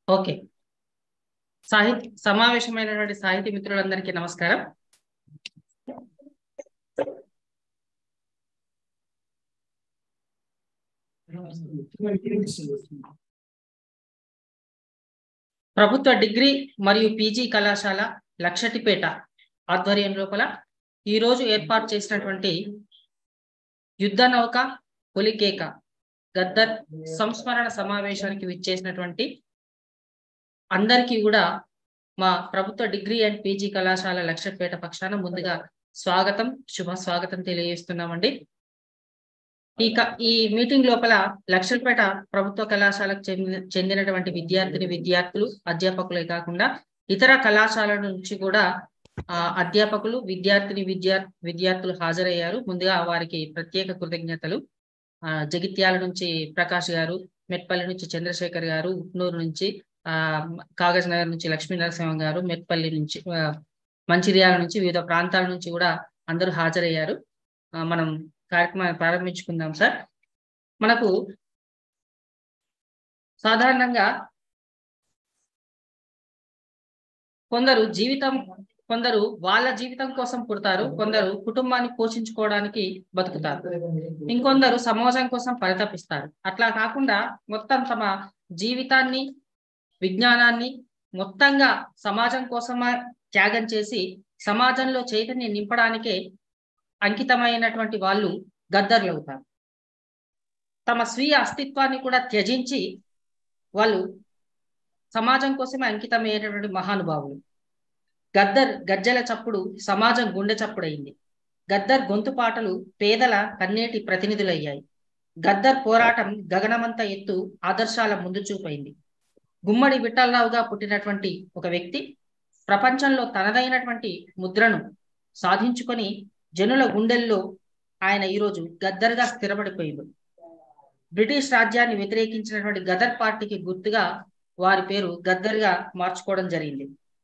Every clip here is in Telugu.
ఓకే సాహిత్య సమావేశమైనటువంటి సాహితీ మిత్రులందరికీ నమస్కారం ప్రభుత్వ డిగ్రీ మరియు పీజీ కళాశాల లక్షటిపేట ఆధ్వర్యం లోపల ఈ రోజు ఏర్పాటు చేసినటువంటి యుద్ధ నౌక పులికేక గద్దర్ సంస్మరణ సమావేశానికి విచ్చేసినటువంటి అందరికీ కూడా మా ప్రభుత్వ డిగ్రీ అండ్ పీజీ కళాశాల లక్షపేట పక్షాన ముందుగా స్వాగతం శుభ స్వాగతం తెలియజేస్తున్నామండి ఈ క- ఈ మీటింగ్ లోపల లక్షపేట ప్రభుత్వ కళాశాలకు చెందిన చెందినటువంటి విద్యార్థిని విద్యార్థులు అధ్యాపకులే కాకుండా ఇతర కళాశాలల నుంచి కూడా ఆ, అధ్యాపకులు విద్యార్థిని విద్యా విద్యార్థులు హాజరయ్యారు ముందుగా వారికి ప్రత్యేక కృతజ్ఞతలు ఆ, జగిత్యాల నుంచి ప్రకాష్ గారు మెట్పల్లి నుంచి చంద్రశేఖర్ గారు ఉట్నూరు నుంచి ఆ కాగజ్ నగర్ నుంచి లక్ష్మీ నరసింహ గారు మెట్పల్లి నుంచి ఆ, మంచిర్యాల నుంచి వివిధ ప్రాంతాల నుంచి కూడా అందరూ హాజరయ్యారు ఆ, మనం కార్యక్రమాన్ని ప్రారంభించుకుందాం సార్ మనకు సాధారణంగా కొందరు జీవితం కొందరు వాళ్ళ జీవితం కోసం పుడతారు కొందరు కుటుంబాన్ని పోషించుకోవడానికి బతుకుతారు ఇంకొందరు సమాజం కోసం పరితపిస్తారు అట్లా కాకుండా మొత్తం తమ జీవితాన్ని విజ్ఞానాన్ని మొత్తంగా సమాజం కోసమే త్యాగం చేసి సమాజంలో చైతన్యం నింపడానికే అంకితమైనటువంటి వాళ్ళు గద్దర్లు అవుతారు తమ స్వీయ అస్తిత్వాన్ని కూడా త్యజించి వాళ్ళు సమాజం కోసమే అంకితమైనటువంటి మహానుభావులు గద్దర్ గజ్జల చప్పుడు సమాజం గుండె చప్పుడైంది గద్దర్ గొంతు పాటలు పేదల కన్నేటి ప్రతినిధులయ్యాయి గద్దర్ పోరాటం గగనమంత ఎత్తు ఆదర్శాల ముందు చూపైంది గుమ్మడి విఠలరావుగా పుట్టినటువంటి ఒక వ్యక్తి ప్రపంచంలో తనదైనటువంటి ముద్రను సాధించుకొని జనుల గుండెల్లో ఆయన ఈరోజు గద్దర్గా స్థిరపడిపోయింది బ్రిటిష్ రాజ్యాన్ని వ్యతిరేకించినటువంటి గదర్ పార్టీకి గుర్తుగా వారి పేరు గద్దర్గా మార్చుకోవడం జరిగింది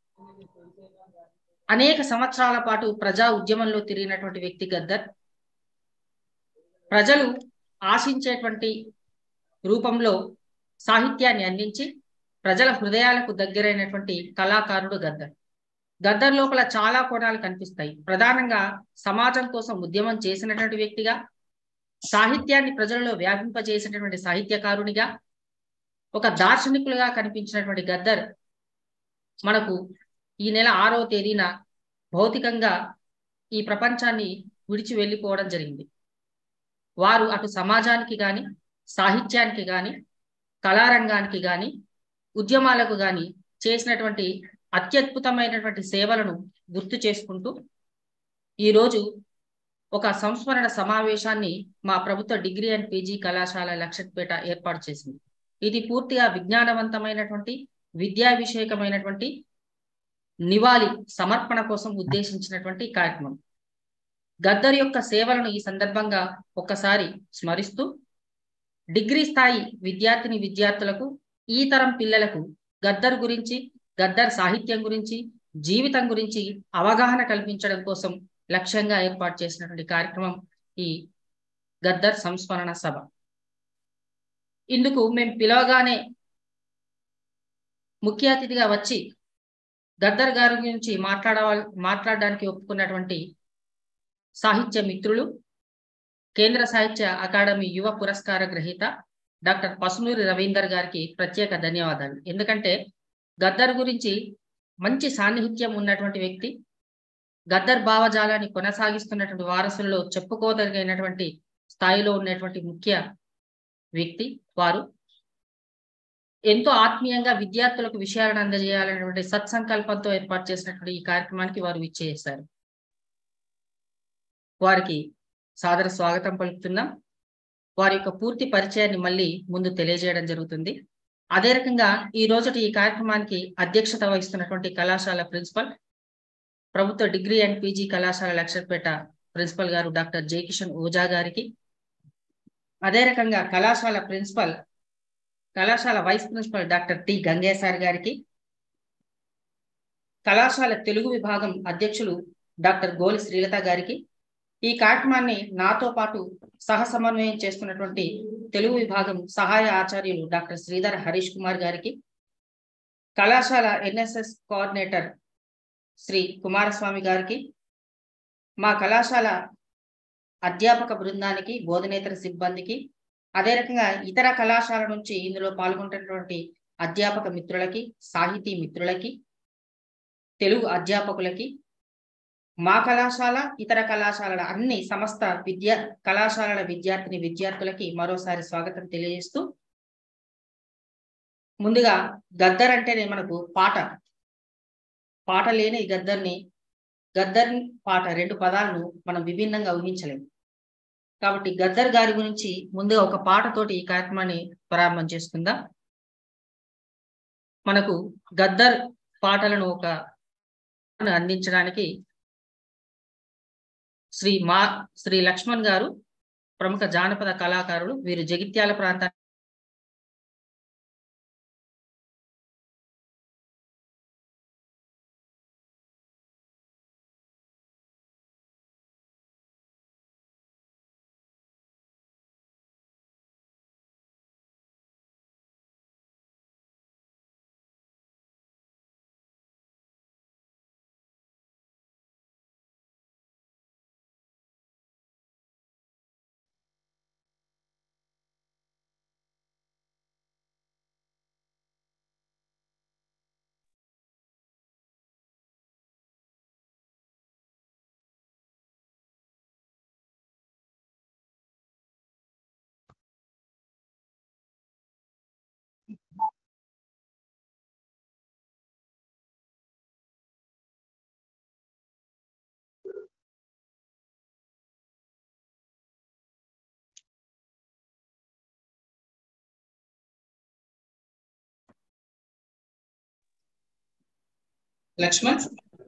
అనేక సంవత్సరాల పాటు ప్రజా ఉద్యమంలో తిరిగినటువంటి వ్యక్తి గద్దర్ ప్రజలు ఆశించేటువంటి రూపంలో సాహిత్యాన్ని అందించి ప్రజల హృదయాలకు దగ్గరైనటువంటి కళాకారుడు గద్దర్ గద్దర్ లోపల చాలా కోణాలు కనిపిస్తాయి ప్రధానంగా సమాజం కోసం ఉద్యమం చేసినటువంటి వ్యక్తిగా సాహిత్యాన్ని ప్రజలలో వ్యాపింపజేసినటువంటి సాహిత్యకారునిగా ఒక దార్శనికులుగా కనిపించినటువంటి గద్దర్ మనకు ఈ నెల ఆరవ తేదీన భౌతికంగా ఈ ప్రపంచాన్ని విడిచి వెళ్ళిపోవడం జరిగింది వారు అటు సమాజానికి గాని సాహిత్యానికి గాని కళారంగానికి గాని ఉద్యమాలకు గాని చేసినటువంటి అత్యద్భుతమైనటువంటి సేవలను గుర్తు చేసుకుంటూ ఈరోజు ఒక సంస్మరణ సమావేశాన్ని మా ప్రభుత్వ డిగ్రీ అండ్ పీజీ కళాశాల లక్షట్పేట ఏర్పాటు చేసింది ఇది పూర్తిగా విజ్ఞానవంతమైనటువంటి విద్యాభిషేకమైనటువంటి నివాళి సమర్పణ కోసం ఉద్దేశించినటువంటి కార్యక్రమం గద్దర్ యొక్క సేవలను ఈ సందర్భంగా ఒక్కసారి స్మరిస్తూ డిగ్రీ స్థాయి విద్యార్థిని విద్యార్థులకు ఈ తరం పిల్లలకు గద్దర్ గురించి గద్దర్ సాహిత్యం గురించి జీవితం గురించి అవగాహన కల్పించడం కోసం లక్ష్యంగా ఏర్పాటు చేసినటువంటి కార్యక్రమం ఈ గద్దర్ సంస్మరణ సభ ఇందుకు మేము పిలవగానే ముఖ్య అతిథిగా వచ్చి గద్దర్ గారి గురించి మాట్లాడ మాట్లాడడానికి ఒప్పుకున్నటువంటి సాహిత్య మిత్రులు కేంద్ర సాహిత్య అకాడమీ యువ పురస్కార గ్రహీత డాక్టర్ పసునూరి రవీందర్ గారికి ప్రత్యేక ధన్యవాదాలు ఎందుకంటే గద్దర్ గురించి మంచి సాన్నిహిత్యం ఉన్నటువంటి వ్యక్తి గద్దర్ భావజాలాన్ని కొనసాగిస్తున్నటువంటి వారసుల్లో చెప్పుకోదగినటువంటి స్థాయిలో ఉన్నటువంటి ముఖ్య వ్యక్తి వారు ఎంతో ఆత్మీయంగా విద్యార్థులకు విషయాలను అందజేయాలనేటువంటి సత్సంకల్పంతో ఏర్పాటు చేసినటువంటి ఈ కార్యక్రమానికి వారు విచ్చేశారు వారికి సాదర స్వాగతం పలుకుతున్నాం వారి యొక్క పూర్తి పరిచయాన్ని మళ్ళీ ముందు తెలియజేయడం జరుగుతుంది అదే రకంగా ఈ రోజుటి ఈ కార్యక్రమానికి అధ్యక్షత వహిస్తున్నటువంటి కళాశాల ప్రిన్సిపల్ ప్రభుత్వ డిగ్రీ అండ్ పీజీ కళాశాల లక్షపేట ప్రిన్సిపల్ గారు డాక్టర్ జయకిషన్ ఓజా గారికి అదే రకంగా కళాశాల ప్రిన్సిపల్ కళాశాల vice principal doctor T Gangeshar గారికి కళాశాల తెలుగు విభాగం అధ్యక్షులు డాక్టర్ గోలి శ్రీలత గారికి ఈ కార్యక్రమాన్ని నాతో పాటు సహ సమన్వయం చేస్తున్నటువంటి తెలుగు విభాగం సహాయ ఆచార్యులు డాక్టర్ శ్రీధర్ హరీష్ కుమార్ గారికి కళాశాల ఎన్ఎస్ఎస్ కోఆర్డినేటర్ శ్రీ కుమారస్వామి గారికి మా కళాశాల అధ్యాపక బృందానికి బోధనేతర సిబ్బందికి అదే రకంగా ఇతర కళాశాల నుంచి ఇందులో పాల్గొంటున్నటువంటి అధ్యాపక మిత్రులకి సాహితీ మిత్రులకి తెలుగు అధ్యాపకులకి మా కళాశాల ఇతర కళాశాలల అన్ని సమస్త విద్యా కళాశాలల విద్యార్థిని విద్యార్థులకి మరోసారి స్వాగతం తెలియజేస్తూ ముందుగా గద్దర్ అంటేనే మనకు పాట పాట లేని గద్దర్ని గద్దర్ పాట రెండు పదాలను మనం విభిన్నంగా ఊహించలేము కాబట్టి గద్దర్ గారి గురించి ముందుగా ఒక పాటతోటి ఈ కార్యక్రమాన్ని ప్రారంభం చేసుకుందాం మనకు గద్దర్ పాటలను ఒక అందించడానికి శ్రీ మా శ్రీ లక్ష్మణ్ గారు ప్రముఖ జానపద కళాకారులు వీరు జగిత్యాల ప్రాంత లక్ష్మణ్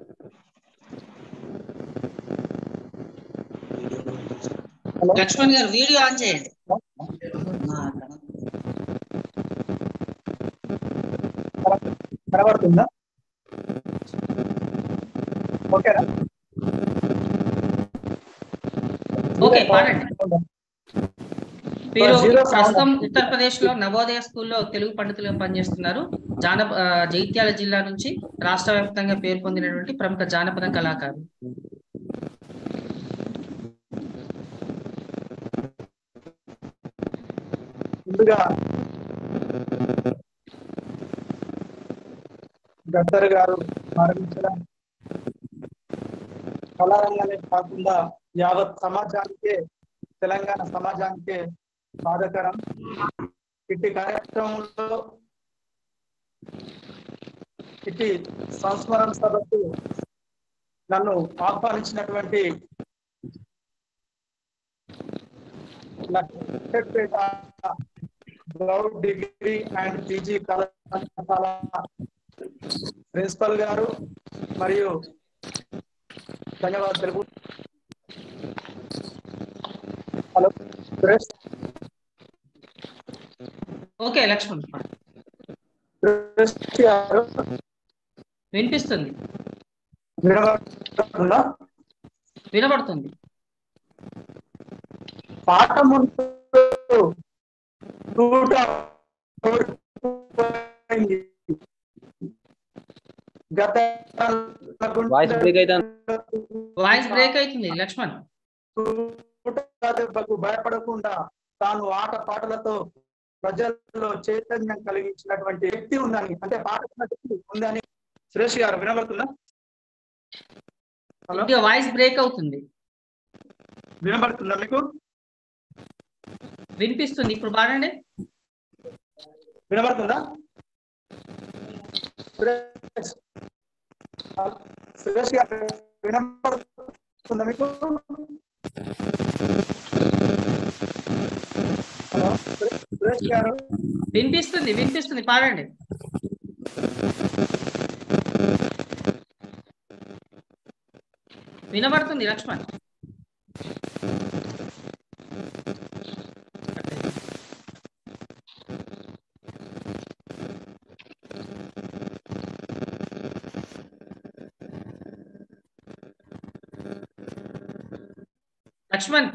లక్ష్మణ్ గారు వీడియో ఆన్ చేయండి కనబడుతుందా ఓకేనా ఓకే పాడండి మీరు Zero sound. ప్రస్తుతం ఉత్తరప్రదేశ్ లో నవోదయ స్కూల్లో తెలుగు పండితులుగా పనిచేస్తున్నారు జాన ఆ, జగిత్యాల జిల్లా నుంచి రాష్ట్ర వ్యాప్తంగా పేరు పొందినటువంటి ప్రముఖ జానపద కళాకారు ముందుగా గద్దర్ గారు మరణించడం కళారంగానే కాకుండా యావత్ సమాజానికే తెలంగాణ సమాజానికే బాధకరం ఇట్టి కార్యక్రమంలో ఇట్టి సంస్మరణ సభకు నన్ను ఆహ్వానించినటువంటి Lakshapet Goud degree and PG కళాశాల ప్రిన్సిపల్ గారు మరియు ధన్యవాదాలు తెలుపు హలో సురేష్ ఓకే లక్ష్మణ్ పాడు. సురేష్ గారు వినిపిస్తుంది వినబడుతుందా వినబడుతుంది పాట ముందు తూట ఓడిపోయింది. గత వాయిస్ బ్రేక్ అయితే వాయిస్ బ్రేక్ అవుతుంది లక్ష్మణ్ తూట దెబ్బకు భయపడకుండా తాను ఆట పాటలతో ప్రజల్లో చైతన్యం కలిగించినటువంటి వ్యక్తి ఉందని అంటే పాట వ్యక్తి ఉందని సురేష్ గారు వినబడుతుందా హలో కొద్దిగా వాయిస్ బ్రేక్ అవుతుంది వినబడుతుందా మీకు వినిపిస్తుంది ఇప్పుడు పాడండి వినబడుతుందా సురేష్ సురేష్ గారు వినబడుతుందా మీకు హలో సురేష్- సురేష్ గారు వినిపిస్తుంది వినిపిస్తుంది పాడండి వినబడుతుంది లక్ష్మణ్ లక్ష్మణ్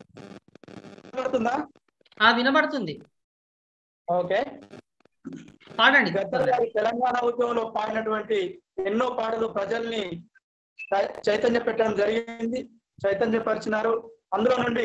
వినబడుతుందా ఆ వినబడుతుంది ఓకే పాడండి గద్దర్ గారి తెలంగాణ ఉద్యమంలో పాడినటువంటి ఎన్నో పాటలు ప్రజల్ని చై- చైతన్య పెట్టడం జరిగింది చైతన్యపరిచినారు అందులో నుండి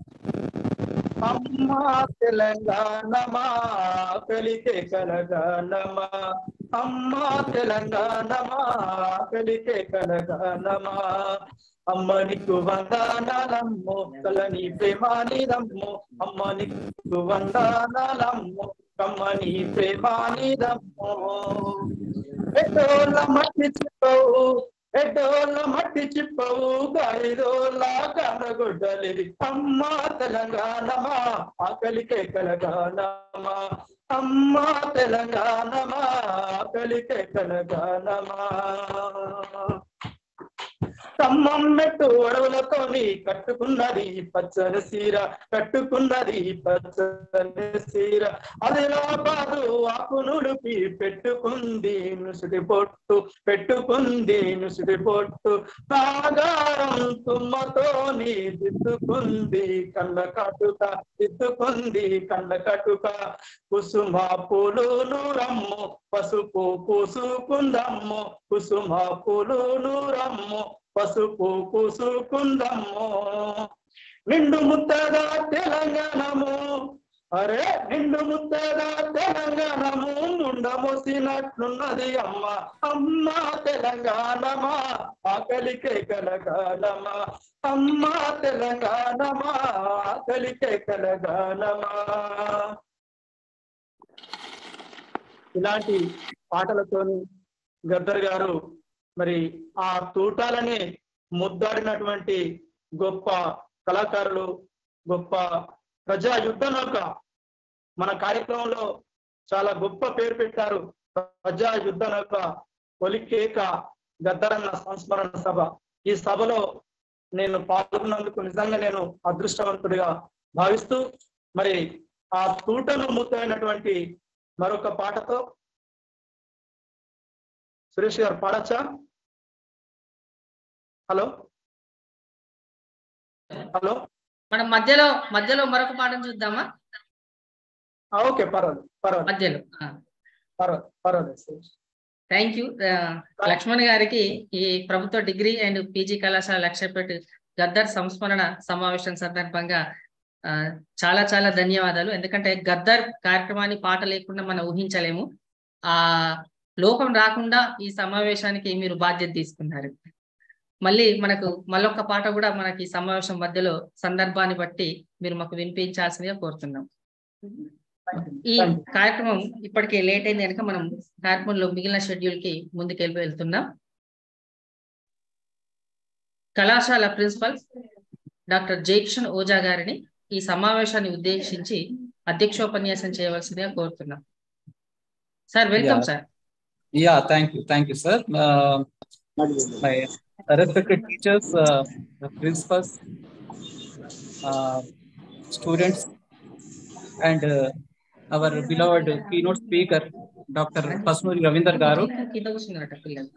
అమ్మా తెలంగాణమా కలితే కలగానమా అమ్మా తెలంగాణమా కలితే కలగానమా అమ్మ నీకు వందనాలమ్మో కలని ప్రేమానిదమ్మో అమ్మ నీకు వందనాలమ్మో కమ్మని ప్రేమానిదమ్మో ఎటోల మట్టి చిప్పవు ఎటోల మట్టి చిప్పవు గాలిదోల కనగొడ్డలి అమ్మ తెలంగాణమా ఆకలికే కలగానమా అమ్మ తెలంగాణమా ఆకలికే కలగానమా ఖమ్మం మెట్టు అడవులతోని కట్టుకున్నది పచ్చని సీర కట్టుకున్నది పచ్చని సీర ఆదిలాబాదు ఆకు నుడిపి పెట్టుకుంది నుసుడి పొట్టు పెట్టుకుంది నుసుడి పొట్టు నాగారం తుమ్మతోని దిద్దుకుంది కళ్ళ కటుక దిద్దుకుంది కళ్ళ కటుక కుసుమ పూలు నూరమ్ము పసుపు పూసుకుందమ్ము కుసుమ పూలు నూరమ్ము పసుపు పూసుకుందమ్ము నిండు ముత్తగా తెలంగాణము అరే నిండు ముత్తగా తెలంగాణము ముండమోసినట్లున్నది అమ్మ అమ్మ తెలంగాణమా ఆకలికే కలగాలమా అమ్మ తెలంగాణమా ఆకలికే కలగాలమా ఇలాంటి పాటలతోని గద్దర్ గారు మరి ఆ తూటాలని ముద్దాడినటువంటి గొప్ప కళాకారులు గొప్ప ప్రజా యుద్ధ నౌక మన కార్యక్రమంలో చాలా గొప్ప పేరు పెట్టారు ప్రజా యుద్ధ నౌక ఒలికేక గద్దరన్న సంస్మరణ సభ ఈ సభలో నేను పాల్గొన్నందుకు నిజంగా నేను అదృష్టవంతుడిగా భావిస్తూ మరి ఆ తూటను ముద్దైనటువంటి మరొక పాటతో సురేష్ గారు పాడచ్చా హలో హలో మనం మధ్యలో మధ్యలో మరొక పాఠం చూద్దామా ఆ, ఓకే పర్వాలేదు పర్వాలేదు మధ్యలో పర్వాలేదు పర్వాలేదు సురేష్ థ్యాంక్ యూ లక్ష్మణ్ గారికి ఈ ప్రభుత్వ డిగ్రీ అండ్ పీజీ కళాశాల లక్ష్యపేట గద్దర్ సంస్మరణ సమావేశం సందర్భంగా ఆ, చాలా చాలా ధన్యవాదాలు ఎందుకంటే గద్దర్ కార్యక్రమాన్ని పాట లేకుండా మనం ఊహించలేము ఆ లోకం రాకుండా ఈ సమావేశానికి మీరు బాధ్యత తీసుకున్నారు మళ్ళీ మనకు మళ్ళొక పాట కూడా మనకి ఈ సమావేశం మధ్యలో సందర్భాన్ని బట్టి మీరు మాకు వినిపించాల్సిందిగా కోరుతున్నాం ఈ కార్యక్రమం ఇప్పటికే లేట్ అయింది కనుక మనం కార్యక్రమంలో మిగిలిన షెడ్యూల్ కి ముందుకు వెళ్ళి వెళ్తున్నాం కళాశాల ప్రిన్సిపల్ డాక్టర్ జయకిషన్ ఓజా గారిని ఈ సమావేశాన్ని ఉద్దేశించి అధ్యక్షోపన్యాసం చేయవలసిందిగా కోరుతున్నాం sir welcome Yeah. Sir Yeah, thank you. Thank you, sir. Uh, my respected teachers, uh, the principals, uh, students, and uh, our beloved keynote speaker, Dr. Pasmuri Ravinder Garu. కింద కూర్చున్నారట పిల్లలు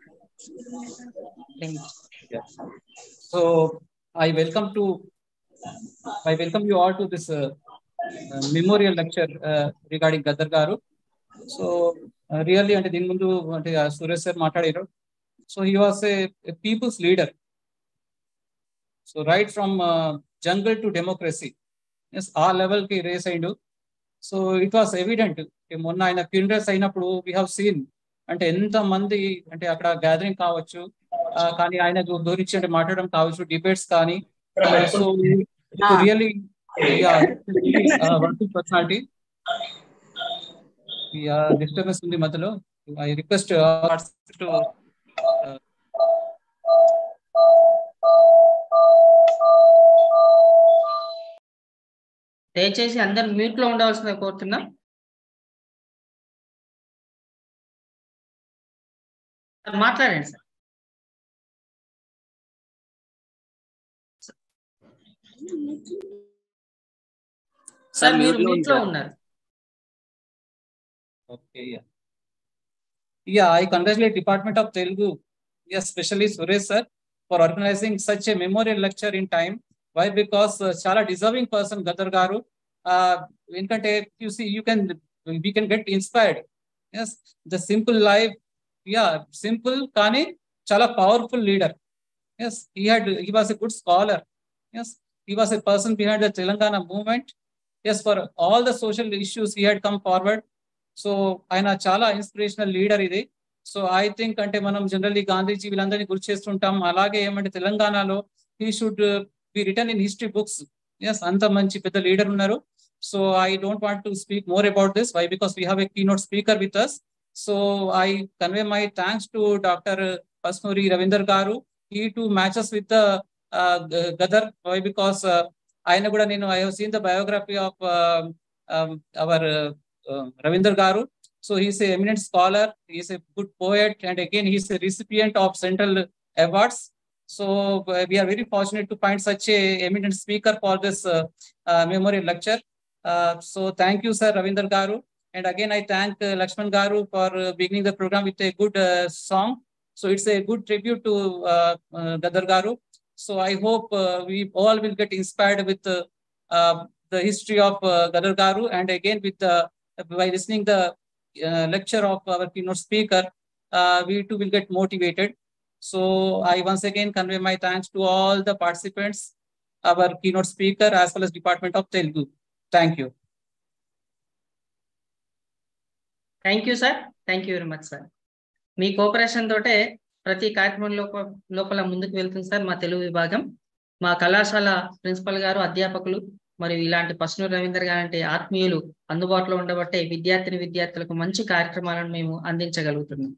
Yeah. So I welcome to, I welcome you all to this uh, uh, memorial lecture uh, regarding Gadar Garu. So really అంటే దీని ముందు అంటే ఆ సురేష్ సార్ మాట్లాడారు so he was a people's leader so right from jungle to democracy as ఆ లెవెల్ కి రేస్ అయిండు సో ఇట్ వాస్ ఎవిడెంట్ మొన్న ఆయన ఫ్యూనరల్స్ అయినప్పుడు వీ హావ్ సీన్ అంటే ఎంత మంది అంటే అక్కడ గ్యాదరింగ్ కావచ్చు ఆ, కానీ ఆయన గురించి అంటే మాట్లాడడం కావచ్చు డిబేట్స్ కానీ so really working personality disturbance ఉంది మధ్యలో ఐ రిక్వెస్ట్ టు దయచేసి అందరు మ్యూట్ లో ఉండవలసిందిగా కోరుతున్నాం సార్, మాట్లాడండి సార్ సార్ మీరు మ్యూట్ లో ఉన్నారు Okay, yeah. Yeah, I congratulate Department of Telugu, yes, especially Suresh sir, for organizing such a memorial lecture in time. Why? Because uh, చాలా deserving person Gadar గారు ఎందుకంటే you see you can we can get inspired as the simple life yeah simple కానీ చాలా powerful leader as he had he was a good scholar as he was a person behind the Telangana movement as for all the social issues he had come forward so ఆయన చాలా ఇన్స్పిరేషనల్ లీడర్ ఇది సో ఐ థింక్ అంటే మనం జనరల్లీ గాంధీజీ వీళ్ళందరినీ గుర్తు చేస్తుంటాం అలాగే ఏమంటే తెలంగాణలో he should be written in history books as అంత మంచి పెద్ద లీడర్ ఉన్నారు so I don't want to speak more about this why because we have a key note speaker with us so I convey my thanks to doctor Pasunoori Ravinder garu ఈ too matches with Gadar why because ఆయన కూడా నేను I have seen the biography of our Ravinder garu so he's a eminent scholar he's a good poet and again he's a recipient of central awards so we are very fortunate to find such a eminent speaker for this uh, uh, memorial lecture. Uh, so thank you, sir, Ravinder Garu. And again, I thank uh, Lakshman Garu for uh, beginning the program with a good uh, song. So it's a good tribute to uh, uh, Gadar Garu. So I hope uh, we all will get inspired with uh, uh, the history of uh, Gadar Garu. And again, with the, by listening the uh, lecture of our keynote speaker, uh, we too will get motivated. So I once again convey my thanks to all the participants, our keynote speaker, as well as Department of Telugu. Thank you. Thank you sir thank you very much sir మీ కోఆపరేషన్ తోటే ప్రతి కార్యక్రమం లోప లోపల ముందుకు వెళ్తుంది సార్ మా తెలుగు విభాగం మా కళాశాల ప్రిన్సిపల్ గారు అధ్యాపకులు మరియు ఇలాంటి పశ్నూరు రవీందర్ గారి ఆత్మీయులు అందుబాటులో ఉండబట్టే విద్యార్థిని విద్యార్థులకు మంచి కార్యక్రమాలను మేము అందించగలుగుతున్నాం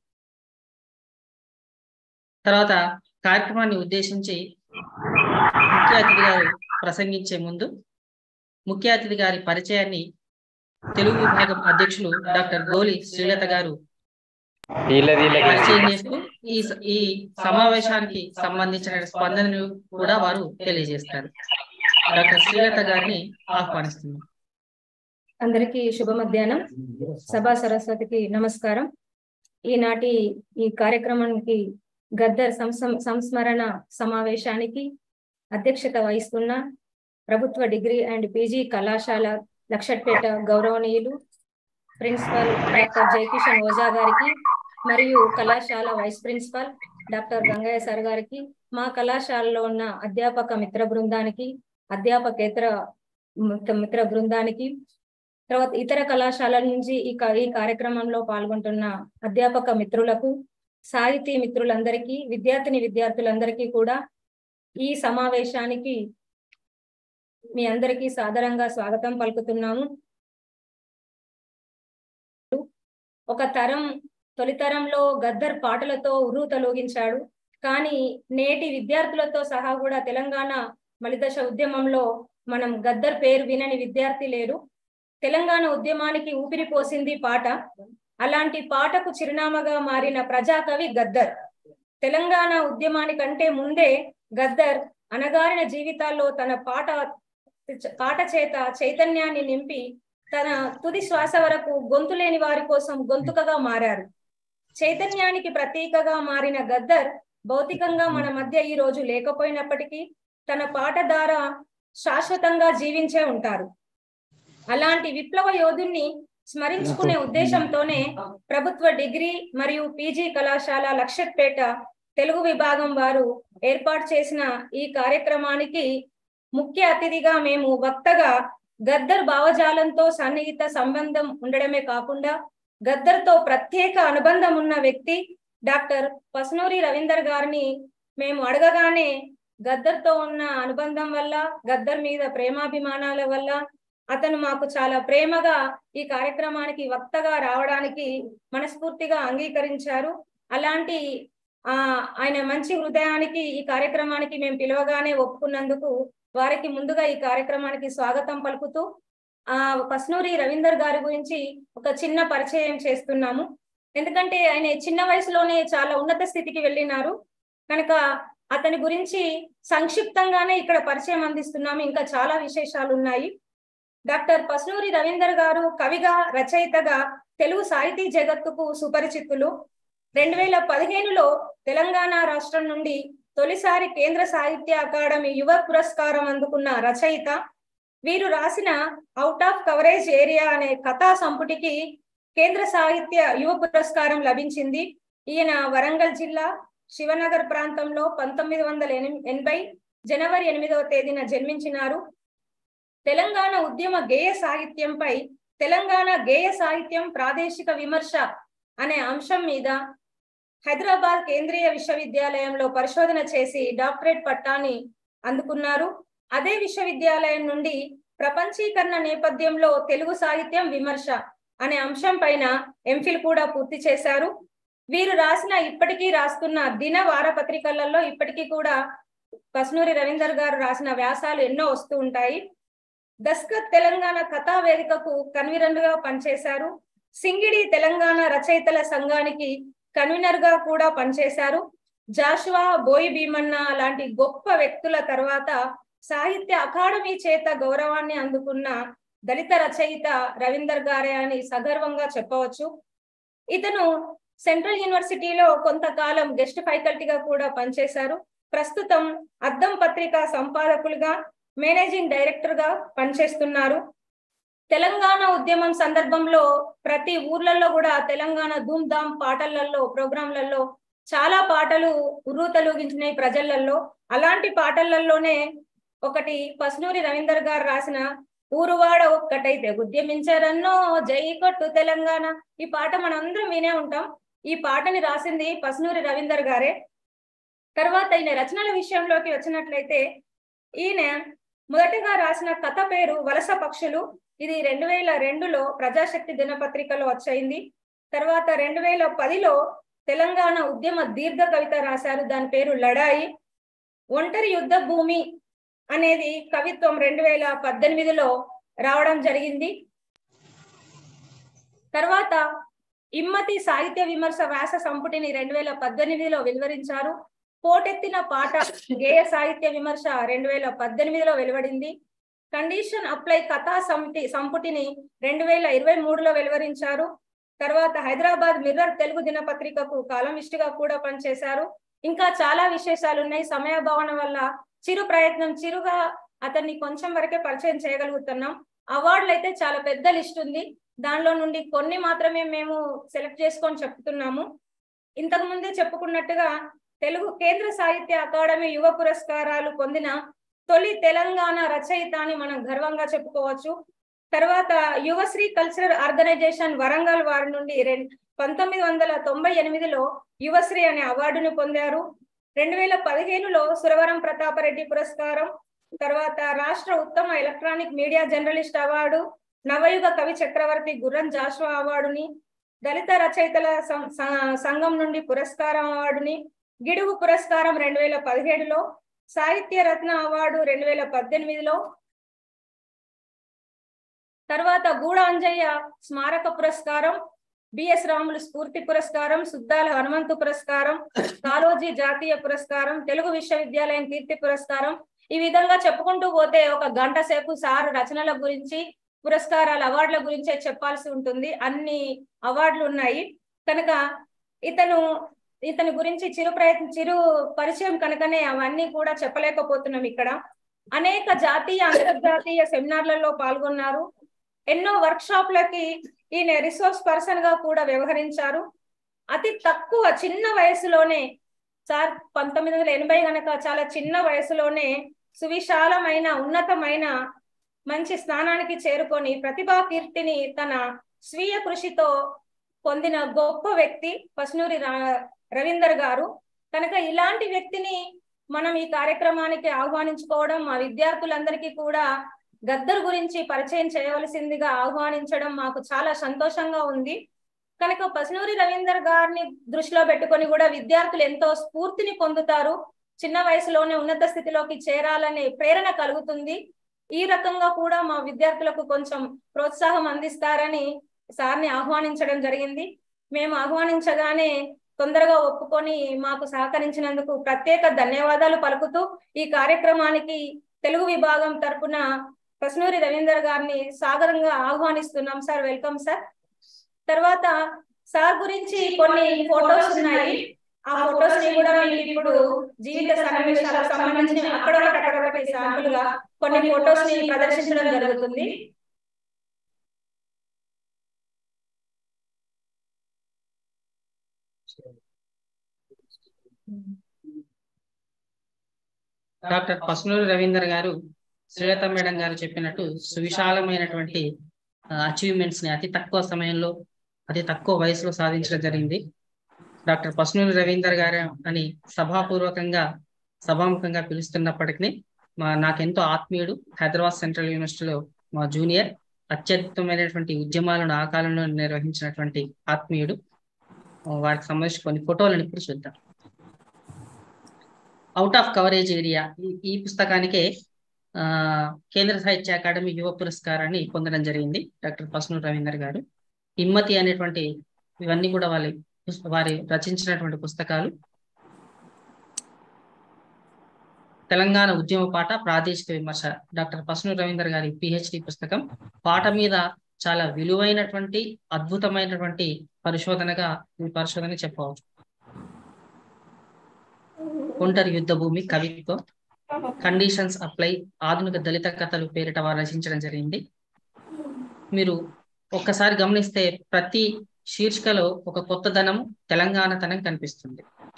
తర్వాత కార్యక్రమాన్ని ఉద్దేశించి ముఖ్య అతిథి గారు ప్రసంగించే ముందు ముఖ్య అతిథి గారి పరిచయాన్ని తెలుగు విభాగం అధ్యక్షులు డాక్టర్ గోలి శ్రీలత గారు పరిచయం చేస్తూ ఈ ఈ సమావేశానికి సంబంధించిన స్పందనను కూడా వారు తెలియజేస్తారు డాక్టర్ శ్రీలత గారిని ఆహ్వానిస్తున్నాం అందరికీ శుభ మధ్యాహ్నం సభా సరస్వతికి నమస్కారం ఈనాటి ఈ కార్యక్రమానికి గద్దర్ సంసం- సంస్మరణ సమావేశానికి అధ్యక్షత వహిస్తున్న ప్రభుత్వ డిగ్రీ అండ్ పీజీ కళాశాల లక్షట్పేట గౌరవనీయులు ప్రిన్సిపల్ డాక్టర్ జయకిషన్ ఓజా గారికి మరియు కళాశాల vice principal doctor Gangaiah sir గారికి మా కళాశాలలో ఉన్న అధ్యాపక మిత్ర బృందానికి అధ్యాపకేతర మిత్ర- మిత్ర బృందానికి తర్వాత ఇతర కళాశాలల నుంచి ఈ కా- ఈ కార్యక్రమంలో పాల్గొంటున్న అధ్యాపక మిత్రులకు సాహితీ మిత్రులందరికీ విద్యార్థిని విద్యార్థులందరికీ కూడా ఈ సమావేశానికి మీ అందరికీ సాదరంగా స్వాగతం పలుకుతున్నాము ఒక తరం తొలితరంలో గద్దర్ పాటలతో ఉర్రు తొలగించాడు కానీ నేటి విద్యార్థులతో సహా కూడా తెలంగాణ మలిదశ ఉద్యమంలో మనం గద్దర్ పేరు వినని విద్యార్థి లేరు తెలంగాణ ఉద్యమానికి ఊపిరి పోసింది పాట అలాంటి పాటకు చిరునామాగా మారిన ప్రజాకవి గద్దర్ తెలంగాణ ఉద్యమానికంటే ముందే గద్దర్ అనగారిన జీవితాల్లో తన పాట పాట చేత చైతన్యాన్ని నింపి తన తుది శ్వాస వరకు గొంతు లేని వారి కోసం గొంతుకగా మారారు చైతన్యానికి ప్రతీకగా మారిన గద్దర్ భౌతికంగా మన మధ్య ఈ రోజు లేకపోయినప్పటికీ తన పాట ద్వారా శాశ్వతంగా జీవించే ఉంటారు అలాంటి విప్లవ యోధుణ్ణి స్మరించుకునే ఉద్దేశంతోనే ప్రభుత్వ డిగ్రీ మరియు పీజీ కళాశాల లక్షట్పేట తెలుగు విభాగం వారు ఏర్పాటు చేసిన ఈ కార్యక్రమానికి ముఖ్య అతిథిగా మేము వక్తగా గద్దర్ భావజాలంతో సన్నిహిత సంబంధం ఉండడమే కాకుండా గద్దర్తో ప్రత్యేక అనుబంధం ఉన్న వ్యక్తి డాక్టర్ పసునూరి రవీందర్ గారిని మేము అడగగానే గద్దర్తో ఉన్న అనుబంధం వల్ల గద్దర్ మీద ప్రేమాభిమానాల వల్ల అతను మాకు చాలా ప్రేమగా ఈ కార్యక్రమానికి వక్తగా రావడానికి మనస్ఫూర్తిగా అంగీకరించారు అలాంటి ఆ ఆయన మంచి హృదయానికి ఈ కార్యక్రమానికి మేము పిలవగానే ఒప్పుకున్నందుకు వారికి ముందుగా ఈ కార్యక్రమానికి స్వాగతం పలుకుతూ ఆ పస్నూరి రవీందర్ గారి గురించి ఒక చిన్న పరిచయం చేస్తున్నాము ఎందుకంటే ఆయన చిన్న వయసులోనే చాలా ఉన్నత స్థితికి వెళ్ళినారు కనుక అతని గురించి సంక్షిప్తంగానే ఇక్కడ పరిచయం అందిస్తున్నాము ఇంకా చాలా విశేషాలు ఉన్నాయి డాక్టర్ పస్నూరి రవీందర్ గారు కవిగా రచయితగా తెలుగు సాహితీ జగత్తుకు సుపరిచితులు రెండు వేల పదిహేనులో తెలంగాణ రాష్ట్రం నుండి తొలిసారి కేంద్ర సాహిత్య అకాడమీ యువ పురస్కారం అందుకున్న రచయిత వీరు రాసిన అవుట్ ఆఫ్ కవరేజ్ ఏరియా అనే కథా సంపుటికి కేంద్ర సాహిత్య యువ పురస్కారం లభించింది ఈయన వరంగల్ జిల్లా శివనగర్ ప్రాంతంలో పంతొమ్మిది వందల ఎనభై జనవరి ఎనిమిదవ తేదీన జన్మించినారు తెలంగాణ ఉద్యమ గేయ సాహిత్యంపై తెలంగాణ గేయ సాహిత్యం ప్రాదేశిక విమర్శ అనే అంశం మీద హైదరాబాద్ కేంద్రీయ విశ్వవిద్యాలయంలో పరిశోధన చేసి డాక్టరేట్ పట్టాని అందుకున్నారు అదే విశ్వవిద్యాలయం నుండి ప్రపంచీకరణ నేపథ్యంలో తెలుగు సాహిత్యం విమర్శ అనే అంశం పైన ఎంఫిల్ కూడా పూర్తి చేశారు వీరు రాసిన ఇప్పటికీ రాస్తున్న దిన వారపత్రికలలో ఇప్పటికీ కూడా కస్నూరి రవీందర్ గారు రాసిన వ్యాసాలు ఎన్నో వస్తూ ఉంటాయి దస్కత్ తెలంగాణ కథా వేదికకు కన్వీనర్ గా పనిచేశారు సింగిడి తెలంగాణ రచయితల సంఘానికి కన్వీనర్ గా కూడా పనిచేశారు జాషువా బోయి భీమన్న లాంటి గొప్ప వ్యక్తుల తర్వాత సాహిత్య అకాడమీ చేత గౌరవాన్ని అందుకున్న దళిత రచయిత రవీందర్ గారే అని సగర్వంగా చెప్పవచ్చు ఇతను సెంట్రల్ యూనివర్సిటీలో కొంతకాలం గెస్ట్ ఫ్యాకల్టీగా కూడా పనిచేశారు ప్రస్తుతం అద్దం పత్రిక సంపాదకులుగా మేనేజింగ్ డైరెక్టర్ గా పనిచేస్తున్నారు తెలంగాణ ఉద్యమం సందర్భంలో ప్రతి ఊర్లలో కూడా తెలంగాణ ధూమ్ ధామ్ పాటలలో ప్రోగ్రాంలలో చాలా పాటలు ఉర్రూతలూగించినాయి ప్రజలలో అలాంటి పాటలలోనే ఒకటి పస్నూరి రవీందర్ గారు రాసిన ఊరువాడ ఒక్కటైతే ఉద్యమించారన్నో జై కొట్టు తెలంగాణ ఈ పాట మనందరం వినే ఉంటాం ఈ పాటని రాసింది పస్నూరి రవీందర్ గారే తర్వాత ఈయన రచనల విషయంలోకి వచ్చినట్లయితే ఈయన మొదటగా రాసిన కథ పేరు వలస పక్షులు ఇది రెండు వేల రెండులో ప్రజాశక్తి దినపత్రికలో వచ్చయింది తర్వాత రెండు వేల పదిలో తెలంగాణ ఉద్యమ దీర్ఘ కవిత రాశారు దాని పేరు లడాయి ఒంటరి యుద్ధ భూమి అనేది కవిత్వం రెండు వేల పద్దెనిమిదిలో రావడం జరిగింది తర్వాత ఇమ్మతి సాహిత్య విమర్శ వ్యాస సంపుటిని రెండు వేల పద్దెనిమిదిలో వెలువరించారు పోటెత్తిన పాట గేయ సాహిత్య విమర్శ రెండు వేల పద్దెనిమిదిలో వెలువడింది కండిషన్ అప్లై కథా సమితి సంపుటిని రెండు వేల ఇరవై మూడులో వెలువరించారు తర్వాత హైదరాబాద్ మిర్రర్ తెలుగు దినపత్రికకు కాలమిస్టుగా కూడా పనిచేశారు ఇంకా చాలా విశేషాలు ఉన్నాయి సమయభావన వల్ల చిరు ప్రయత్నం చిరుగా అతన్ని కొంచెం వరకే పరిచయం చేయగలుగుతున్నాం అవార్డులు అయితే చాలా పెద్ద లిస్ట్ ఉంది దానిలో నుండి కొన్ని మాత్రమే మేము సెలెక్ట్ చేసుకొని చెప్తున్నాము ఇంతకు ముందే చెప్పుకున్నట్టుగా తెలుగు కేంద్ర సాహిత్య అకాడమీ యువ పురస్కారాలు పొందిన తొలి తెలంగాణ రచయిత అని మనం గర్వంగా చెప్పుకోవచ్చు తర్వాత యువశ్రీ కల్చరల్ ఆర్గనైజేషన్ వరంగల్ వారి నుండి పంతొమ్మిది వందల తొంభై ఎనిమిదిలో యువశ్రీ అనే అవార్డును పొందారు రెండు వేల పదిహేనులో సురవరం ప్రతాపరెడ్డి పురస్కారం తర్వాత రాష్ట్ర ఉత్తమ ఎలక్ట్రానిక్ మీడియా జర్నలిస్ట్ అవార్డు నవయుగ కవి చక్రవర్తి గుర్రం జాషువా అవార్డుని దళిత రచయితల సంఘం నుండి పురస్కారం అవార్డుని గిడుగు పురస్కారం రెండు వేల పదిహేడులో సాహిత్య రత్న అవార్డు రెండు వేల పద్దెనిమిదిలో తర్వాత గూడ అంజయ్య స్మారక పురస్కారం బిఎస్ రాములు స్ఫూర్తి పురస్కారం సుద్దాల హనుమంతు పురస్కారం కాలోజీ జాతీయ పురస్కారం తెలుగు విశ్వవిద్యాలయం కీర్తి పురస్కారం ఈ విధంగా చెప్పుకుంటూ పోతే ఒక గంట సేపు సార్ రచనల గురించి పురస్కారాల అవార్డుల గురించే చెప్పాల్సి ఉంటుంది అన్ని అవార్డులు ఉన్నాయి కనుక ఇతను ఇతని గురించి చిరు ప్రయత్నం చిరు పరిచయం కనుకనే అవన్నీ కూడా చెప్పలేకపోతున్నాం ఇక్కడ అనేక జాతీయ అంతర్జాతీయ సెమినార్లలో పాల్గొన్నారు ఎన్నో వర్క్ షాప్లకి ఈయన రిసోర్స్ పర్సన్ గా కూడా వ్యవహరించారు అతి తక్కువ చిన్న వయసులోనే సార్ పంతొమ్మిది వందల ఎనభై గనక చాలా చిన్న వయసులోనే సువిశాలమైన ఉన్నతమైన మంచి స్థానానికి చేరుకొని ప్రతిభా కీర్తిని తన స్వీయ కృషితో పొందిన గొప్ప వ్యక్తి పసునూరి రవీందర్ గారు కనుక ఇలాంటి వ్యక్తిని మనం ఈ కార్యక్రమానికి ఆహ్వానించుకోవడం మా విద్యార్థులందరికీ కూడా గద్దర్ గురించి పరిచయం చేయవలసిందిగా ఆహ్వానించడం మాకు చాలా సంతోషంగా ఉంది కనుక పసునూరి రవీందర్ గారిని దృష్టిలో పెట్టుకొని కూడా విద్యార్థులు ఎంతో స్ఫూర్తిని పొందుతారు చిన్న వయసులోనే ఉన్నత స్థితిలోకి చేరాలనే ప్రేరణ కలుగుతుంది ఈ రకంగా కూడా మా విద్యార్థులకు కొంచెం ప్రోత్సాహం అందిస్తారని సార్ని ఆహ్వానించడం జరిగింది మేము ఆహ్వానించగానే తొందరగా ఒప్పుకొని మాకు సహకరించినందుకు ప్రత్యేక ధన్యవాదాలు పలుకుతూ ఈ కార్యక్రమానికి తెలుగు విభాగం తరపున కృష్ణూరి రవీందర్ గారిని సాగరంగా ఆహ్వానిస్తున్నాం సార్ వెల్కమ్ సార్ తర్వాత సార్ గురించి కొన్ని ఫొటోస్ ఉన్నాయి ఆ ఫొటోస్ ని కూడా మీకు ఇప్పుడు జీవిత సన్నివేశాలకు సంబంధించిన అక్కడొకటి అక్కడొకటి శాంపుల్ గా కొన్ని ఫొటోస్ ని ప్రదర్శించడం జరుగుతుంది డాక్టర్ పసునూరి రవీందర్ గారు శ్రీలత మేడం గారు చెప్పినట్టు సువిశాలమైనటువంటి అచీవ్మెంట్స్ ని అతి తక్కువ సమయంలో అతి తక్కువ వయసులో సాధించడం జరిగింది డాక్టర్ పసునూరి రవీందర్ గారు అని సభాపూర్వకంగా సభాముఖంగా పిలుస్తున్నప్పటికీ మా నాకెంతో ఆత్మీయుడు హైదరాబాద్ సెంట్రల్ యూనివర్సిటీలో మా జూనియర్ అత్యద్భుతమైనటువంటి ఉద్యమాలను ఆ కాలంలో నిర్వహించినటువంటి ఆత్మీయుడు వారికి సంబంధించి కొన్ని ఫోటోలను ఇప్పుడు చూద్దాం అవుట్ ఆఫ్ కవరేజ్ ఏరియా ఈ పుస్తకానికే ఆ కేంద్ర సాహిత్య అకాడమీ యువ పురస్కారాన్ని పొందడం జరిగింది డాక్టర్ పసునూరు రవీందర్ గారు హిమ్మతి అనేటువంటి ఇవన్నీ కూడా వాళ్ళ వారి రచించినటువంటి పుస్తకాలు తెలంగాణ ఉద్యమ పాట ప్రాదేశిక విమర్శ డాక్టర్ పసునూరు రవీందర్ గారి పిహెచ్డి పుస్తకం పాట మీద చాలా విలువైనటువంటి అద్భుతమైనటువంటి పరిశోధనగా ఈ పరిశోధన చెప్పవచ్చు ఒంటరి యుద్ధ భూమి కవిత్వం కండిషన్స్ అప్లై ఆధునిక దళిత కథలు పేరిట వారు రచించడం జరిగింది మీరు ఒక్కసారి గమనిస్తే ప్రతి శీర్షికలో ఒక కొత్త ధనం తెలంగాణ తనం కనిపిస్తుంది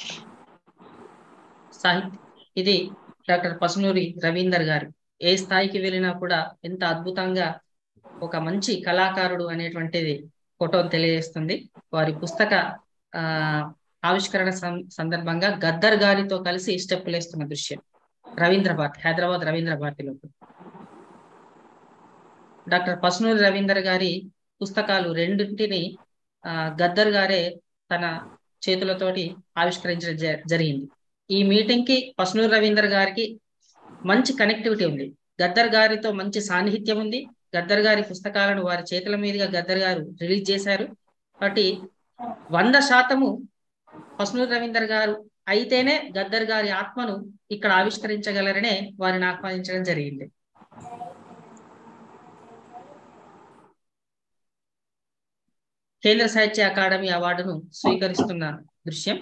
సాహిత్య ఇది డాక్టర్ పసునూరి రవీందర్ గారు ఏ స్థాయికి వెళ్ళినా కూడా ఎంత అద్భుతంగా ఒక మంచి కళాకారుడు అనేటువంటిది ఫోటోను తెలియజేస్తుంది వారి పుస్తక ఆ ఆవిష్కరణ సందర్భంగా గద్దర్ గారితో కలిసి స్టెప్పులు వేస్తున్న దృశ్యం రవీంద్ర భారతి హైదరాబాద్ రవీంద్ర భారతిలో డాక్టర్ పసునూరి రవీందర్ గారి పుస్తకాలు రెండింటిని ఆ గద్దర్ గారే తన చేతులతోటి ఆవిష్కరించడం జరిగింది ఈ మీటింగ్ కి పసునూరి రవీందర్ గారికి మంచి కనెక్టివిటీ ఉంది గద్దర్ గారితో మంచి సాన్నిహిత్యం ఉంది గద్దర్ గారి పుస్తకాలను వారి చేతుల మీదుగా గద్దర్ గారు రిలీజ్ చేశారు కాబట్టి వంద శాతము పసునూరి రవీందర్ గారు అయితేనే గద్దర్ గారి ఆత్మను ఇక్కడ ఆవిష్కరించగలరనే వారిని ఆహ్వానించడం జరిగింది కేంద్ర సాహిత్య అకాడమీ అవార్డును స్వీకరిస్తున్న దృశ్యం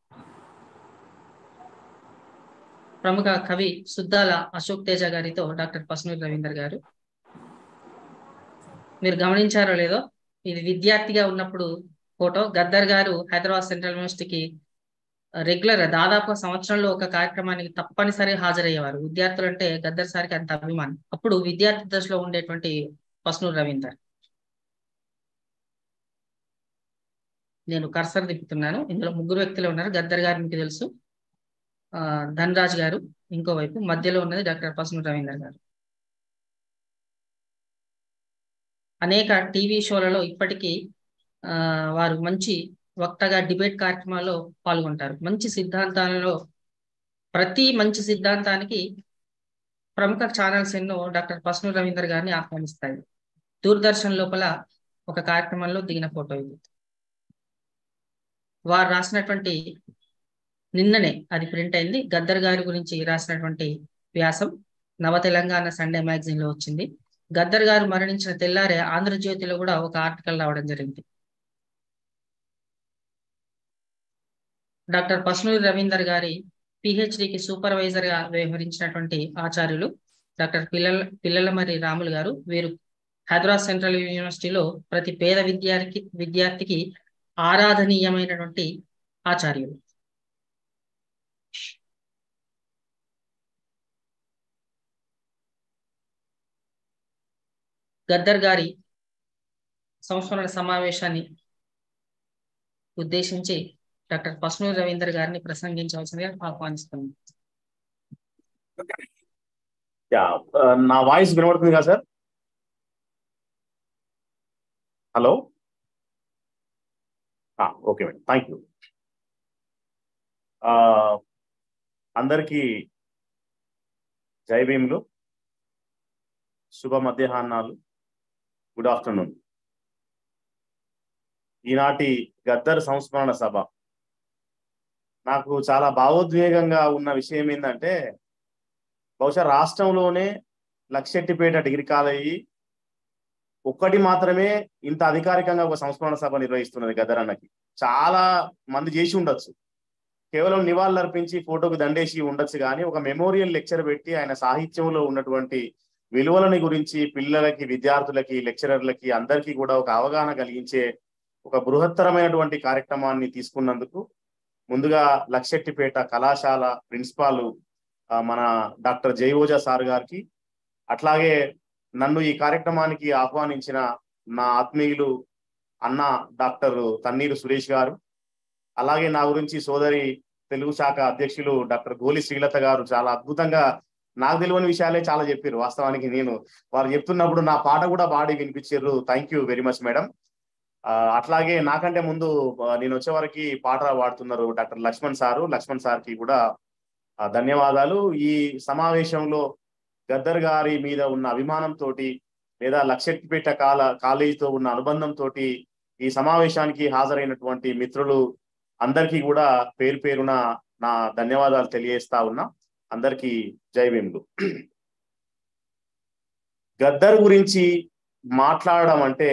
ప్రముఖ కవి సుద్దాల అశోక్ తేజ గారితో డాక్టర్ పసునూరి రవీందర్ గారు మీరు గమనించారో లేదో ఇది విద్యార్థిగా ఉన్నప్పుడు ఫోటో గద్దర్ గారు హైదరాబాద్ సెంట్రల్ యూనివర్సిటీకి రెగ్యులర్ దాదాపు సంవత్సరంలో ఒక కార్యక్రమానికి తప్పనిసరి హాజరయ్యేవారు విద్యార్థులు అంటే గద్దర్ సారికి అంత అభిమానం అప్పుడు విద్యార్థి దశలో ఉండేటువంటి పసునూరు రవీందర్ నేను కర్సర్ తిప్పుతున్నాను ఇందులో ముగ్గురు వ్యక్తులు ఉన్నారు గద్దర్ గారు మీకు తెలుసు ఆ ధనరాజ్ గారు ఇంకోవైపు మధ్యలో ఉన్నది డాక్టర్ పసునూరు రవీందర్ గారు అనేక టీవీ షోలలో ఇప్పటికీ ఆ వారు మంచి వక్తగా డిబేట్ కార్యక్రమాల్లో పాల్గొంటారు మంచి సిద్ధాంతాలలో ప్రతి మంచి సిద్ధాంతానికి ప్రముఖ ఛానల్స్ ఎన్నో డాక్టర్ పసునూరు రవీందర్ గారిని ఆహ్వానిస్తాయి దూరదర్శన్ లోపల ఒక కార్యక్రమంలో దిగిన ఫోటో ఇది వారు రాసినటువంటి నిన్ననే అది ప్రింట్ అయింది గద్దర్ గారి గురించి రాసినటువంటి వ్యాసం నవ తెలంగాణ సండే మ్యాగజైన్ లో వచ్చింది గద్దర్ గారు మరణించిన తెల్లారే ఆంధ్రజ్యోతిలో కూడా ఒక ఆర్టికల్ రావడం జరిగింది డాక్టర్ పసునూరి రవీందర్ గారి పిహెచ్డికి సూపర్వైజర్ గా వ్యవహరించినటువంటి ఆచార్యులు డాక్టర్ పిల్లల పిల్లలమరి రాములు గారు వీరు హైదరాబాద్ సెంట్రల్ యూనివర్సిటీలో ప్రతి పేద విద్యార్థికి విద్యార్థికి ఆరాధనీయమైనటువంటి ఆచార్యులు గద్దర్ గారి సంస్మరణ సమావేశాన్ని ఉద్దేశించి డాక్టర్ పసునూరి రవీందర్ గారిని ప్రసంగించవలసిందిగా ఆహ్వానిస్తున్నాం నా వాయిస్ వినబడుతుంది కదా sir hello okay madam thank you అందరికీ జై భీములు శుభ మధ్యాహ్నాలు గుడ్ ఆఫ్టర్నూన్ ఈనాటి గద్దర్ సంస్మరణ సభ నాకు చాలా భావోద్వేగంగా ఉన్న విషయం ఏంటంటే బహుశా రాష్ట్రంలోనే లక్షెట్టిపేట డిగ్రీ కాలేజీ ఒక్కటి మాత్రమే ఇంత అధికారికంగా ఒక సంస్మరణ సభ నిర్వహిస్తున్నది గద్దర్ అన్నకి చాలా మంది చేసి ఉండొచ్చు కేవలం నివాళులు అర్పించి ఫోటోకు దండేసి ఉండొచ్చు కానీ ఒక మెమోరియల్ లెక్చర్ పెట్టి ఆయన సాహిత్యంలో ఉన్నటువంటి విలువలని గురించి పిల్లలకి విద్యార్థులకి లెక్చరర్లకి అందరికీ కూడా ఒక అవగాహన కలిగించే ఒక బృహత్తరమైనటువంటి కార్యక్రమాన్ని తీసుకున్నందుకు ముందుగా లక్షెట్టిపేట కళాశాల ప్రిన్సిపాల్ ఆ, మన డాక్టర్ జయవోజా సార్ గారికి అట్లాగే నన్ను ఈ కార్యక్రమానికి ఆహ్వానించిన నా ఆత్మీయులు అన్న డాక్టర్ తన్నీరు సురేష్ గారు అలాగే నా గురించి సోదరి తెలుగు శాఖ అధ్యక్షులు డాక్టర్ గోలి శ్రీలత గారు చాలా అద్భుతంగా నాకు తెలియని విషయాలే చాలా చెప్పారు వాస్తవానికి నేను వారు చెప్తున్నప్పుడు నా పాట కూడా పాడి వినిపించారు thank you very much madam ఆ, అట్లాగే నాకంటే ముందు ఆ, నేను వచ్చే వరకు పాట పాడుతున్నారు డాక్టర్ లక్ష్మణ్ సారు లక్ష్మణ్ సార్కి కూడా ఆ, ధన్యవాదాలు ఈ సమావేశంలో గద్దర్ గారి మీద ఉన్న అభిమానంతో లేదా లక్షెట్టిపేట కాల కాలేజీతో ఉన్న అనుబంధంతో ఈ సమావేశానికి హాజరైనటువంటి మిత్రులు అందరికీ కూడా పేరు పేరున నా ధన్యవాదాలు తెలియజేస్తా ఉన్నా అందరికీ జై భీములు గద్దర్ గురించి మాట్లాడడం అంటే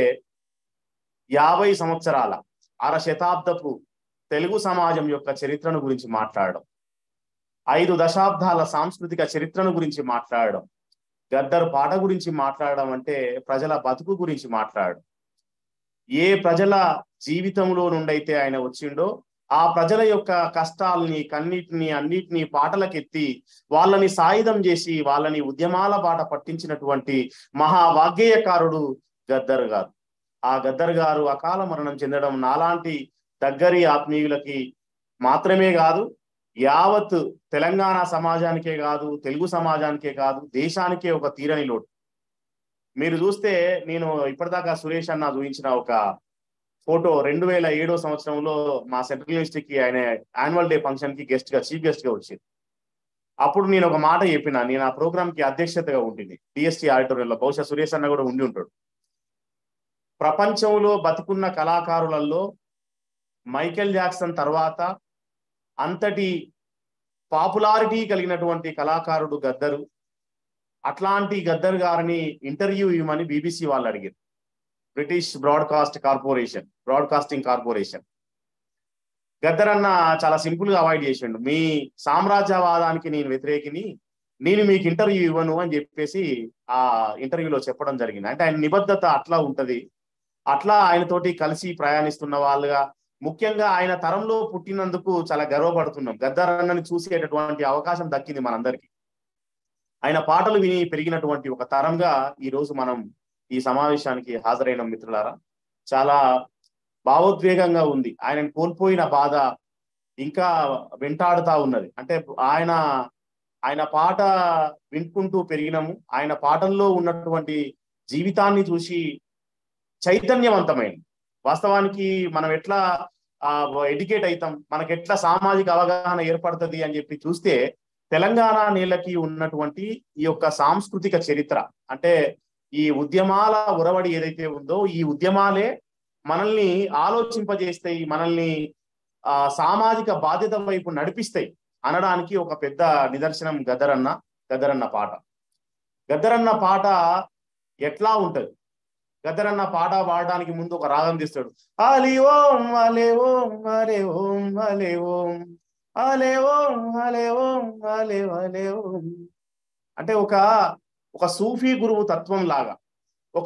యాభై సంవత్సరాల అర శతాబ్దపు తెలుగు సమాజం యొక్క చరిత్రను గురించి మాట్లాడడం ఐదు దశాబ్దాల సాంస్కృతిక చరిత్రను గురించి మాట్లాడడం గద్దర్ పాట గురించి మాట్లాడడం అంటే ప్రజల బతుకు గురించి మాట్లాడడం ఏ ప్రజల జీవితంలో నుండైతే ఆయన వచ్చిండో ఆ ప్రజల యొక్క కష్టాలని కన్నిటిని అన్నిటినీ పాటలకెత్తి వాళ్ళని సాయుధం చేసి వాళ్ళని ఉద్యమాల బాట పట్టించినటువంటి మహావాగ్గేయకారుడు గద్దర్ గారు ఆ గద్దర్ గారు అకాల మరణం చెందడం నాలాంటి దగ్గరి ఆత్మీయులకి మాత్రమే కాదు యావత్ తెలంగాణ సమాజానికే కాదు తెలుగు సమాజానికే కాదు దేశానికే ఒక తీరని లోటు మీరు చూస్తే నేను ఇప్పటిదాకా సురేష్ అన్న చూపించిన ఒక ఫోటో రెండు వేల ఏడో సంవత్సరంలో మా సెంట్రల్ యూనివర్సిటీకి ఆయన యాన్యువల్ డే ఫంక్షన్ కి గెస్ట్ గా చీఫ్ గెస్ట్ గా వచ్చింది అప్పుడు నేను ఒక మాట చెప్పిన నేను ఆ ప్రోగ్రామ్ కి అధ్యక్షతగా ఉంటుంది డిఎస్టీ ఆడిటోరియంలో బహుశా సురేష్ అన్న కూడా ఉండి ఉంటాడు ప్రపంచంలో బతుకున్న కళాకారులలో మైకేల్ జాక్సన్ తర్వాత అంతటి పాపులారిటీ కలిగినటువంటి కళాకారుడు గద్దరు అట్లాంటి గద్దర్ గారిని ఇంటర్వ్యూ ఇవ్వమని బీబీసీ వాళ్ళు అడిగారు British broadcast corporation broadcasting corporation Gaddar అన్న చాలా సింపుల్ గా అవాయిడ్ చేసిండు మీ సామ్రాజ్యవాదానికి నేను వ్యతిరేకిని నేను మీకు ఇంటర్వ్యూ ఇవ్వను అని చెప్పేసి ఆ ఇంటర్వ్యూలో చెప్పడం జరిగింది అంటే ఆయన నిబద్ధత అట్లా ఉంటది అట్లా ఆయనతోటి కలిసి ప్రయాణిస్తున్న వాళ్ళుగా ముఖ్యంగా ఆయన తరంలో పుట్టినందుకు చాలా గర్వపడుతున్నాం గద్దర్ అన్నని చూసేటటువంటి అవకాశం దక్కింది మనందరికి ఆయన పాటలు విని పెరిగినటువంటి ఒక తరంగా ఈ రోజు మనం ఈ సమావేశానికి హాజరైన మిత్రులారా చాలా భావోద్వేగంగా ఉంది ఆయనను కోల్పోయిన బాధ ఇంకా వెంటాడుతా ఉన్నది అంటే ఆయన ఆయన పాట వినుకుంటూ పెరిగినాము ఆయన పాటల్లో ఉన్నటువంటి జీవితాన్ని చూసి చైతన్యవంతమైంది వాస్తవానికి మనం ఎట్లా ఎడ్యుకేట్ అవుతాం మనకి ఎట్లా సామాజిక అవగాహన ఏర్పడుతుంది అని చెప్పి చూస్తే తెలంగాణ నేలకి ఉన్నటువంటి ఈ యొక్క సాంస్కృతిక చరిత్ర అంటే ఈ ఉద్యమాల ఉరవడి ఏదైతే ఉందో ఈ ఉద్యమాలే మనల్ని ఆలోచింపజేస్తాయి మనల్ని ఆ సామాజిక బాధ్యత వైపు నడిపిస్తాయి అనడానికి ఒక పెద్ద నిదర్శనం గద్దరన్న గద్దరన్న పాట గద్దరన్న పాట ఎట్లా ఉంటది గద్దరన్న పాట పాడడానికి ముందు ఒక రాగం తీస్తాడు అలి ఓం అలే ఓం అలే ఓం అలే ఓం అలే ఓం అలే ఓం అలే అలే ఓం అంటే ఒక ఒక సూఫీ గురువు తత్వం లాగా ఒక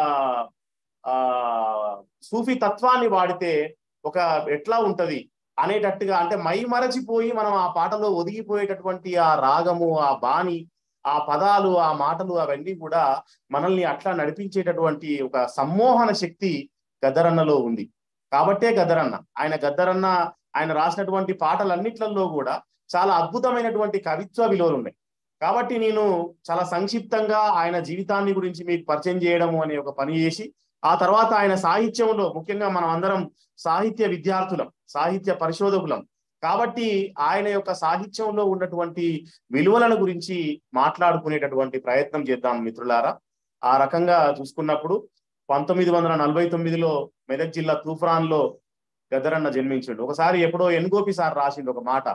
ఆ సూఫీ తత్వాన్ని వాడితే ఒక ఎట్లా ఉంటది అనేటట్టుగా అంటే మై మరచిపోయి మనం ఆ పాటలో ఒదిగిపోయేటటువంటి ఆ రాగము ఆ బాణి ఆ పదాలు ఆ మాటలు అవన్నీ కూడా మనల్ని అట్లా నడిపించేటటువంటి ఒక సమ్మోహన శక్తి గద్దరన్నలో ఉంది కాబట్టే గద్దరన్న ఆయన గద్దరన్న ఆయన రాసినటువంటి పాటలన్నిట్లలో కూడా చాలా అద్భుతమైనటువంటి కవిత్వ విలువలు ఉన్నాయి కాబట్టి నేను చాలా సంక్షిప్తంగా ఆయన జీవితాన్ని గురించి మీకు పరిచయం చేయడము అనే ఒక పని చేసి ఆ తర్వాత ఆయన సాహిత్యంలో ముఖ్యంగా మనం అందరం సాహిత్య విద్యార్థులం సాహిత్య పరిశోధకులం కాబట్టి ఆయన యొక్క సాహిత్యంలో ఉన్నటువంటి విలువలను గురించి మాట్లాడుకునేటటువంటి ప్రయత్నం చేద్దాం మిత్రులారా ఆ రకంగా చూసుకున్నప్పుడు పంతొమ్మిది వందల నలభై తొమ్మిదిలో మెదక్ జిల్లా తూఫాన్ లో గద్దరన్న జన్మించిండు ఒకసారి ఎప్పుడో ఎన్గోపి సార్ రాసిండు ఒక మాట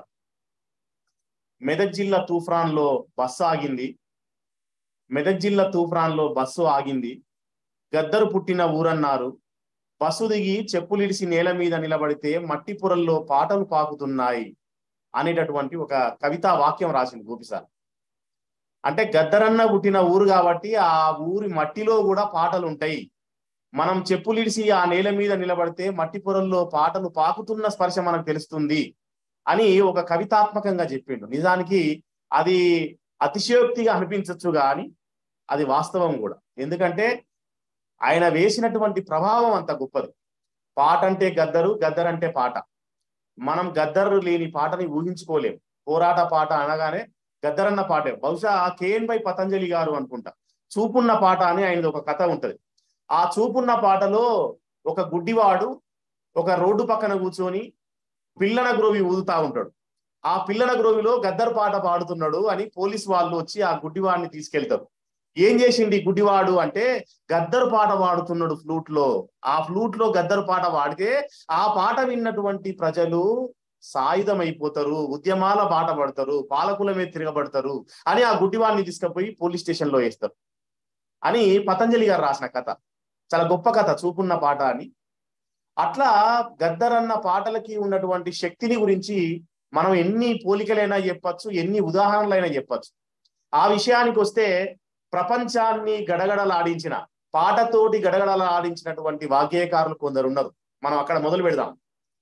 మెదక్ జిల్లా తూఫాన్ లో బస్సు ఆగింది మెదక్ జిల్లా తూఫాన్ లో బస్సు ఆగింది గద్దరు పుట్టిన ఊరన్నారు బస్సు దిగి చెప్పులిడిసి నేల మీద నిలబడితే మట్టి పొరల్లో పాటలు పాకుతున్నాయి అనేటటువంటి ఒక కవితా వాక్యం రాసింది గోపిసార్ అంటే గద్దరన్న పుట్టిన ఊరు కాబట్టి ఆ ఊరి మట్టిలో కూడా పాటలు ఉంటాయి మనం చెప్పులిడిసి ఆ నేల మీద నిలబడితే మట్టి పొరల్లో పాటలు పాకుతున్న స్పర్శ మనకు తెలుస్తుంది అని ఒక కవితాత్మకంగా చెప్పిండు నిజానికి అది అతిశయోక్తిగా అనిపించవచ్చు కానీ అది వాస్తవం కూడా ఎందుకంటే ఆయన వేసినటువంటి ప్రభావం అంత గొప్పది పాట అంటే గద్దరు గద్దర్ అంటే పాట మనం గద్దరు లేని పాటని ఊహించుకోలేం పోరాట పాట అనగానే గద్దరన్న పాటే బహుశా కేఎన్ బై పతంజలి గారు అనుకుంటా చూపున్న పాట అని ఆయనది ఒక కథ ఉంటది ఆ చూపున్న పాటలో ఒక గుడ్డివాడు ఒక రోడ్డు పక్కన కూర్చొని పిల్లన గ్రోవి ఊదుతా ఉంటాడు ఆ పిల్లన గ్రోవిలో గద్దర్ పాట పాడుతున్నాడు అని పోలీస్ వాళ్ళు వచ్చి ఆ గుడ్డివాడిని తీసుకెళ్తారు ఏం చేసిండి గుడ్డివాడు అంటే గద్దరు పాట పాడుతున్నాడు ఫ్లూట్ లో ఆ ఫ్లూట్ లో గద్దరు పాట పాడితే ఆ పాట విన్నటువంటి ప్రజలు సాయుధం అయిపోతారు ఉద్యమాల బాట పడతారు పాలకుల మీద తిరగబడతారు అని ఆ గుడ్డివాడిని తీసుకుపోయి పోలీస్ స్టేషన్ లో వేస్తారు అని పతంజలి గారు రాసిన కథ చాలా గొప్ప కథ చూపున్న పాట అని అట్లా గద్దర్ అన్న పాటలకి ఉన్నటువంటి శక్తిని గురించి మనం ఎన్ని పోలికలైనా చెప్పచ్చు ఎన్ని ఉదాహరణలైనా చెప్పచ్చు ఆ విషయానికి వస్తే ప్రపంచాన్ని గడగడలాడించిన పాటతోటి గడగడలాడించినటువంటి వాగ్గేయకారులు కొందరు ఉన్నారు మనం అక్కడ మొదలు పెడదాం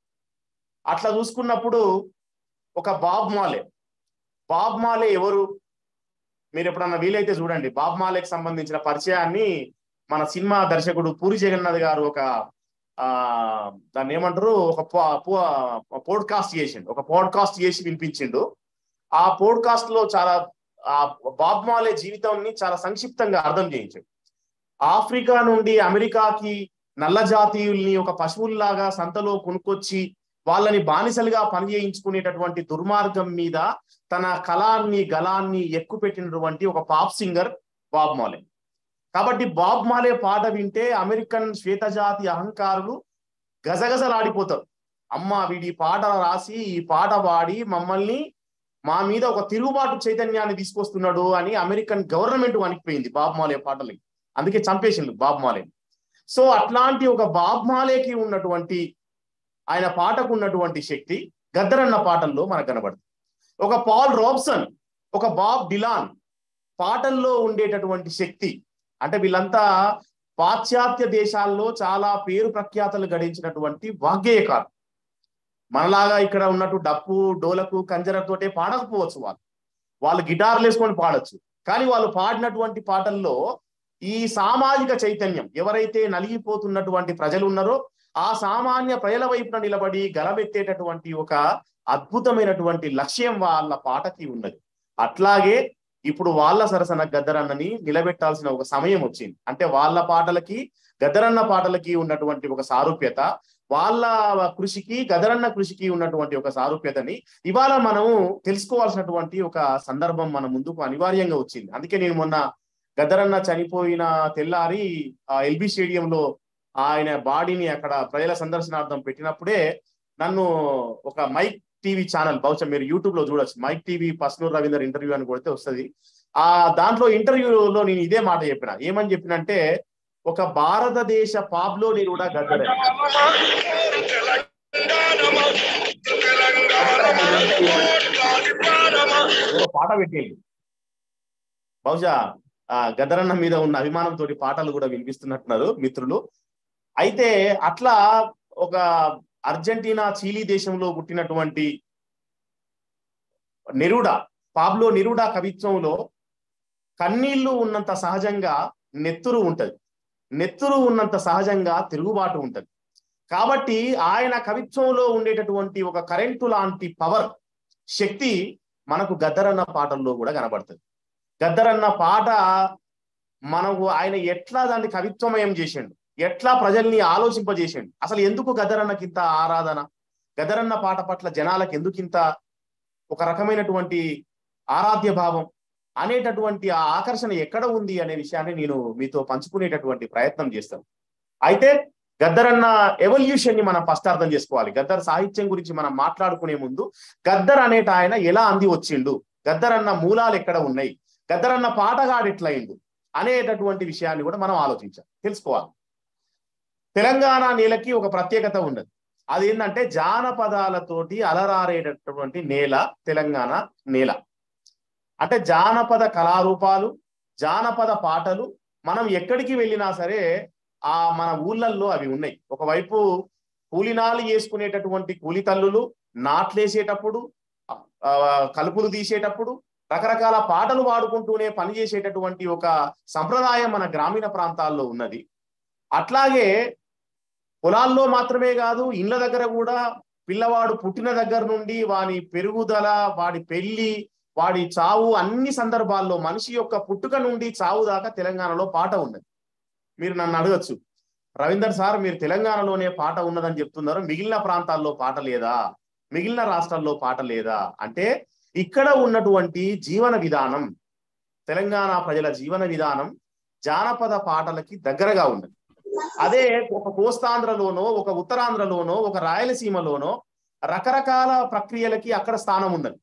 అట్లా చూసుకున్నప్పుడు ఒక బాబ్ మాలే బాబ్ మాలే ఎవరు మీరు ఎప్పుడన్నా వీలైతే చూడండి బాబ్ మాలేకి సంబంధించిన పరిచయాన్ని మన సినిమా దర్శకుడు పూరి జగన్నాథ్ గారు ఒక ఆ దాన్ని ఏమంటారు ఒక పోడ్కాస్ట్ చేసిండు ఒక పోడ్కాస్ట్ చేసి వినిపించిండు ఆ పోడ్కాస్ట్ లో చాలా ఆ బాబ్ మాలే జీవితాన్ని చాలా సంక్షిప్తంగా అర్థం చేయించాడు ఆఫ్రికా నుండి అమెరికాకి నల్ల జాతీయుల్ని ఒక పశువుల్లాగా సంతలో కొనుక్కొచ్చి వాళ్ళని బానిసలుగా పనిచేయించుకునేటటువంటి దుర్మార్గం మీద తన కళాన్ని గలాన్ని ఎక్కుపెట్టినటువంటి ఒక పాప్ సింగర్ బాబ్ మాలే కాబట్టి బాబ్ మాలే పాట వింటే అమెరికన్ శ్వేతజాతి అహంకారులు గజగజలాడిపోతారు అమ్మ వీడి పాట రాసి ఈ పాట పాడి మమ్మల్ని మా మీద ఒక తిరుగుబాటు చైతన్యాన్ని తీసుకొస్తున్నాడు అని అమెరికన్ గవర్నమెంట్ వణికిపోయింది బాబ్ మాలే పాటలకి అందుకే చంపేసిండు బాబ్ మాలే సో అట్లాంటి ఒక బాబ్ మాలేకి ఉన్నటువంటి ఆయన పాటకు ఉన్నటువంటి శక్తి గద్దరన్న పాటల్లో మనకు కనబడుతుంది ఒక పాల్ రాబ్సన్ ఒక బాబ్ డిలాన్ పాటల్లో ఉండేటటువంటి శక్తి అంటే వీళ్ళంతా పాశ్చాత్య దేశాల్లో చాలా పేరు ప్రఖ్యాతలు గడించినటువంటి వాగ్గేయకారు మనలాగా ఇక్కడ ఉన్నట్టు డప్పు డోలకు కంజరతోటే పాడకపోవచ్చు వాళ్ళు వాళ్ళు గిటార్లు వేసుకొని పాడొచ్చు కానీ వాళ్ళు పాడినటువంటి పాటల్లో ఈ సామాజిక చైతన్యం ఎవరైతే నలిగిపోతున్నటువంటి ప్రజలు ఉన్నారో ఆ సామాన్య ప్రజల వైపున నిలబడి గలమెత్తేటటువంటి ఒక అద్భుతమైనటువంటి లక్ష్యం వాళ్ళ పాటకి ఉన్నది అట్లాగే ఇప్పుడు వాళ్ళ సరసన గద్దరన్నని నిలబెట్టాల్సిన ఒక సమయం వచ్చింది అంటే వాళ్ళ పాటలకి గద్దరన్న పాటలకి ఉన్నటువంటి ఒక సారూప్యత వాళ్ళ కృషికి గదరన్న కృషికి ఉన్నటువంటి ఒక సారూప్యతని ఇవాళ మనము తెలుసుకోవాల్సినటువంటి ఒక సందర్భం మన ముందుకు అనివార్యంగా వచ్చింది అందుకే నేను మొన్న గదరన్న చనిపోయిన తెల్లారి ఆ ఎల్బి స్టేడియంలో ఆయన బాడీని అక్కడ ప్రజల సందర్శనార్థం పెట్టినప్పుడే నన్ను ఒక మైక్ టీవీ ఛానల్ బహుశా మీరు యూట్యూబ్ లో చూడొచ్చు mic TV Pasunoor Ravinder interview అని కొడితే వస్తుంది ఆ దాంట్లో ఇంటర్వ్యూలో నేను ఇదే మాట చెప్పిన ఏమని చెప్పినంటే ఒక భారతదేశ పాబ్లో నేను కూడా గద్దరే ఏదో పాట పెట్టేది బహుశా ఆ గద్దరన్న మీద ఉన్న అభిమానంతో పాటలు కూడా వినిపిస్తున్నట్టున్నారు మిత్రులు అయితే అట్లా ఒక అర్జెంటీనా చీలీ దేశంలో పుట్టినటువంటి నెరుడా పాబ్లో నెరుడా కవిత్వంలో కన్నీళ్లు ఉన్నంత సహజంగా నెత్తురు ఉంటది నెత్తురు ఉన్నంత సహజంగా తిరుగుబాటు ఉంటది కాబట్టి ఆయన కవిత్వంలో ఉండేటటువంటి ఒక కరెంటు లాంటి పవర్ శక్తి మనకు గద్దరన్న పాటల్లో కూడా కనబడుతుంది గద్దరన్న పాట మనకు ఆయన ఎట్లా దాన్ని కవిత్వమయం చేసిండు ఎట్లా ప్రజల్ని ఆలోచింపజేసిండు అసలు ఎందుకు గద్దరన్నకి ఇంత ఆరాధన గద్దరన్న పాట పట్ల జనాలకు ఎందుకు ఇంత ఒక రకమైనటువంటి ఆరాధ్య భావం అనేటటువంటి ఆ ఆకర్షణ ఎక్కడ ఉంది అనే విషయాన్ని నేను మీతో పంచుకునేటటువంటి ప్రయత్నం చేస్తాను అయితే గద్దరన్న ఎవల్యూషన్ ని మనం ఫస్ట్ అర్థం చేసుకోవాలి గద్దర్ సాహిత్యం గురించి మనం మాట్లాడుకునే ముందు గద్దర్ అనేట ఆయన ఎలా అంది వచ్చిండు గద్దరన్న మూలాలు ఎక్కడ ఉన్నాయి గద్దరన్న పాటగాడు ఎట్లయిండు అనేటటువంటి విషయాన్ని కూడా మనం ఆలోచించాలి తెలుసుకోవాలి తెలంగాణ నేలకి ఒక ప్రత్యేకత ఉన్నది అది ఏంటంటే జానపదాలతోటి అలరారేటటువంటి నేల తెలంగాణ నేల అంటే జానపద కళారూపాలు జానపద పాటలు మనం ఎక్కడికి వెళ్ళినా సరే ఆ మన ఊళ్ళల్లో అవి ఉన్నాయి ఒకవైపు కూలినాలు చేసుకునేటటువంటి కూలి తల్లులు నాట్లేసేటప్పుడు ఆ, కలుపులు తీసేటప్పుడు రకరకాల పాటలు పాడుకుంటూనే పనిచేసేటటువంటి ఒక సంప్రదాయం మన గ్రామీణ ప్రాంతాల్లో ఉన్నది అట్లాగే పొలాల్లో మాత్రమే కాదు ఇళ్ళ దగ్గర కూడా పిల్లవాడు పుట్టిన దగ్గర నుండి వాని పెరుగుదల వాడి పెళ్లి వాడి చావు అన్ని సందర్భాల్లో మనిషి యొక్క పుట్టుక నుండి చావు దాకా తెలంగాణలో పాట ఉన్నది మీరు నన్ను అడగచ్చు రవీందర్ సార్ మీరు తెలంగాణలోనే పాట ఉన్నదని చెప్తున్నారు మిగిలిన ప్రాంతాల్లో పాట లేదా మిగిలిన రాష్ట్రాల్లో పాట లేదా అంటే ఇక్కడ ఉన్నటువంటి జీవన విధానం తెలంగాణ ప్రజల జీవన విధానం జానపద పాటలకి దగ్గరగా ఉన్నది అదే ఒక కోస్తాంధ్రలోనో ఒక ఉత్తరాంధ్రలోనో ఒక రాయలసీమలోనో రకరకాల ప్రక్రియలకి అక్కడ స్థానం ఉన్నది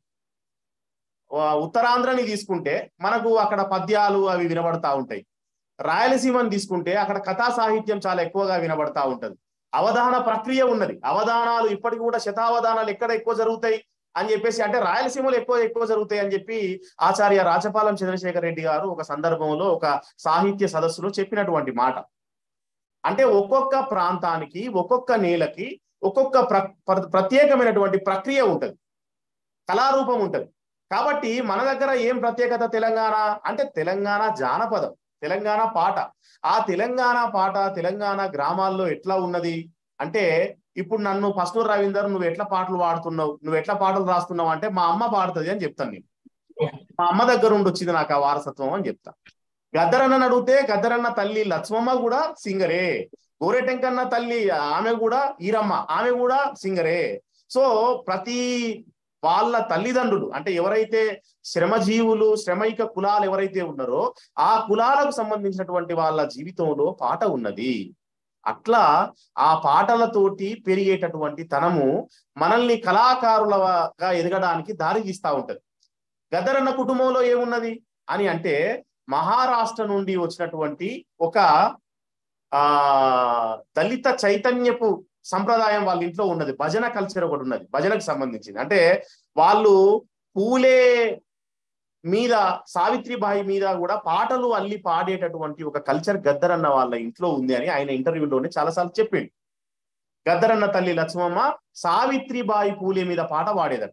ఆ, ఉత్తరాంధ్రని తీసుకుంటే మనకు అక్కడ పద్యాలు అవి వినబడతా ఉంటాయి రాయలసీమని తీసుకుంటే అక్కడ కథా సాహిత్యం చాలా ఎక్కువగా వినబడతా ఉంటది అవధాన ప్రక్రియ ఉన్నది అవధానాలు ఇప్పటికి కూడా శతావధానాలు ఎక్కడ ఎక్కువ జరుగుతాయి అని చెప్పేసి అంటే రాయలసీమలో ఎక్కువ ఎక్కువ జరుగుతాయి అని చెప్పి ఆచార్య రాచపాలెం చంద్రశేఖర్ రెడ్డి గారు ఒక సందర్భంలో ఒక సాహిత్య సదస్సులో చెప్పినటువంటి మాట అంటే ఒక్కొక్క ప్రాంతానికి ఒక్కొక్క నేలకి ఒక్కొక్క ప్ర ప్ర- ప్రత్యేకమైనటువంటి ప్రక్రియ ఉంటది కళారూపం ఉంటది కాబట్టి మన దగ్గర ఏం ప్రత్యేకత తెలంగాణ అంటే తెలంగాణ జానపదం తెలంగాణ పాట ఆ తెలంగాణ పాట తెలంగాణ గ్రామాల్లో ఎట్లా ఉన్నది అంటే ఇప్పుడు నన్ను పస్టూర్ రవీందర్ నువ్వు ఎట్లా పాటలు పాడుతున్నావు నువ్వు ఎట్లా పాటలు రాస్తున్నావు అంటే మా అమ్మ పాడుతుంది అని చెప్తాను నేను మా అమ్మ దగ్గర ఉండి వచ్చింది నాకు ఆ వారసత్వం అని చెప్తా గద్దరన్న అడిగితే గద్దరన్న తల్లి లక్ష్మమ్మ కూడా సింగరే గోరెటెంకన్న తల్లి ఆమె కూడా ఈరమ్మ ఆమె కూడా సింగరే సో ప్రతి వాళ్ళ తల్లిదండ్రులు అంటే ఎవరైతే శ్రమజీవులు శ్రమైక కులాలు ఎవరైతే ఉన్నారో ఆ కులాలకు సంబంధించినటువంటి వాళ్ళ జీవితంలో పాట ఉన్నది అట్లా ఆ పాటలతోటి పెరిగేటటువంటి తనము మనల్ని కళాకారులగా ఎదగడానికి దారి తీస్తా ఉంటది గద్దరన్న కుటుంబంలో ఏమున్నది అని అంటే మహారాష్ట్ర నుండి వచ్చినటువంటి ఒక ఆ దళిత చైతన్యపు సంప్రదాయం వాళ్ళ ఇంట్లో ఉన్నది భజన కల్చర్ ఒకటి ఉన్నది భజనకు సంబంధించింది అంటే వాళ్ళు పూలే మీద సావిత్రిబాయి మీద కూడా పాటలు అల్లి పాడేటటువంటి ఒక కల్చర్ గద్దరన్న వాళ్ళ ఇంట్లో ఉంది అని ఆయన ఇంటర్వ్యూలోనే చాలాసార్లు చెప్పిండు గద్దరన్న తల్లి లక్ష్మమ్మ సావిత్రిబాయి పూలే మీద పాట పాడేదట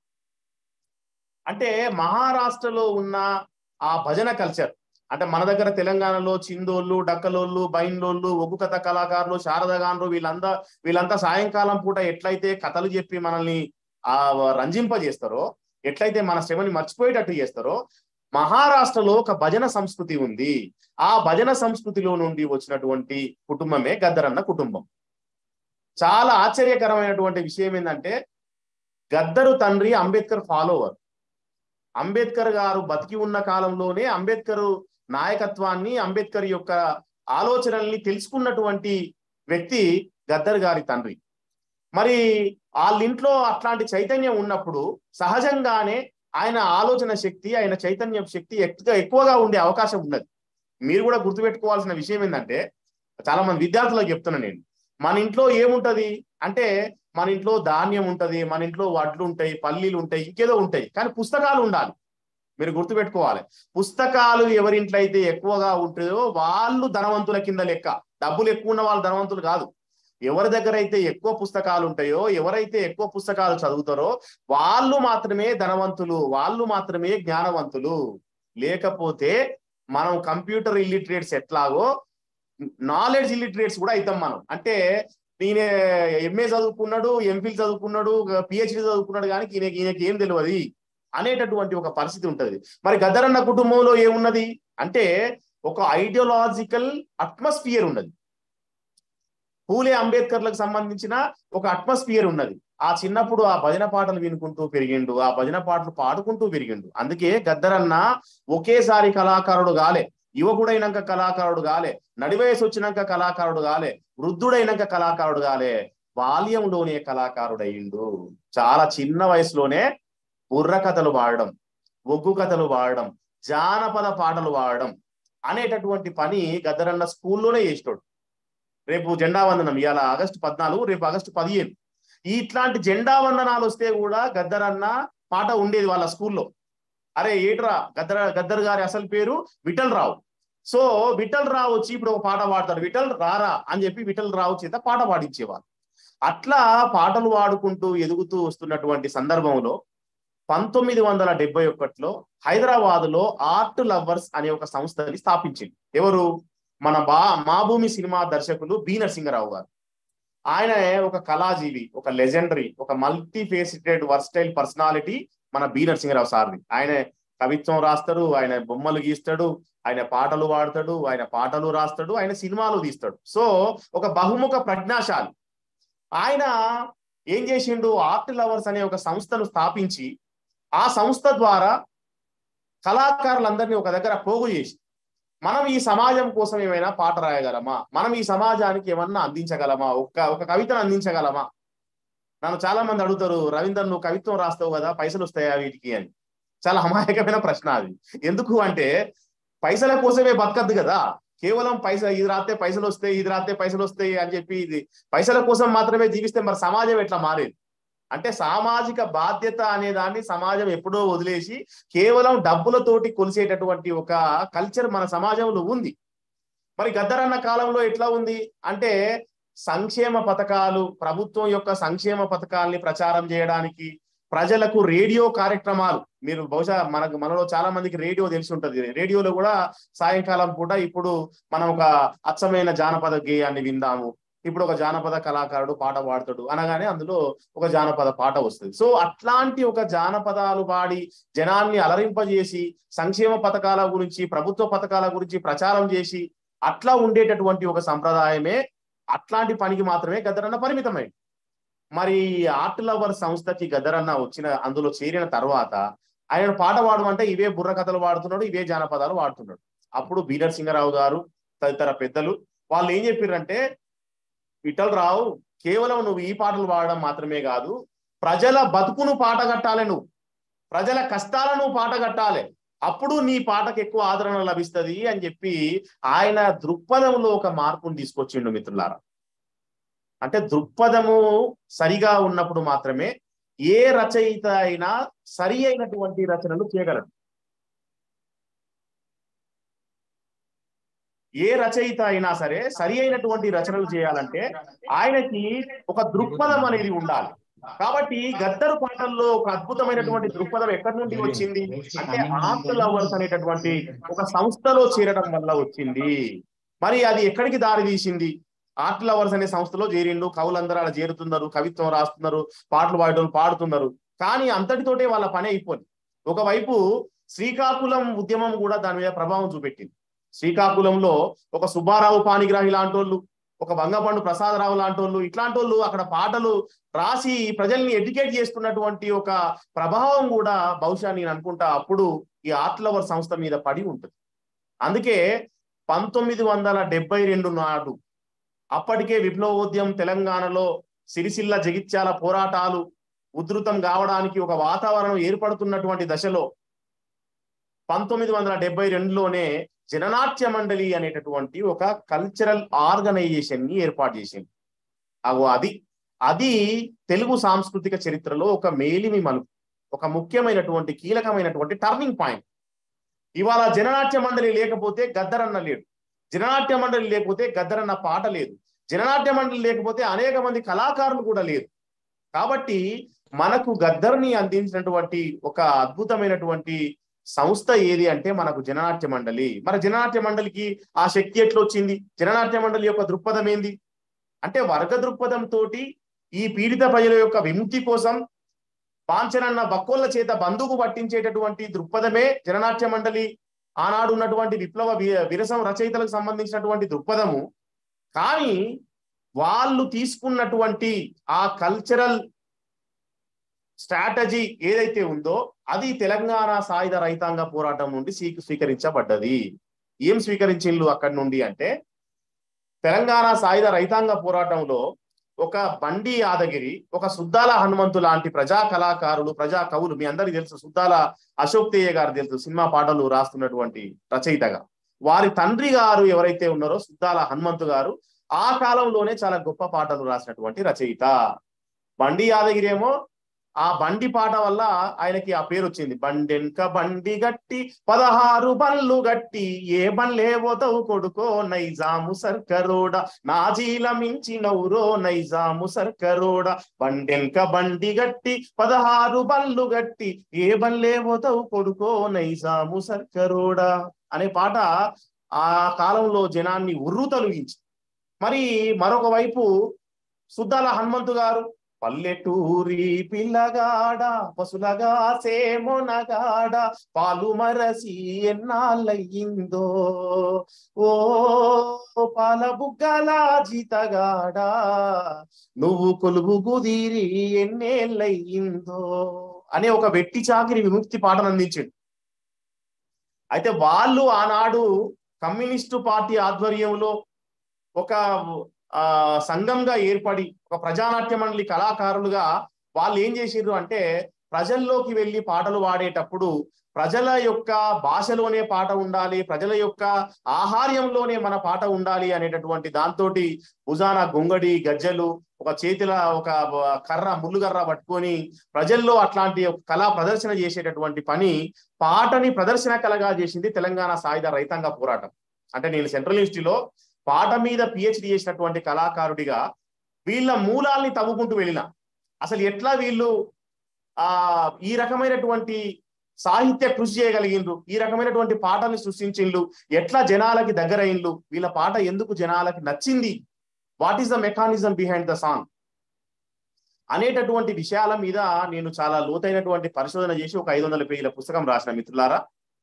అంటే మహారాష్ట్రలో ఉన్న ఆ భజన కల్చర్ అంటే మన దగ్గర తెలంగాణలో చిందోళ్ళు డక్కలోళ్ళు బైండోళ్ళు ఒగ్గు కథ కళాకారులు శారదగాన్లు వీళ్ళంతా వీళ్ళంతా సాయంకాలం పూట ఎట్లయితే కథలు చెప్పి మనల్ని ఆ రంజింపజేస్తారో ఎట్లయితే మన శ్రమని మర్చిపోయేటట్టు చేస్తారో మహారాష్ట్రలో ఒక భజన సంస్కృతి ఉంది ఆ భజన సంస్కృతిలో నుండి వచ్చినటువంటి కుటుంబమే గద్దరన్న కుటుంబం చాలా ఆశ్చర్యకరమైనటువంటి విషయం ఏంటంటే గద్దరు తండ్రి అంబేద్కర్ ఫాలోవర్ అంబేద్కర్ గారు బతికి ఉన్న కాలంలోనే అంబేద్కర్ నాయకత్వాన్ని అంబేద్కర్ యొక్క ఆలోచనల్ని తెలుసుకున్నటువంటి వ్యక్తి గద్దర్ గారి తండ్రి మరి వాళ్ళ ఇంట్లో అట్లాంటి చైతన్యం ఉన్నప్పుడు సహజంగానే ఆయన ఆలోచన శక్తి ఆయన చైతన్య శక్తి ఎక్కువ ఎక్కువగా ఉండే అవకాశం ఉన్నది మీరు కూడా గుర్తుపెట్టుకోవాల్సిన విషయం ఏంటంటే చాలా మంది విద్యార్థులకు చెప్తున్నా నేను మన ఇంట్లో ఏముంటది అంటే మన ఇంట్లో ధాన్యం ఉంటది మన ఇంట్లో వడ్లు ఉంటాయి పల్లీలు ఉంటాయి ఇంకేదో ఉంటాయి కానీ పుస్తకాలు ఉండాలి మీరు గుర్తుపెట్టుకోవాలి పుస్తకాలు ఎవరింట్లో అయితే ఎక్కువగా ఉంటుందో వాళ్ళు ధనవంతుల కింద లెక్క డబ్బులు ఎక్కువ ఉన్న వాళ్ళు ధనవంతులు కాదు ఎవరి దగ్గర అయితే ఎక్కువ పుస్తకాలు ఉంటాయో ఎవరైతే ఎక్కువ పుస్తకాలు చదువుతారో వాళ్ళు మాత్రమే ధనవంతులు వాళ్ళు మాత్రమే జ్ఞానవంతులు లేకపోతే మనం కంప్యూటర్ ఇల్లిటరేట్స్ ఎట్లాగో నాలెడ్జ్ ఇల్లిటరేట్స్ కూడా అవుతాం మనం అంటే ఈయన ఎంఏ చదువుకున్నాడు ఎంఫిల్ చదువుకున్నాడు పిహెచ్డి చదువుకున్నాడు కానీ ఈయనకి ఈయనకి ఏం తెలియదు అనేటటువంటి ఒక పరిస్థితి ఉంటది మరి గద్దరన్న కుటుంబంలో ఏమున్నది అంటే ఒక ఐడియాలజికల్ అట్మాస్ఫియర్ ఉన్నది పూలే అంబేద్కర్లకు సంబంధించిన ఒక అట్మాస్ఫియర్ ఉన్నది ఆ చిన్నప్పుడు ఆ భజన పాటలు వినుకుంటూ పెరిగిండు ఆ భజన పాటలు పాడుకుంటూ పెరిగిండు అందుకే గద్దరన్న ఒకేసారి కళాకారుడు గాలే యువకుడైనాక కళాకారుడు గాలే నడివయసు వచ్చినాక కళాకారుడు గాలే వృద్ధుడైనాక కళాకారుడు గాలే బాల్యంలోనే కళాకారుడయిండు చాలా చిన్న వయసులోనే బుర్ర కథలు పాడడం ఒగ్గు కథలు పాడడం జానపద పాటలు పాడడం అనేటటువంటి పని గద్దరన్న స్కూల్లోనే చేసినాడు రేపు జెండా వందనం ఇవాళ ఆగస్టు పద్నాలుగు రేపు ఆగస్టు పదిహేను ఇట్లాంటి జెండా వందనాలు వస్తే కూడా గద్దరన్న పాట ఉండేది వాళ్ళ స్కూల్లో అరే ఏట్రా గద్దర గద్దర్ గారి అసలు పేరు విఠల్ రావు సో విఠల్ రావు వచ్చి ఇప్పుడు ఒక పాట పాడతాడు విఠల్ రారా అని చెప్పి విఠల్ రావు చేత పాట పాడించేవారు అట్లా పాటలు పాడుకుంటూ ఎదుగుతూ వస్తున్నటువంటి సందర్భంలో పంతొమ్మిది వందల డెబ్బై ఒకటిలో హైదరాబాద్ లో ఆర్ట్ లవర్స్ అనే ఒక సంస్థని స్థాపించింది ఎవరు మన బా మా భూమి సినిమా దర్శకులు బి నరసింహరావు గారు ఆయన ఒక కళాజీవి ఒక లెజెండరీ ఒక మల్టీ ఫేసిటెడ్ వర్స్టైల్ పర్సనాలిటీ మన బి నరసింహరావు సార్ది ఆయన కవిత్వం రాస్తాడు ఆయన బొమ్మలు గీస్తాడు ఆయన పాటలు పాడతాడు ఆయన పాటలు రాస్తాడు ఆయన సినిమాలు తీస్తాడు సో ఒక బహుముఖ ప్రజ్ఞాశాలి ఆయన ఏం చేసిండు ఆర్ట్ లవర్స్ అనే ఒక సంస్థను స్థాపించి ఆ సంస్థ ద్వారా కళాకారులందరినీ ఒక దగ్గర పోగు చేసి మనం ఈ సమాజం కోసం ఏమైనా పాట రాయగలమా మనం ఈ సమాజానికి ఏమన్నా అందించగలమా ఒక ఒక కవితను అందించగలమా నన్ను చాలా మంది అడుగుతారు రవీందర్ నువ్వు కవిత్వం రాస్తావు కదా పైసలు వస్తాయా వీటికి అని చాలా అమాయకమైన ప్రశ్న అది ఎందుకు అంటే పైసల కోసమే బతకద్దు కదా కేవలం పైసలు ఇది రాస్తే పైసలు వస్తాయి ఇది రాస్తే పైసలు వస్తాయి అని చెప్పి ఇది పైసల కోసం మాత్రమే జీవిస్తే మరి సమాజం ఎట్లా మారేది అంటే సామాజిక బాధ్యత అనే దాన్ని సమాజం ఎప్పుడో వదిలేసి కేవలం డబ్బులతోటి కొలిసేటటువంటి ఒక కల్చర్ మన సమాజంలో ఉంది మరి గద్దరన్న కాలంలో ఎట్లా ఉంది అంటే సంక్షేమ పథకాలు ప్రభుత్వం యొక్క సంక్షేమ పథకాల్ని ప్రచారం చేయడానికి ప్రజలకు రేడియో కార్యక్రమాలు మీరు బహుశా మనకు మనలో చాలా మందికి రేడియో తెలిసి ఉంటది రేడియోలో కూడా సాయంకాలం పూట ఇప్పుడు మనం ఒక అచ్చమైన జానపద గేయాన్ని విందాము ఇప్పుడు ఒక జానపద కళాకారుడు పాట పాడతాడు అనగానే అందులో ఒక జానపద పాట వస్తుంది సో అట్లాంటి ఒక జానపదాలు పాడి జనాన్ని అలరింపజేసి సంక్షేమ పథకాల గురించి ప్రభుత్వ పథకాల గురించి ప్రచారం చేసి అట్లా ఉండేటటువంటి ఒక సంప్రదాయమే అట్లాంటి పనికి మాత్రమే గద్దరన్న పరిమితమైంది మరి ఆర్ట్ లవర్ సంస్థకి గద్దరన్న వచ్చిన అందులో చేరిన తర్వాత ఆయన పాట పాడమంటే ఇవే బుర్ర కథలు వాడుతున్నాడు ఇవే జానపదాలు వాడుతున్నాడు అప్పుడు బీదర్ సింగరావు గారు తదితర పెద్దలు వాళ్ళు ఏం చెప్పారంటే విఠల్ రావు కేవలం నువ్వు ఈ పాటలు పాడడం మాత్రమే కాదు ప్రజల బతుకును పాట కట్టాలి నువ్వు ప్రజల కష్టాలను పాట కట్టాలి అప్పుడు నీ పాటకు ఎక్కువ ఆదరణ లభిస్తుంది అని చెప్పి ఆయన దృక్పథంలో ఒక మార్పును తీసుకొచ్చిండు మిత్రులారా అంటే దృక్పథము సరిగా ఉన్నప్పుడు మాత్రమే ఏ రచయిత అయినా సరి అయినటువంటి రచనలు చేయగలడు ఏ రచయిత అయినా సరే సరి అయినటువంటి రచనలు చేయాలంటే ఆయనకి ఒక దృక్పథం అనేది ఉండాలి కాబట్టి గద్దరు పాటల్లో ఒక అద్భుతమైనటువంటి దృక్పథం ఎక్కడి నుండి వచ్చింది అంటే ఆర్ట్ లవర్స్ అనేటటువంటి ఒక సంస్థలో చేరడం వల్ల వచ్చింది మరి అది ఎక్కడికి దారి తీసింది ఆర్ట్ లవర్స్ అనే సంస్థలో చేరిండు కవులందరూ అలా చేరుతున్నారు కవిత్వం రాస్తున్నారు పాటలు పాడేటోళ్ళు పాడుతున్నారు కానీ అంతటితోటే వాళ్ళ పని అయిపోయింది ఒకవైపు శ్రీకాకుళం ఉద్యమం కూడా దాని మీద ప్రభావం చూపెట్టింది శ్రీకాకుళంలో ఒక సుబ్బారావు పానిగ్రాహి లాంటి వాళ్ళు ఒక వంగపండు ప్రసాదరావు లాంటి వాళ్ళు ఇట్లాంటి వాళ్ళు అక్కడ పాటలు రాసి ప్రజల్ని ఎడ్యుకేట్ చేస్తున్నటువంటి ఒక ప్రభావం కూడా బహుశా నేను అనుకుంటా అప్పుడు ఈ ఆర్ట్ లవర్ సంస్థ మీద పడి ఉంటుంది అందుకే పంతొమ్మిది వందల డెబ్బై రెండు నాడు అప్పటికే విప్లవోద్యమం తెలంగాణలో సిరిసిల్ల జగిత్యాల పోరాటాలు ఉధృతం కావడానికి ఒక వాతావరణం ఏర్పడుతున్నటువంటి దశలో పంతొమ్మిది వందల డెబ్బై రెండులోనే జననాట్య మండలి అనేటటువంటి ఒక కల్చరల్ ఆర్గనైజేషన్ ని ఏర్పాటు చేసింది అగో అది అది తెలుగు సాంస్కృతిక చరిత్రలో ఒక మేలిమి మలుపు ఒక ముఖ్యమైనటువంటి కీలకమైనటువంటి టర్నింగ్ పాయింట్ ఇవాళ జననాట్య మండలి లేకపోతే గద్దరన్న లేడు జననాట్య మండలి లేకపోతే గద్దరన్న పాట లేదు జననాట్య మండలి లేకపోతే అనేక మంది కళాకారులు కూడా లేరు కాబట్టి మనకు గద్దర్ని అందించినటువంటి ఒక అద్భుతమైనటువంటి సంస్థ ఏది అంటే మనకు జననాట్య మండలి మరి జననాట్య మండలికి ఆ శక్తి ఎట్లా వచ్చింది జననాట్య మండలి యొక్క దృక్పథం ఏంది అంటే వర్గ దృక్పథం తోటి ఈ పీడిత ప్రజల యొక్క విముక్తి కోసం పాంచనన్న బక్కోళ్ళ చేత బంధుకు పట్టించేటటువంటి దృక్పథమే జననాట్య మండలి ఆనాడు ఉన్నటువంటి విప్లవ విరసం రచయితలకు సంబంధించినటువంటి దృక్పథము కానీ వాళ్ళు తీసుకున్నటువంటి ఆ కల్చరల్ స్ట్రాటజీ ఏదైతే ఉందో అది తెలంగాణ సాయుధ రైతాంగ పోరాటం నుండి స్వీకరించబడ్డది ఏం స్వీకరించిండ్రు అక్కడి నుండి అంటే తెలంగాణ సాయుధ రైతాంగ పోరాటంలో ఒక బండి యాదగిరి ఒక సుద్దాల హనుమంతు లాంటి ప్రజా కళాకారులు ప్రజా కవులు మీ అందరికి తెలుసు సుద్దాల అశోక్ తేయ గారు తెలుసు సినిమా పాటలు రాస్తున్నటువంటి రచయితగా వారి తండ్రి గారు ఎవరైతే ఉన్నారో సుద్దాల హనుమంతు గారు ఆ కాలంలోనే చాలా గొప్ప పాటలు రాసినటువంటి రచయిత బండి యాదగిరి ఏమో ఆ బండి పాట వల్ల ఆయనకి ఆ పేరు వచ్చింది బండెన్క బండి గట్టి పదహారు బండ్లు గట్టి ఏ బండ్లే పోతావు కొడుకో నైజాము సర్కరోడ నాజీల మించి నవ్వురో నైజాము సర్కరోడ బండెన్క బండి గట్టి పదహారు బండ్లు గట్టి ఏ బండ్లే పోతావు కొడుకో నైజాము సర్కరోడ అనే పాట ఆ కాలంలో జనాన్ని ఉర్రు తొలగించి మరి మరొక వైపు సుద్దాల హనుమంతు గారు పల్లెటూరి పిల్లగాడ పసులగా సేమొనగాడ పాలు మరసి ఎన్నాళ్ళయ్యిందో ఓ పాల బుగ్గల జీతగాడ నువ్వు కొలువు కుదిరి ఎన్నేళ్ళయ్యిందో అనే ఒక వెట్టి చాకిరి విముక్తి పాటను అందించాడు అయితే వాళ్ళు ఆనాడు కమ్యూనిస్టు పార్టీ ఆధ్వర్యంలో ఒక ఆ సంఘంగా ఏర్పడి ఒక ప్రజానాట్య మండలి కళాకారులుగా వాళ్ళు ఏం చేసిర్రు అంటే ప్రజల్లోకి వెళ్ళి పాటలు పాడేటప్పుడు ప్రజల యొక్క భాషలోనే పాట ఉండాలి ప్రజల యొక్క ఆహార్యంలోనే మన పాట ఉండాలి అనేటటువంటి దాంతో భుజాన గొంగడి గజ్జలు ఒక చేతిల ఒక కర్ర ముళ్ళుగర్ర పట్టుకొని ప్రజల్లో అట్లాంటి ఒక కళా ప్రదర్శన చేసేటటువంటి పని పాటని ప్రదర్శన కళగా చేసింది తెలంగాణ సాయుధ రైతాంగ పోరాటం అంటే నేను సెంట్రల్ యూనివర్సిటీలో పాట మీద పిహెచ్డి చేసినటువంటి కళాకారుడిగా వీళ్ళ మూలాల్ని తవ్వుకుంటూ వెళ్ళిన అసలు ఎట్లా వీళ్ళు ఆ ఈ రకమైనటువంటి సాహిత్య కృషి చేయగలిగిండ్రు ఈ రకమైనటువంటి పాటల్ని సృష్టించిండ్రు ఎట్లా జనాలకి దగ్గరైండ్రు వీళ్ళ పాట ఎందుకు జనాలకి నచ్చింది what is the mechanism behind the song అనేటటువంటి విషయాల మీద నేను చాలా లోతైనటువంటి పరిశోధన చేసి ఒక ఐదు వందల పేజీల పుస్తకం రాసిన మిత్రులారా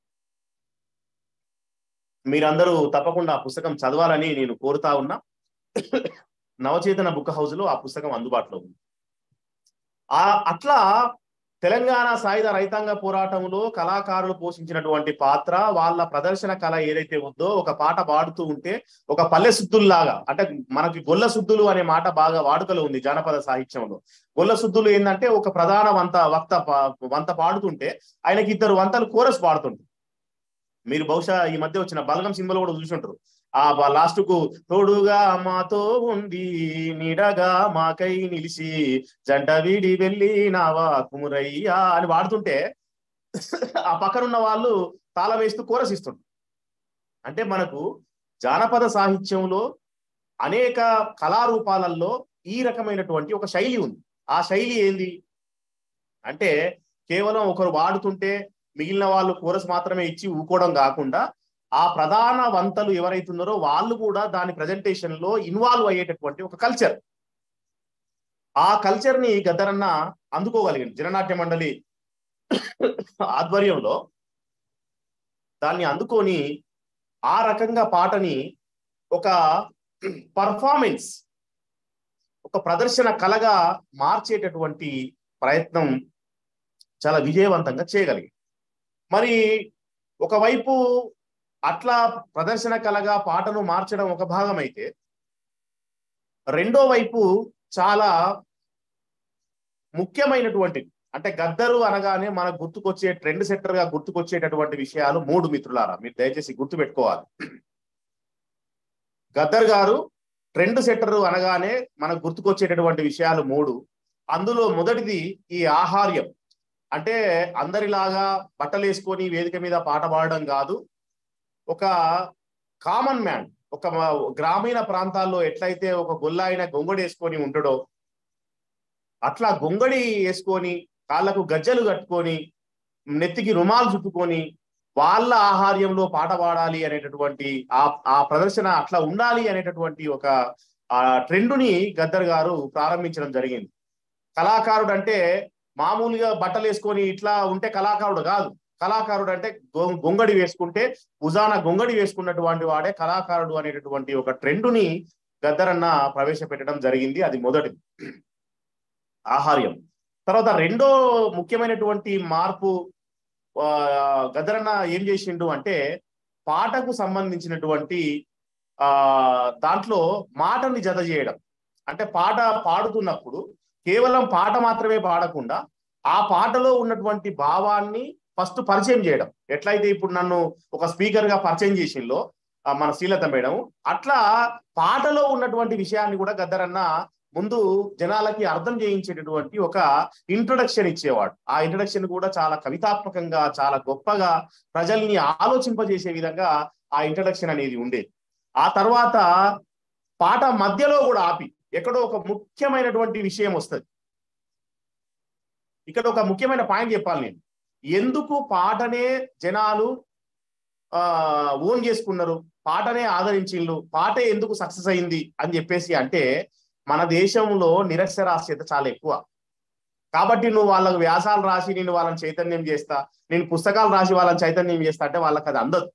మీరందరూ తప్పకుండా ఆ పుస్తకం చదవాలని నేను కోరుతా ఉన్నా నవచేతన బుక్ హౌస్ లో ఆ పుస్తకం అందుబాటులో ఉంది ఆ అట్లా తెలంగాణ సాయుధ రైతాంగ పోరాటంలో కళాకారులు పోషించినటువంటి పాత్ర వాళ్ళ ప్రదర్శన కళ ఏదైతే ఉందో ఒక పాట పాడుతూ ఉంటే ఒక పల్లె సుద్దుల్లాగా అంటే మనకి గొల్ల సుద్దులు అనే మాట బాగా వాడుకలో ఉంది జానపద సాహిత్యంలో గొల్ల సుద్దులు ఏంటంటే ఒక ప్రధాన వంత వక్త వంత పాడుతుంటే ఆయనకి ఇద్దరు వంతలు కోరస్ పాడుతుంటారు మీరు బహుశా ఈ మధ్య వచ్చిన బలగం సినిమాలో కూడా చూసుంటారు ఆ లాస్ట్ కు తోడుగా మాతో ఉండి నీడగా మాకై నిలిచి జంట వీడి వెళ్ళి నావా కుమురయ్యా అని వాడుతుంటే ఆ పక్కన ఉన్న వాళ్ళు తాళం వేస్తూ కోరసిస్తుంటారు అంటే మనకు జానపద సాహిత్యంలో అనేక కళారూపాలలో ఈ రకమైనటువంటి ఒక శైలి ఉంది ఆ శైలి ఏంది అంటే కేవలం ఒకరు వాడుతుంటే మిగిలిన వాళ్ళు కోరస్ మాత్రమే ఇచ్చి ఊకోవడం కాకుండా ఆ ప్రధాన వంతలు ఎవరైతున్నారో వాళ్ళు కూడా దాని ప్రజెంటేషన్ లో ఇన్వాల్వ్ అయ్యేటటువంటి ఒక కల్చర్ ఆ కల్చర్ ని గద్దరన్న అందుకోగలిగింది జననాట్య మండలి ఆధ్వర్యంలో దాన్ని అందుకొని ఆ రకంగా పాటని ఒక పర్ఫార్మెన్స్ ఒక ప్రదర్శన కళగా మార్చేటటువంటి ప్రయత్నం చాలా విజయవంతంగా చేయగలిగింది మరి ఒకవైపు అట్లా ప్రదర్శన కళగా పాటను మార్చడం ఒక భాగం అయితే రెండో వైపు చాలా ముఖ్యమైనటువంటి అంటే గద్దరు అనగానే మనకు గుర్తుకొచ్చే ట్రెండ్ సెట్టర్ గా గుర్తుకొచ్చేటటువంటి విషయాలు మూడు మిత్రులారా మీరు దయచేసి గుర్తు పెట్టుకోవాలి గద్దర్ గారు ట్రెండ్ సెట్టర్ అనగానే మనకు గుర్తుకొచ్చేటటువంటి విషయాలు మూడు అందులో మొదటిది ఈ ఆహార్యం అంటే అందరిలాగా బట్టలు వేసుకొని వేదిక మీద పాట పాడడం కాదు ఒక కామన్ మ్యాన్ ఒక గ్రామీణ ప్రాంతాల్లో ఎట్లయితే ఒక గొల్లాయిన గొంగడి వేసుకొని ఉంటాడో అట్లా గొంగడి వేసుకొని కాళ్ళకు గజ్జలు కట్టుకొని నెత్తికి రుమాలు చుట్టుకొని వాళ్ళ ఆహార్యంలో పాట పాడాలి అనేటటువంటి ఆ ఆ ప్రదర్శన అట్లా ఉండాలి అనేటటువంటి ఒక ఆ ట్రెండుని గద్దర్ గారు ప్రారంభించడం జరిగింది కళాకారుడు అంటే మామూలుగా బట్టలు వేసుకొని ఇట్లా ఉంటే కళాకారుడు కాదు కళాకారుడు అంటే గొంగడి వేసుకుంటే భుజాన గొంగడి వేసుకున్నటువంటి వాడే కళాకారుడు అనేటటువంటి ఒక ట్రెండుని గద్దరన్న ప్రవేశపెట్టడం జరిగింది అది మొదటిది ఆహార్యం తర్వాత రెండో ముఖ్యమైనటువంటి మార్పు గద్దరన్న ఏం చేసిండు అంటే పాటకు సంబంధించినటువంటి ఆ దాంట్లో మాటని జత చేయడం అంటే పాట పాడుతున్నప్పుడు కేవలం పాట మాత్రమే పాడకుండా ఆ పాటలో ఉన్నటువంటి భావాన్ని ఫస్ట్ పరిచయం చేయడం ఎట్లయితే ఇప్పుడు నన్ను ఒక స్పీకర్ గా పరిచయం చేసిందో మన శ్రీలత మేడం అట్లా పాటలో ఉన్నటువంటి విషయాన్ని కూడా గద్దరన్న ముందు జనాలకి అర్థం చేయించేటటువంటి ఒక ఇంట్రొడక్షన్ ఇచ్చేవాడు ఆ ఇంట్రొడక్షన్ కూడా చాలా కవితాత్మకంగా చాలా గొప్పగా ప్రజల్ని ఆలోచింపజేసే విధంగా ఆ ఇంట్రొడక్షన్ అనేది ఉండేది ఆ తర్వాత పాట మధ్యలో కూడా ఆపి ఎక్కడో ఒక ముఖ్యమైనటువంటి విషయం వస్తుంది ఇక్కడ ఒక ముఖ్యమైన పాయింట్ చెప్పాలి నేను ఎందుకు పాటనే జనాలు ఆ ఓన్ చేసుకున్నారు పాటనే ఆదరించిండ్రు పాటే ఎందుకు సక్సెస్ అయింది అని చెప్పేసి అంటే మన దేశంలో నిరక్షరాస్యత చాలా ఎక్కువ కాబట్టి నువ్వు వాళ్ళకు వ్యాసాలు రాసి నేను వాళ్ళని చైతన్యం చేస్తా నేను పుస్తకాలు రాసి వాళ్ళని చైతన్యం చేస్తా అంటే వాళ్ళకి అది అందదు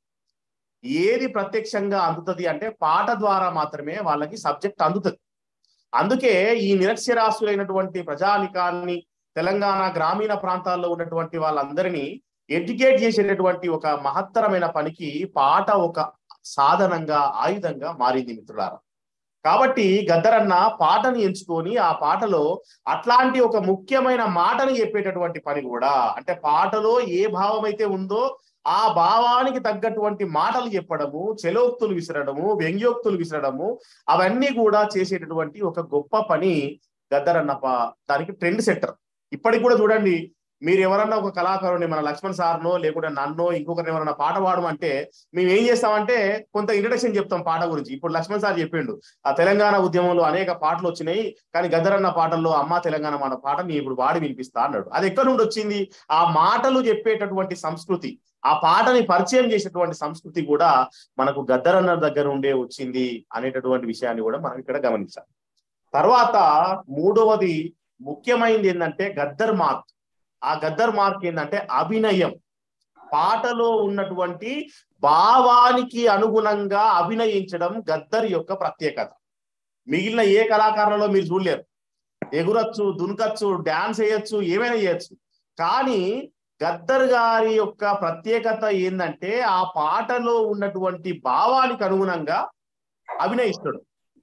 ఏది ప్రత్యక్షంగా అందుతుంది అంటే పాట ద్వారా మాత్రమే వాళ్ళకి సబ్జెక్ట్ అందుతుంది అందుకే ఈ నిరక్షరాస్యులైనటువంటి ప్రజానికాన్ని తెలంగాణ గ్రామీణ ప్రాంతాల్లో ఉన్నటువంటి వాళ్ళందరినీ ఎడ్యుకేట్ చేసేటటువంటి ఒక మహత్తరమైన పనికి పాట ఒక సాధనంగా ఆయుధంగా మారింది మిత్రులారా కాబట్టి గద్దరన్న పాటను ఎంచుకొని ఆ పాటలో అట్లాంటి ఒక ముఖ్యమైన మాటను చెప్పేటటువంటి పని కూడా అంటే పాటలో ఏ భావం అయితే ఉందో ఆ భావానికి తగ్గటువంటి మాటలు చెప్పడము చెలోక్తులు విసరడము వ్యంగ్యోక్తులు విసరడము అవన్నీ కూడా చేసేటటువంటి ఒక గొప్ప పని గద్దరన్న ప- దానికి ట్రెండ్ సెట్టర్ ఇప్పటికి కూడా చూడండి మీరు ఎవరన్నా ఒక కళాకారుని మన లక్ష్మణ్ సార్నో లేకుంటే నన్నో ఇంకొకరిని ఎవరన్నా పాట పాడమంటే మేము ఏం చేస్తామంటే కొంత ఇంట్రడక్షన్ చెప్తాం పాట గురించి ఇప్పుడు లక్ష్మణ్ సార్ చెప్పిండు ఆ తెలంగాణ ఉద్యమంలో అనేక పాటలు వచ్చినాయి కానీ గద్దరన్న పాటల్లో అమ్మ తెలంగాణ మన పాట నేను ఇప్పుడు వాడి వినిపిస్తా అన్నాడు అది ఎక్కడి నుండి వచ్చింది ఆ మాటలు చెప్పేటటువంటి సంస్కృతి ఆ పాటని పరిచయం చేసేటువంటి సంస్కృతి కూడా మనకు గద్దరన్న దగ్గర ఉండే వచ్చింది అనేటటువంటి విషయాన్ని కూడా మనం ఇక్కడ గమనించాలి తర్వాత మూడవది ముఖ్యమైనది ఏంటంటే గద్దర్ మార్క్ ఆ గద్దర్ మార్క్ ఏంటంటే అభినయం పాటలో ఉన్నటువంటి భావానికి అనుగుణంగా అభినయించడం గద్దర్ యొక్క ప్రత్యేకత మిగిలిన ఏ కళాకారులలో మీరు చూడలేరు ఎగురచ్చు దునకచ్చు డాన్స్ వేయచ్చు ఏమైనా చేయొచ్చు కానీ గద్దర్ గారి యొక్క ప్రత్యేకత ఏంటంటే ఆ పాటలో ఉన్నటువంటి భావానికి అనుగుణంగా అభినయిస్తాడు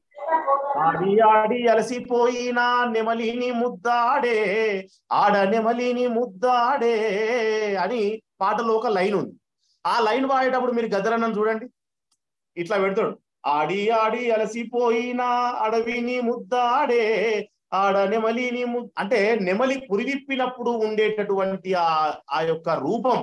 ఆడి ఆడి అలసిపోయినా నెమలిని ముద్దాడే ఆడ నెమలిని ముద్దాడే అని పాటలో ఒక లైన్ ఉంది ఆ లైన్ వాడేటప్పుడు మీరు గద్దరన్నను చూడండి ఇట్లా పెడతాడు ఆడి ఆడి అలసిపోయినా అడవిని ముద్దాడే ఆడ నెమలిని ము అంటే నెమలి పురివిప్పినప్పుడు ఉండేటటువంటి ఆ ఆ యొక్క రూపం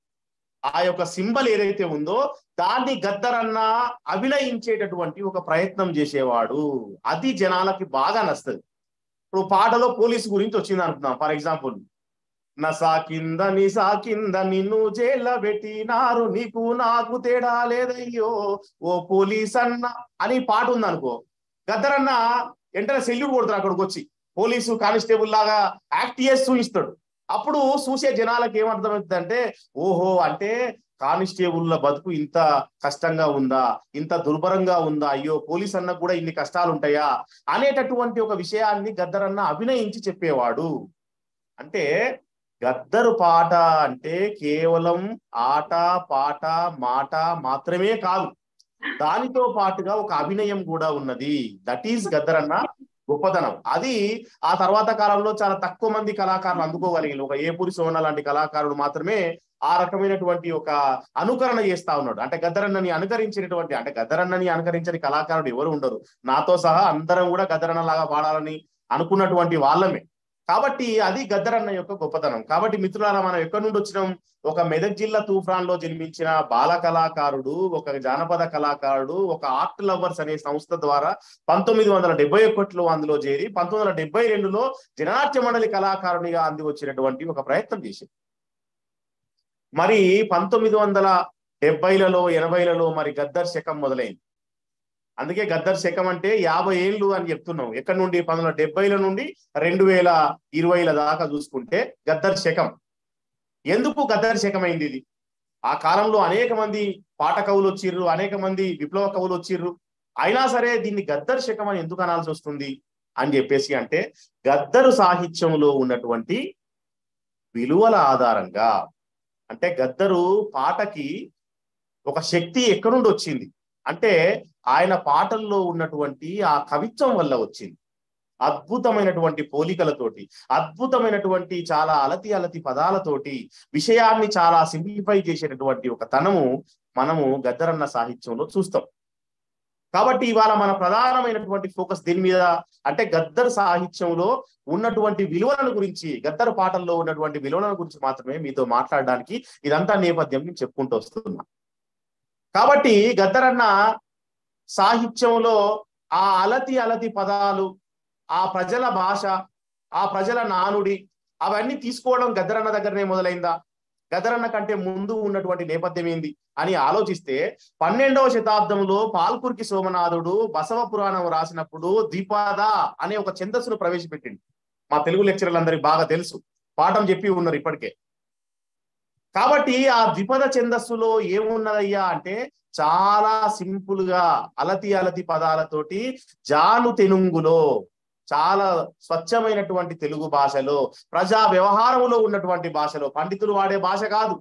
ఆ యొక్క సింబల్ ఏదైతే ఉందో దాన్ని గద్దరన్న అభినయించేటటువంటి ఒక ప్రయత్నం చేసేవాడు అది జనాలకి బాగా నస్తుంది ఇప్పుడు పాటలో పోలీసు గురించి వచ్చింది అనుకుందాం ఫర్ ఎగ్జాంపుల్ నసా కింద నిసా కింద నిన్ను జైల్లో పెట్టినారు నీకు నాకు తేడా లేదయ్యో ఓ పోలీస్ అన్న అని పాట ఉంది అనుకో గద్దరన్న వెంటనే సెల్యూట్ కొడతారు అక్కడికి వచ్చి పోలీసు కానిస్టేబుల్ లాగా యాక్ట్ చేసి చూపిస్తాడు అప్పుడు చూసే జనాలకు ఏమర్థమవుతుంది అంటే ఓహో అంటే కానిస్టేబుల్ల బతుకు ఇంత కష్టంగా ఉందా ఇంత దుర్భరంగా ఉందా అయ్యో పోలీస్ అన్న కూడా ఇన్ని కష్టాలు ఉంటాయా అనేటటువంటి ఒక విషయాన్ని గద్దరన్న అభినయించి చెప్పేవాడు అంటే గద్దరు పాట అంటే కేవలం ఆట పాట మాట మాత్రమే కాదు దానితో పాటుగా ఒక అభినయం కూడా ఉన్నది దట్ ఈస్ గద్దరన్న గొప్పతనం అది ఆ తర్వాత కాలంలో చాలా తక్కువ మంది కళాకారులు అందుకోగలిగారు ఒక ఏపూరి సోన లాంటి కళాకారుడు మాత్రమే ఆ రకమైనటువంటి ఒక అనుకరణ చేస్తా ఉన్నాడు అంటే గద్దరన్నని అనుకరించినటువంటి అంటే గద్దరన్నని అనుకరించని కళాకారుడు ఎవరు ఉండరు నాతో సహా అందరం కూడా గద్దరన్న లాగా పాడాలని అనుకున్నటువంటి వాళ్ళమే కాబట్టి అది గద్దరన్న యొక్క గొప్పతనం కాబట్టి మిత్రులారా మనం ఎక్కడి నుండి వచ్చినాం ఒక మెదక్ జిల్లా తూఫాన్ లో జన్మించిన బాల కళాకారుడు ఒక జానపద కళాకారుడు ఒక ఆర్ట్ లవర్స్ అనే సంస్థ ద్వారా పంతొమ్మిది వందల డెబ్బై ఒకటిలో అందులో చేరి పంతొమ్మిది వందల డెబ్బై రెండులో జననాట్య మండలి కళాకారునిగా అంది వచ్చినటువంటి ఒక ప్రయత్నం చేసింది మరి పంతొమ్మిది వందల డెబ్బైలలో ఎనభైలలో మరి గద్దర్ శకం మొదలైంది అందుకే గద్దర్ శకం అంటే యాభై ఏళ్ళు అని చెప్తున్నాం ఎక్కడి నుండి పంతొమ్మిది వందల డెబ్బైల నుండి రెండు వేల ఇరవైల దాకా చూసుకుంటే గద్దర్ శకం ఎందుకు గద్దర్ శకం అయింది ఇది ఆ కాలంలో అనేక మంది పాట కవులు వచ్చిర్రు అనేక మంది విప్లవ కవులు వచ్చిర్రు అయినా సరే దీన్ని గద్దర్ శకం అని ఎందుకు అనాల్సి వస్తుంది అని చెప్పేసి అంటే గద్దరు సాహిత్యంలో ఉన్నటువంటి విలువల ఆధారంగా అంటే గద్దరు పాటకి ఒక శక్తి ఎక్కడి నుండి వచ్చింది అంటే ఆయన పాటల్లో ఉన్నటువంటి ఆ కవిత్వం వల్ల వచ్చింది అద్భుతమైనటువంటి పోలికలతోటి అద్భుతమైనటువంటి చాలా అలతి అలతి పదాలతోటి విషయాన్ని చాలా సింప్లిఫై చేసేటటువంటి ఒక తనము మనము గద్దరన్న సాహిత్యంలో చూస్తాం కాబట్టి ఇవాళ మన ప్రధానమైనటువంటి ఫోకస్ దీని మీద అంటే గద్దర్ సాహిత్యంలో ఉన్నటువంటి విలువలను గురించి గద్దర్ పాటల్లో ఉన్నటువంటి విలువలను గురించి మాత్రమే మీతో మాట్లాడడానికి ఇదంతా నేపథ్యం నేను చెప్పుకుంటూ వస్తున్నా కాబట్టి గద్దరన్న సాహిత్యంలో ఆ అలతి అలతి పదాలు ఆ ప్రజల భాష ఆ ప్రజల నానుడి అవన్నీ తీసుకోవడం గద్దరన్న దగ్గరనే మొదలైందా గద్దరన్న కంటే ముందు ఉన్నటువంటి నేపథ్యం ఏంది అని ఆలోచిస్తే పన్నెండవ శతాబ్దంలో పాల్కురికి సోమనాథుడు బసవ పురాణం రాసినప్పుడు ద్విపాద అనే ఒక ఛందస్సును ప్రవేశపెట్టింది మా తెలుగు లెక్చరర్లందరికీ బాగా తెలుసు పాఠం చెప్పి ఉన్నారు ఇప్పటికే కాబట్టి ఆ ద్విపద ఛందస్సులో ఏమున్నదయ్యా అంటే చాలా సింపుల్ గా అలతి అలతి పదాలతోటి జాను తెనుంగులో చాలా స్వచ్ఛమైనటువంటి తెలుగు భాషలో ప్రజా వ్యవహారంలో ఉన్నటువంటి భాషలో పండితులు వాడే భాష కాదు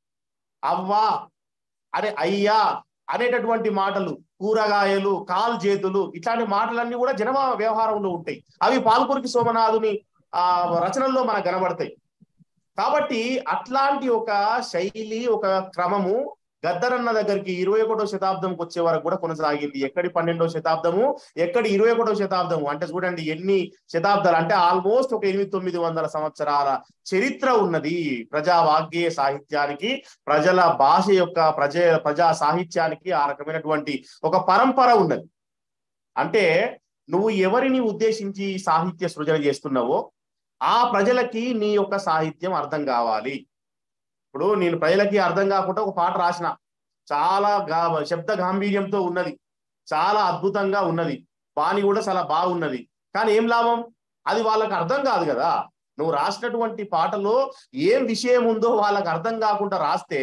అవ్వా అనే అయ్యా అనేటటువంటి మాటలు కూరగాయలు కాల్ చేతులు ఇట్లాంటి మాటలన్నీ కూడా జనమ వ్యవహారంలో ఉంటాయి అవి పాల్కురికి సోమనాథుని ఆ రచనల్లో మనకు కనబడతాయి కాబట్టి అట్లాంటి ఒక శైలి ఒక క్రమము గద్దరన్న దగ్గరికి ఇరవై ఒకటో శతాబ్దంకి వచ్చే వరకు కూడా కొనసాగింది ఎక్కడి పన్నెండో శతాబ్దము ఎక్కడి ఇరవై ఒకటో శతాబ్దము అంటే చూడండి ఎన్ని శతాబ్దాలు అంటే ఆల్మోస్ట్ ఒక ఎనిమిది తొమ్మిది వందల సంవత్సరాల చరిత్ర ఉన్నది ప్రజా వాగ్గేయ సాహిత్యానికి ప్రజల భాష యొక్క ప్రజ ప్రజా సాహిత్యానికి ఆ రకమైనటువంటి ఒక పరంపర ఉన్నది అంటే నువ్వు ఎవరిని ఉద్దేశించి సాహిత్య సృజన చేస్తున్నావో ఆ ప్రజలకి నీ యొక్క సాహిత్యం అర్థం కావాలి ఇప్పుడు నేను ప్రజలకి అర్థం కాకుండా ఒక పాట రాసిన చాలా గా శబ్ద గాంభీర్యంతో ఉన్నది చాలా అద్భుతంగా ఉన్నది బాణి కూడా చాలా బాగున్నది కానీ ఏం లాభం అది వాళ్ళకి అర్థం కాదు కదా నువ్వు రాసినటువంటి పాటలో ఏం విషయం ఉందో వాళ్ళకి అర్థం కాకుండా రాస్తే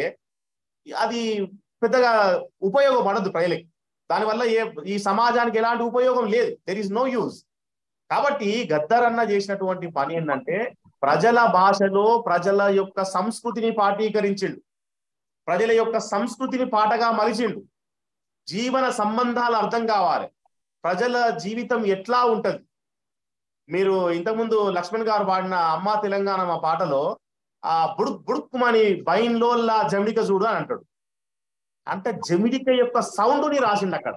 అది పెద్దగా ఉపయోగపడదు ప్రజలకి దానివల్ల ఏ ఈ సమాజానికి ఎలాంటి ఉపయోగం లేదు దెర్ ఇస్ నో యూజ్ కాబట్టి గద్దర్ అన్న చేసినటువంటి పని ఏంటంటే ప్రజల భాషలో ప్రజల యొక్క సంస్కృతిని పాఠీకరించిండు ప్రజల యొక్క సంస్కృతిని పాటగా మలిచిండు జీవన సంబంధాలు అర్థం కావాలి ప్రజల జీవితం ఎట్లా ఉంటది మీరు ఇంతకుముందు లక్ష్మణ్ గారు పాడిన అమ్మా తెలంగాణ మా పాటలో ఆ బుడుక్ బుడుక్కుమని బైన్లోల్లా జమిడిక చూడు అని అంటాడు అంటే జమిడిక యొక్క సౌండ్ని రాసిండు అక్కడ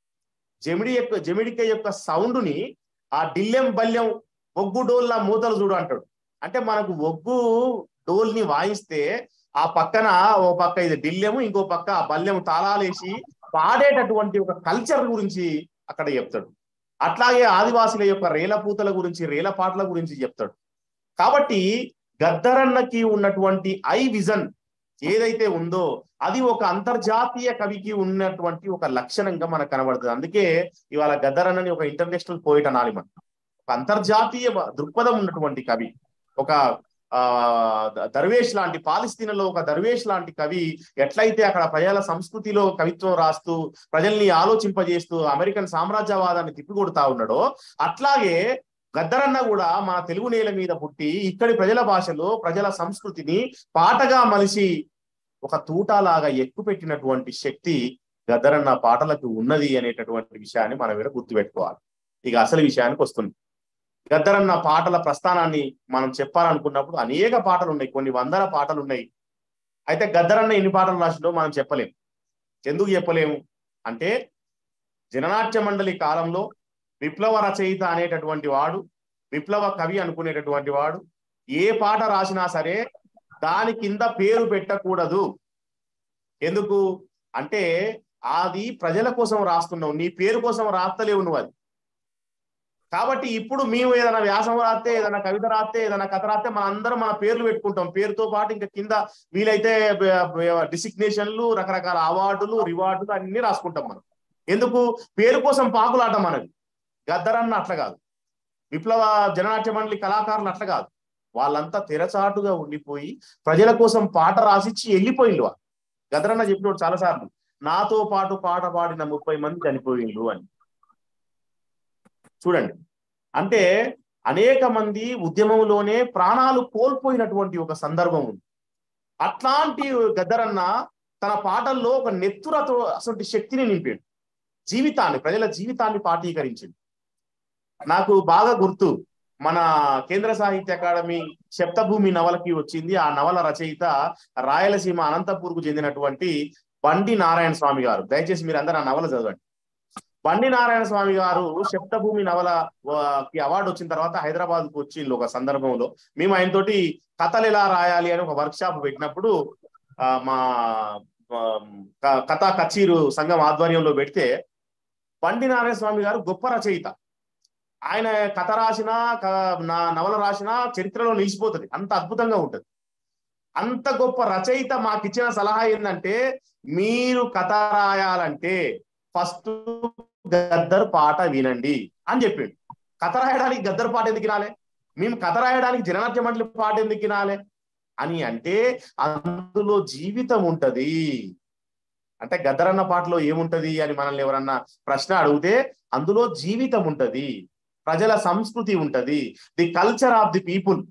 జమిడి యొక్క జమిడిక యొక్క సౌండ్ని ఆ డిల్లెం బల్యం ఒగ్గు డోల్లా మూతలు చూడు అంటాడు అంటే మనకు ఒగ్గు డోల్ని వాయిస్తే ఆ పక్కన ఓ పక్క ఇది డిల్లెము ఇంకో పక్క ఆ బల్యం తాళాలేసి పాడేటటువంటి ఒక కల్చర్ గురించి అక్కడ చెప్తాడు అట్లాగే ఆదివాసుల యొక్క రేల పూతల గురించి రేల పాటల గురించి చెప్తాడు కాబట్టి గద్దరన్నకి ఉన్నటువంటి ఐ విజన్ ఏదైతే ఉందో అది ఒక అంతర్జాతీయ కవికి ఉన్నటువంటి ఒక లక్షణంగా మనకు కనబడుతుంది అందుకే ఇవాళ గద్దరన్నని ఒక ఇంటర్నేషనల్ పోయిట్ అనాలి మనం ఒక అంతర్జాతీయ దృక్పథం ఉన్నటువంటి కవి ఒక ఆ దర్వేష్ లాంటి పాలిస్తీన్లో ఒక దర్వేష్ లాంటి కవి ఎట్లయితే అక్కడ ప్రజల సంస్కృతిలో కవిత్వం రాస్తూ ప్రజల్ని ఆలోచింపజేస్తూ అమెరికన్ సామ్రాజ్యవాదాన్ని తిప్పికొడుతా ఉన్నాడో అట్లాగే గద్దరన్న కూడా మన తెలుగు నేల మీద పుట్టి ఇక్కడి ప్రజల భాషలో ప్రజల సంస్కృతిని పాటగా మలిసి ఒక తూటాలాగా ఎక్కుపెట్టినటువంటి శక్తి గద్దరన్న పాటలకు ఉన్నది అనేటటువంటి విషయాన్ని మనం ఇక్కడ గుర్తుపెట్టుకోవాలి ఇక అసలు విషయానికి వస్తుంది గద్దరన్న పాటల ప్రస్థానాన్ని మనం చెప్పాలనుకున్నప్పుడు అనేక పాటలు ఉన్నాయి కొన్ని వందల పాటలు ఉన్నాయి అయితే గద్దరన్న ఎన్ని పాటలు రాసిండో మనం చెప్పలేము ఎందుకు చెప్పలేము అంటే జననాట్య మండలి కాలంలో విప్లవ రచయిత అనేటటువంటి వాడు విప్లవ కవి అనుకునేటటువంటి వాడు ఏ పాట రాసినా సరే దాని కింద పేరు పెట్టకూడదు ఎందుకు అంటే అది ప్రజల కోసం రాస్తున్నావు నీ పేరు కోసం రాస్తలేవు నువ్వు అది కాబట్టి ఇప్పుడు మేము ఏదైనా వ్యాసం రాస్తే ఏదైనా కవిత రాస్తే ఏదైనా కథ రాస్తే మన అందరం మన పేర్లు పెట్టుకుంటాం పేరుతో పాటు ఇంకా కింద వీలైతే డిసిగ్నేషన్లు రకరకాల అవార్డులు రివార్డులు అన్ని రాసుకుంటాం మనం ఎందుకు పేరు కోసం పాకులాట మనది గద్దరన్న అట్లా కాదు విప్లవ జననాట్య మండలి కళాకారులు అట్లా కాదు వాళ్ళంతా తెరచాటుగా ఉండిపోయి ప్రజల కోసం పాట రాసిచ్చి వెళ్ళిపోయిండు వాళ్ళు గదరన్న చెప్పినప్పుడు చాలాసార్లు నాతో పాటు పాట పాడిన ముప్పై మంది చనిపోయిండు అని చూడండి అంటే అనేక మంది ఉద్యమంలోనే ప్రాణాలు కోల్పోయినటువంటి ఒక సందర్భం ఉంది అట్లాంటి గద్దరన్న తన పాటల్లో ఒక నెత్తురతో అసలు శక్తిని నింపాడు జీవితాన్ని ప్రజల జీవితాన్ని పాఠీకరించింది నాకు బాగా గుర్తు మన కేంద్ర సాహిత్య అకాడమీ శబ్దభూమి నవలకి వచ్చింది ఆ నవల రచయిత రాయలసీమ అనంతపూర్కు చెందినటువంటి బండి నారాయణ స్వామి గారు దయచేసి మీరు అందరు ఆ నవల చదవండి బండి నారాయణ స్వామి గారు శబ్దభూమి నవల ఆ, కి అవార్డు వచ్చిన తర్వాత హైదరాబాద్ కు వచ్చి ఒక సందర్భంలో మేము ఆయన తోటి కథలు ఎలా రాయాలి అని ఒక వర్క్ షాప్ పెట్టినప్పుడు ఆ, మా ఆ, క- కథా కచీరు సంఘం ఆధ్వర్యంలో పెడితే బండి నారాయణ స్వామి గారు గొప్ప రచయిత ఆయన కథ రాసినా క- నా నవల రాసినా చరిత్రలో నిలిచిపోతుంది అంత అద్భుతంగా ఉంటది అంత గొప్ప రచయిత మాకు ఇచ్చిన సలహా ఏంటంటే మీరు కథ రాయాలంటే ఫస్ట్ గద్దర్ పాట వినండి అని చెప్పిండు కథ రాయడానికి గద్దర్ పాట ఎందుకు వినాలి మేము కథ రాయడానికి జననాట్య మండలి పాట ఎందుకు వినాలి అని అంటే అందులో జీవితం ఉంటది అంటే గద్దరన్న పాటలో ఏముంటది అని మనల్ని ఎవరన్నా ప్రశ్న అడిగితే అందులో జీవితం ఉంటది ప్రజల సంస్కృతి ఉంటది the culture of the people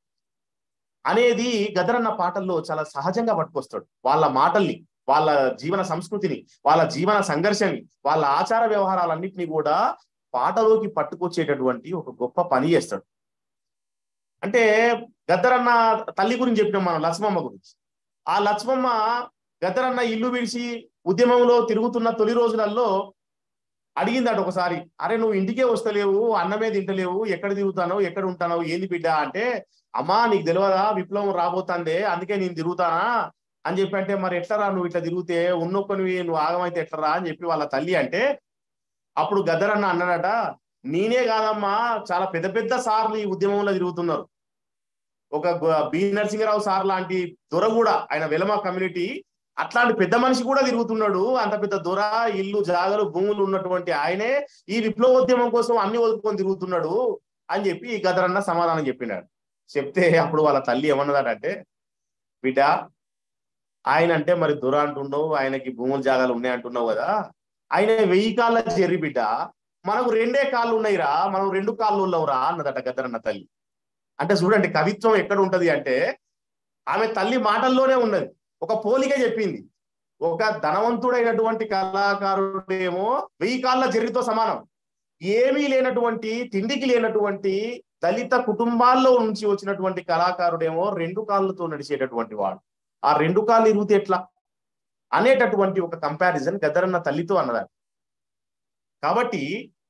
అనేది గదరన్న పాటల్లో చాలా సహజంగా పట్టుకొస్తాడు వాళ్ళ మాటల్ని వాళ్ళ జీవన సంస్కృతిని వాళ్ళ జీవన సంఘర్షణని వాళ్ళ ఆచార వ్యవహారాలన్నింటినీ కూడా పాటలోకి పట్టుకొచ్చేటటువంటి ఒక గొప్ప పని చేస్తాడు అంటే గద్దరన్న తల్లి గురించి చెప్పినాం మనం లక్ష్మమ్మ గురించి ఆ లక్ష్మమ్మ గద్దరన్న ఇల్లు విడిచి ఉద్యమంలో తిరుగుతున్న తొలి రోజులలో అడిగిందట ఒకసారి అరే నువ్వు ఇంటికే వస్తలేవు అన్నమే తింటలేవు ఎక్కడ తిరుగుతానో ఎక్కడ ఉంటానో ఏంది బిడ్డ అంటే అమ్మా నీకు తెలియదా విప్లవం రాబోతుందే అందుకే నేను తిరుగుతానా అని చెప్పి అంటే మరి ఎట్లరా నువ్వు ఇట్లా తిరిగితే ఉన్నొక్కనివి నువ్వు ఆగమైతే ఎట్లరా అని చెప్పి వాళ్ళ తల్లి అంటే అప్పుడు గద్దరన్న అన్నాడట నేనే కాదమ్మా చాలా పెద్ద పెద్ద సార్లు ఈ ఉద్యమంలో తిరుగుతున్నారు ఒక గ- బి నరసింహరావు సార్ లాంటి దొర కూడా ఆయన వెలమ కమ్యూనిటీ అట్లాంటి పెద్ద మనిషి కూడా తిరుగుతున్నాడు అంత పెద్ద దొర ఇల్లు జాగలు భూములు ఉన్నటువంటి ఆయనే ఈ విప్లవోద్యమం కోసం అన్ని వదులుకొని తిరుగుతున్నాడు అని చెప్పి ఈ గదరన్న సమాధానం చెప్పినాడు చెప్తే అప్పుడు వాళ్ళ తల్లి ఏమన్నదాడంటే బిడ్డ ఆయన అంటే మరి దొర అంటున్నావు ఆయనకి భూములు జాగాలు ఉన్నాయి అంటున్నావు కదా ఆయన వెయ్యి కాళ్ళ చెర్రి బిడ్డ మనకు రెండే కాళ్ళు ఉన్నాయిరా మనం రెండు కాళ్ళు ఉన్నవురా అన్నదట గద్దరన్న తల్లి అంటే చూడండి కవిత్వం ఎక్కడ ఉంటది అంటే ఆమె తల్లి మాటల్లోనే ఉన్నది ఒక పోలిక చెప్పింది ఒక ధనవంతుడైనటువంటి కళాకారుడేమో వెయ్యి కాళ్ళ జర్రితో సమానం ఏమీ లేనటువంటి తిండికి లేనటువంటి దళిత కుటుంబాల్లో నుంచి వచ్చినటువంటి కళాకారుడేమో రెండు కాళ్ళతో నడిచేటటువంటి వాడు ఆ రెండు కాళ్ళు ఇరుగుతే ఎట్లా అనేటటువంటి ఒక కంపారిజన్ గద్దరన్న తల్లితో అన్నదాన్ని కాబట్టి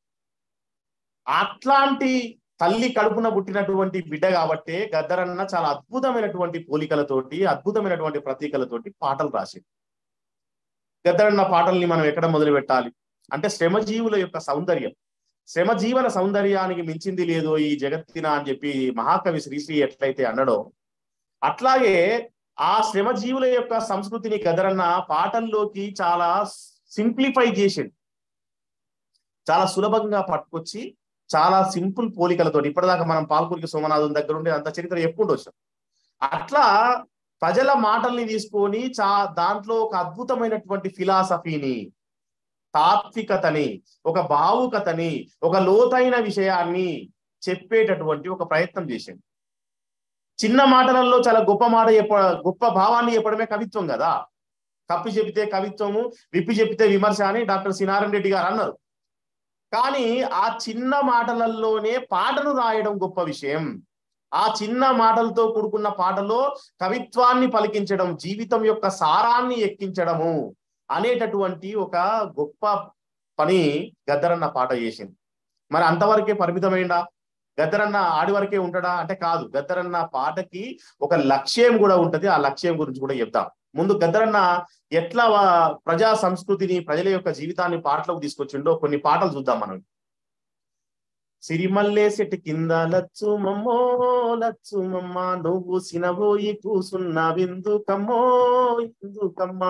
అట్లాంటి తల్లి కడుపున పుట్టినటువంటి బిడ్డ కాబట్టే గద్దరన్న చాలా అద్భుతమైనటువంటి పోలికలతోటి అద్భుతమైనటువంటి ప్రతీకలతోటి పాటలు రాసింది గద్దరన్న పాటల్ని మనం ఎక్కడ మొదలు పెట్టాలి అంటే శ్రమజీవుల యొక్క సౌందర్యం శ్రమజీవన సౌందర్యానికి మించింది లేదో ఈ జగత్తిన అని చెప్పి మహాకవి శ్రీశ్రీ ఎట్లయితే అన్నాడో అట్లాగే ఆ శ్రమజీవుల యొక్క సంస్కృతిని గదరన్న పాటల్లోకి చాలా సింప్లిఫై చేసింది చాలా సులభంగా పట్టుకొచ్చి చాలా సింపుల్ పోలికలతో ఇప్పటిదాకా మనం పాల్పూరికి సోమనాథం దగ్గర ఉండే అంత చరిత్ర ఎప్పుడు వచ్చాం అట్లా ప్రజల మాటల్ని తీసుకొని చా దాంట్లో ఒక అద్భుతమైనటువంటి ఫిలాసఫీని తాత్వికతని ఒక భావుకతని ఒక లోతైన విషయాన్ని చెప్పేటటువంటి ఒక ప్రయత్నం చేసింది చిన్న మాటలలో చాలా గొప్ప మాట చెప్ప గొప్ప భావాన్ని చెప్పడమే కవిత్వం కదా కప్పి చెబితే కవిత్వము విప్పి చెబితే విమర్శ అని డాక్టర్ సినారాయణ రెడ్డి గారు అన్నారు కానీ ఆ చిన్న మాటలలోనే పాటను రాయడం గొప్ప విషయం ఆ చిన్న మాటలతో కూడుకున్న పాటలో కవిత్వాన్ని పలికించడం జీవితం యొక్క సారాన్ని ఎక్కించడము అనేటటువంటి ఒక గొప్ప పని గద్దరన్న పాట చేసింది మరి అంతవరకే పరిమితమైందా గద్దరన్న ఆడి వరకే ఉంటాడా అంటే కాదు గద్దరన్న పాటకి ఒక లక్ష్యం కూడా ఉంటది ఆ లక్ష్యం గురించి కూడా చెప్తాం ముందు గద్దరన్న ఎట్లా వా- ప్రజా సంస్కృతిని ప్రజల యొక్క జీవితాన్ని పాటలకు తీసుకొచ్చిండో కొన్ని పాటలు చూద్దాం మనం సిరిమల్లే చెట్టు కింద లచ్చు మమ్మో లచ్చు మమ్మ నువ్వు సినబోయి కూసున్నావెందుకమ్మో ఎందుకమ్మా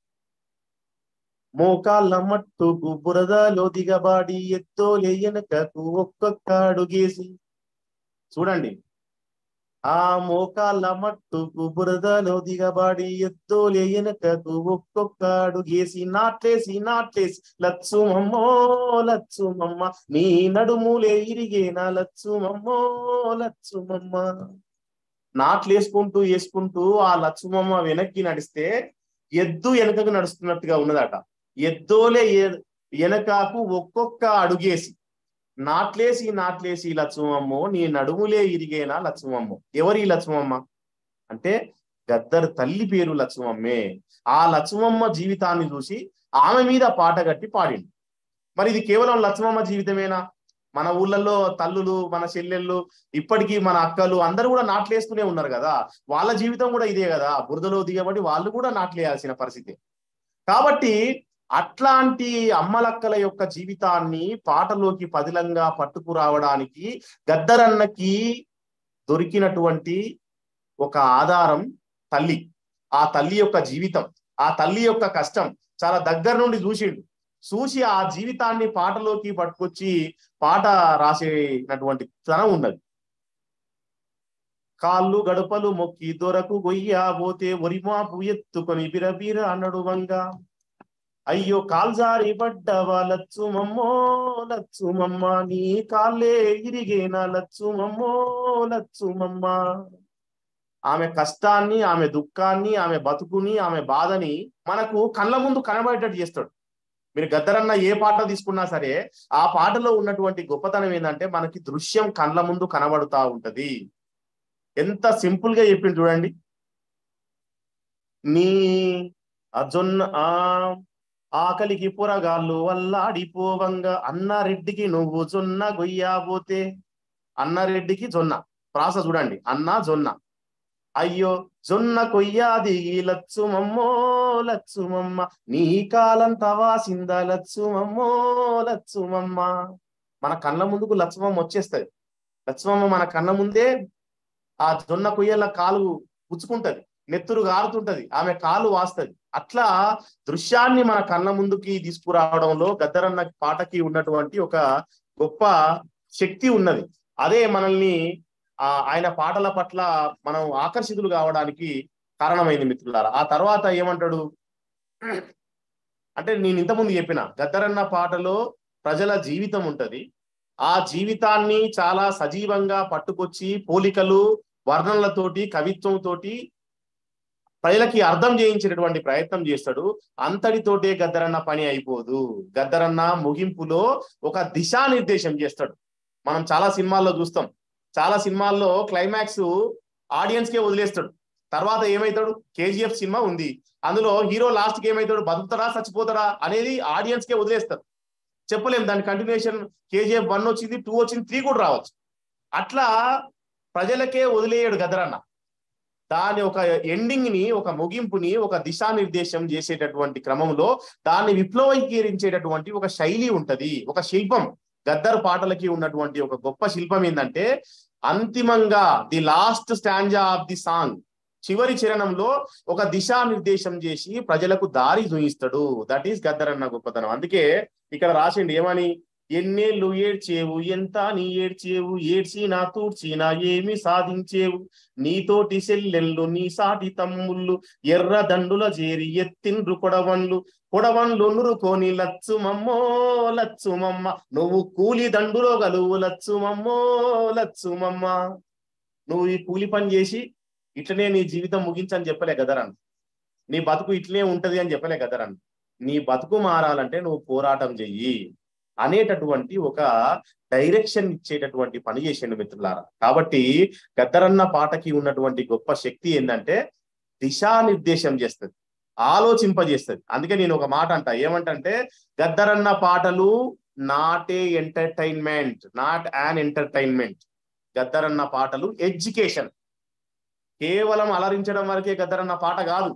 మోకాళ్ళ మట్టుకు బురదలో దిగబాడి ఎత్తోలే వెనకకు ఒక్కొక్క అడుగేసి చూడండి ఆ మోకాళ్ళ మట్టుకు బురదలో దిగబాడి ఎత్తోలే వెనకకు ఒక్కొక్క అడుగేసి నాట్లేసి నాట్లేసి లచ్చు మమ్మో లచ్చు మమ్మ నీ నడుములే ఇరిగేనా లచ్చు మమ్మో లచ్చు మమ్మ నాట్లేసుకుంటూ వేసుకుంటూ ఆ లచ్చుమమ్మ వెనక్కి నడిస్తే ఎద్దు వెనకకు నడుస్తున్నట్టుగా ఉన్నదట ఎద్దోలే ఎ- వెనకకు ఒక్కొక్క అడుగేసి నాట్లేసి నాట్లేసి లక్ష్మమ్మో నీ నడుములే ఇరిగేనా లక్ష్మమ్మ ఎవరి లక్ష్మమ్మ అంటే గద్దర్ తల్లి పేరు లక్ష్మమ్మే ఆ లక్ష్మమ్మ జీవితాన్ని చూసి ఆమె మీద పాట కట్టి పాడిండు మరి ఇది కేవలం లక్ష్మమ్మ జీవితమేనా మన ఊళ్ళల్లో తల్లులు మన చెల్లెళ్ళు ఇప్పటికీ మన అక్కలు అందరూ కూడా నాట్లేస్తూనే ఉన్నారు కదా వాళ్ళ జీవితం కూడా ఇదే కదా బురదలో దిగబడి వాళ్ళు కూడా నాట్లేయాల్సిన పరిస్థితి కాబట్టి అట్లాంటి అమ్మలక్కల యొక్క జీవితాన్ని పాటలోకి పదిలంగా పట్టుకురావడానికి గద్దరన్నకి దొరికినటువంటి ఒక ఆధారం తల్లి ఆ తల్లి యొక్క జీవితం ఆ తల్లి యొక్క కష్టం చాలా దగ్గర నుండి చూసిండు చూసి ఆ జీవితాన్ని పాటలోకి పట్టుకొచ్చి పాట రాసేటటువంటి తనం ఉన్నది కాళ్ళు గడపలు మొక్కి దొరకు గొయ్య పోతే ఒరిమాపు ఎత్తుకొని బిరబీర అన్నడు వంగ అయ్యో కాల్జారి పడ్డవా లచ్చుమమ్మో లచ్చుమమ్మ నీ కాళ్ళే ఇరిగేనా లచ్చుమమ్మో లచ్చుమమ్మ ఆమె కష్టాన్ని ఆమె దుఃఖాన్ని ఆమె బతుకుని ఆమె బాధని మనకు కళ్ళ ముందు కనబడేటట్టు చేస్తాడు మీరు గద్దరన్న ఏ పాట తీసుకున్నా సరే ఆ పాటలో ఉన్నటువంటి గొప్పతనం ఏంటంటే మనకి దృశ్యం కళ్ళ ముందు కనబడుతా ఉంటది ఎంత సింపుల్ గా చెప్పింది చూడండి నీ అజొన్న ఆ ఆకలికి పొరగాళ్ళు వల్లాడిపోవంగా అన్నారెడ్డికి నువ్వు జొన్న గొయ్యాబోతే అన్నారెడ్డికి జొన్న ప్రాస చూడండి అన్న జొన్న అయ్యో జొన్న కొయ్యాది లచ్చుమమ్మో లచ్చుమమ్మ నీ కాలం తవాసింద లచ్చుమమ్మో లచ్చుమమ్మ మన కళ్ళ ముందుకు లచ్చుమమ్మ వచ్చేస్తది లచ్చుమమ్మ మన కళ్ళ ముందే ఆ జొన్న కొయ్యల కాలు పుచ్చుకుంటది నెత్తురు గారుతుంటది ఆమె కాలు వాస్తది అట్లా దృశ్యాన్ని మన కళ్ళ ముందుకి తీసుకురావడంలో గద్దరన్న పాటకి ఉన్నటువంటి ఒక గొప్ప శక్తి ఉన్నది అదే మనల్ని ఆ ఆయన పాటల పట్ల మనం ఆకర్షితులు కావడానికి కారణమైంది మిత్రులారా ఆ తర్వాత ఏమంటాడు అంటే నేను ఇంతకుముందు చెప్పిన గద్దరన్న పాటలో ప్రజల జీవితం ఉంటది ఆ జీవితాన్ని చాలా సజీవంగా పట్టుకొచ్చి పోలికలు వర్ణనలతోటి కవిత్వంతోటి ప్రజలకి అర్థం చేయించేటటువంటి ప్రయత్నం చేస్తాడు అంతటితోటే గద్దరన్న పని అయిపోదు గద్దరన్న ముగింపులో ఒక దిశానిర్దేశం చేస్తాడు మనం చాలా సినిమాల్లో చూస్తాం చాలా సినిమాల్లో క్లైమాక్స్ ఆడియన్స్ కే వదిలేస్తాడు తర్వాత ఏమైతాడు కేజీఎఫ్ సినిమా ఉంది అందులో హీరో లాస్ట్ కి ఏమైతాడు బతుకుతాడా చచ్చిపోతాడా అనేది ఆడియన్స్ కే వదిలేస్తారు చెప్పలేం దాని కంటిన్యూషన్ కేజీఎఫ్ వన్ వచ్చింది టూ వచ్చింది త్రీ కూడా రావచ్చు అట్లా ప్రజలకే వదిలేయడు గదరన్న దాని ఒక ఎండింగ్ ని ఒక ముగింపుని ఒక దిశానిర్దేశం చేసేటటువంటి క్రమంలో దాన్ని విప్లవీకరించేటటువంటి ఒక శైలి ఉంటది ఒక శిల్పం గద్దర్ పాటలకి ఉన్నటువంటి ఒక గొప్ప శిల్పం ఏంటంటే అంతిమంగా the last stanza of the song చివరి చరణంలో ఒక దిశానిర్దేశం చేసి ప్రజలకు దారి చూయిస్తాడు దట్ ఈస్ గద్దర్ అన్న గొప్పతనం అందుకే ఇక్కడ రాసిండు ఏమని ఎన్నేళ్ళు ఏడ్చేవు ఎంత నీ ఏడ్చేవు ఏడ్చి నా తూడ్చి నా ఏమి సాధించేవు నీతోటి సెల్లెళ్ళు నీ సాటి తమ్ముళ్ళు ఎర్ర దండుల చేరి ఎత్తిండ్రు కొడవన్లు కొడవన్లు నురుకొని లచ్చుమమ్మో లచ్చుమమ్మ నువ్వు కూలి దండులో గలువు లచ్చుమమ్మో లచ్చుమమ్మ నువ్వు ఈ కూలి పని చేసి ఇట్లనే నీ జీవితం ముగించని చెప్పలే కదరన్ నీ బతుకు ఇట్లనే ఉంటది అని చెప్పలే కదరన్ నీ బతుకు మారాలంటే నువ్వు పోరాటం చెయ్యి అనేటటువంటి ఒక డైరెక్షన్ ఇచ్చేటటువంటి పని చేసిండు మిత్రులారా కాబట్టి గద్దరన్న పాటకి ఉన్నటువంటి గొప్ప శక్తి ఏంటంటే దిశానిర్దేశం చేస్తుంది ఆలోచింపజేస్తుంది అందుకే నేను ఒక మాట అంట ఏమంటంటే గద్దరన్న పాటలు not a entertainment not an entertainment గద్దరన్న పాటలు ఎడ్యుకేషన్ కేవలం అలరించడం వరకే గద్దరన్న పాట కాదు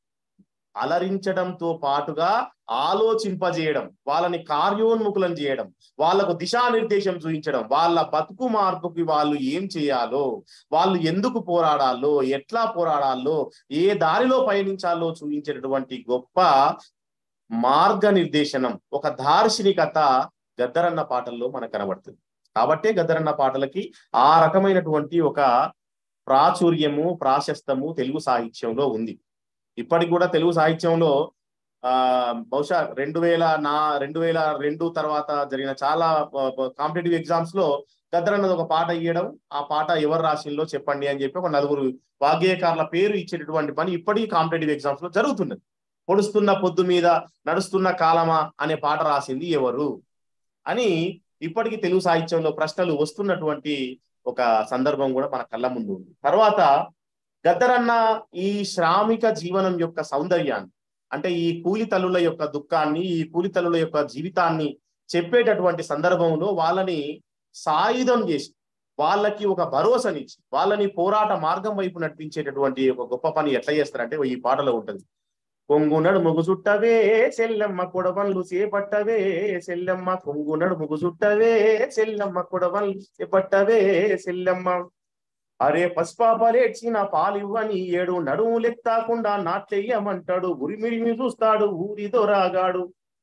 అలరించడంతో పాటుగా ఆలోచింపజేయడం వాళ్ళని కార్యోన్ముఖులం చేయడం వాళ్ళకు దిశానిర్దేశం చూపించడం వాళ్ళ బతుకు మార్పుకి వాళ్ళు ఏం చేయాలో వాళ్ళు ఎందుకు పోరాడాలో ఎట్లా పోరాడాలో ఏ దారిలో పయనించాలో చూపించేటటువంటి గొప్ప మార్గనిర్దేశనం ఒక దార్శనికత గద్దరన్న పాటల్లో మనకు కనబడుతుంది కాబట్టే గద్దరన్న పాటలకి ఆ రకమైనటువంటి ఒక ప్రాచుర్యము ప్రాశస్తము తెలుగు సాహిత్యంలో ఉంది ఇప్పటికి కూడా తెలుగు సాహిత్యంలో ఆ బహుశా రెండు వేల నా రెండు వేల రెండు తర్వాత జరిగిన చాలా కాంపిటేటివ్ ఎగ్జామ్స్ లో గద్దరన్నది ఒక పాట ఇవ్వడం ఆ పాట ఎవరు రాసిందో చెప్పండి అని చెప్పి ఒక నలుగురు వాగ్గేయకారుల పేరు ఇచ్చేటటువంటి పని ఇప్పటికీ కాంపిటేటివ్ ఎగ్జామ్స్ లో జరుగుతున్నది పొడుస్తున్న పొద్దు మీద నడుస్తున్న కాలమా అనే పాట రాసింది ఎవరు అని ఇప్పటికీ తెలుగు సాహిత్యంలో ప్రశ్నలు వస్తున్నటువంటి ఒక సందర్భం కూడా మన కళ్ళ ముందు ఉంది తర్వాత గద్దరన్న ఈ శ్రామిక జీవనం యొక్క సౌందర్యాన్ని అంటే ఈ కూలి తల్లుల యొక్క దుఃఖాన్ని ఈ కూలి తల్లుల యొక్క జీవితాన్ని చెప్పేటటువంటి సందర్భంలో వాళ్ళని సాయుధం చేసి వాళ్ళకి ఒక భరోసానిచ్చి వాళ్ళని పోరాట మార్గం వైపు నడిపించేటటువంటి ఒక గొప్ప పని ఎట్లా చేస్తారంటే ఈ పాటలో ఉంటది కొంగునడు ముగు చుట్టవే సెల్లమ్మ కొడవన్లు చేపట్టవే సెల్లమ్మ కొంగునడు ముగు చుట్టవే సెల్లమ్మ కొడవన్లు చేపట్టవే సెల్లమ్మ అరే పసిపాపలేడ్చిన పాలివ్వని ఏడు నడుములెత్తాకుండా నాట్లెయ్యమంటాడు ఉరిమిరిమి చూస్తాడు ఊరిదో రాగాడు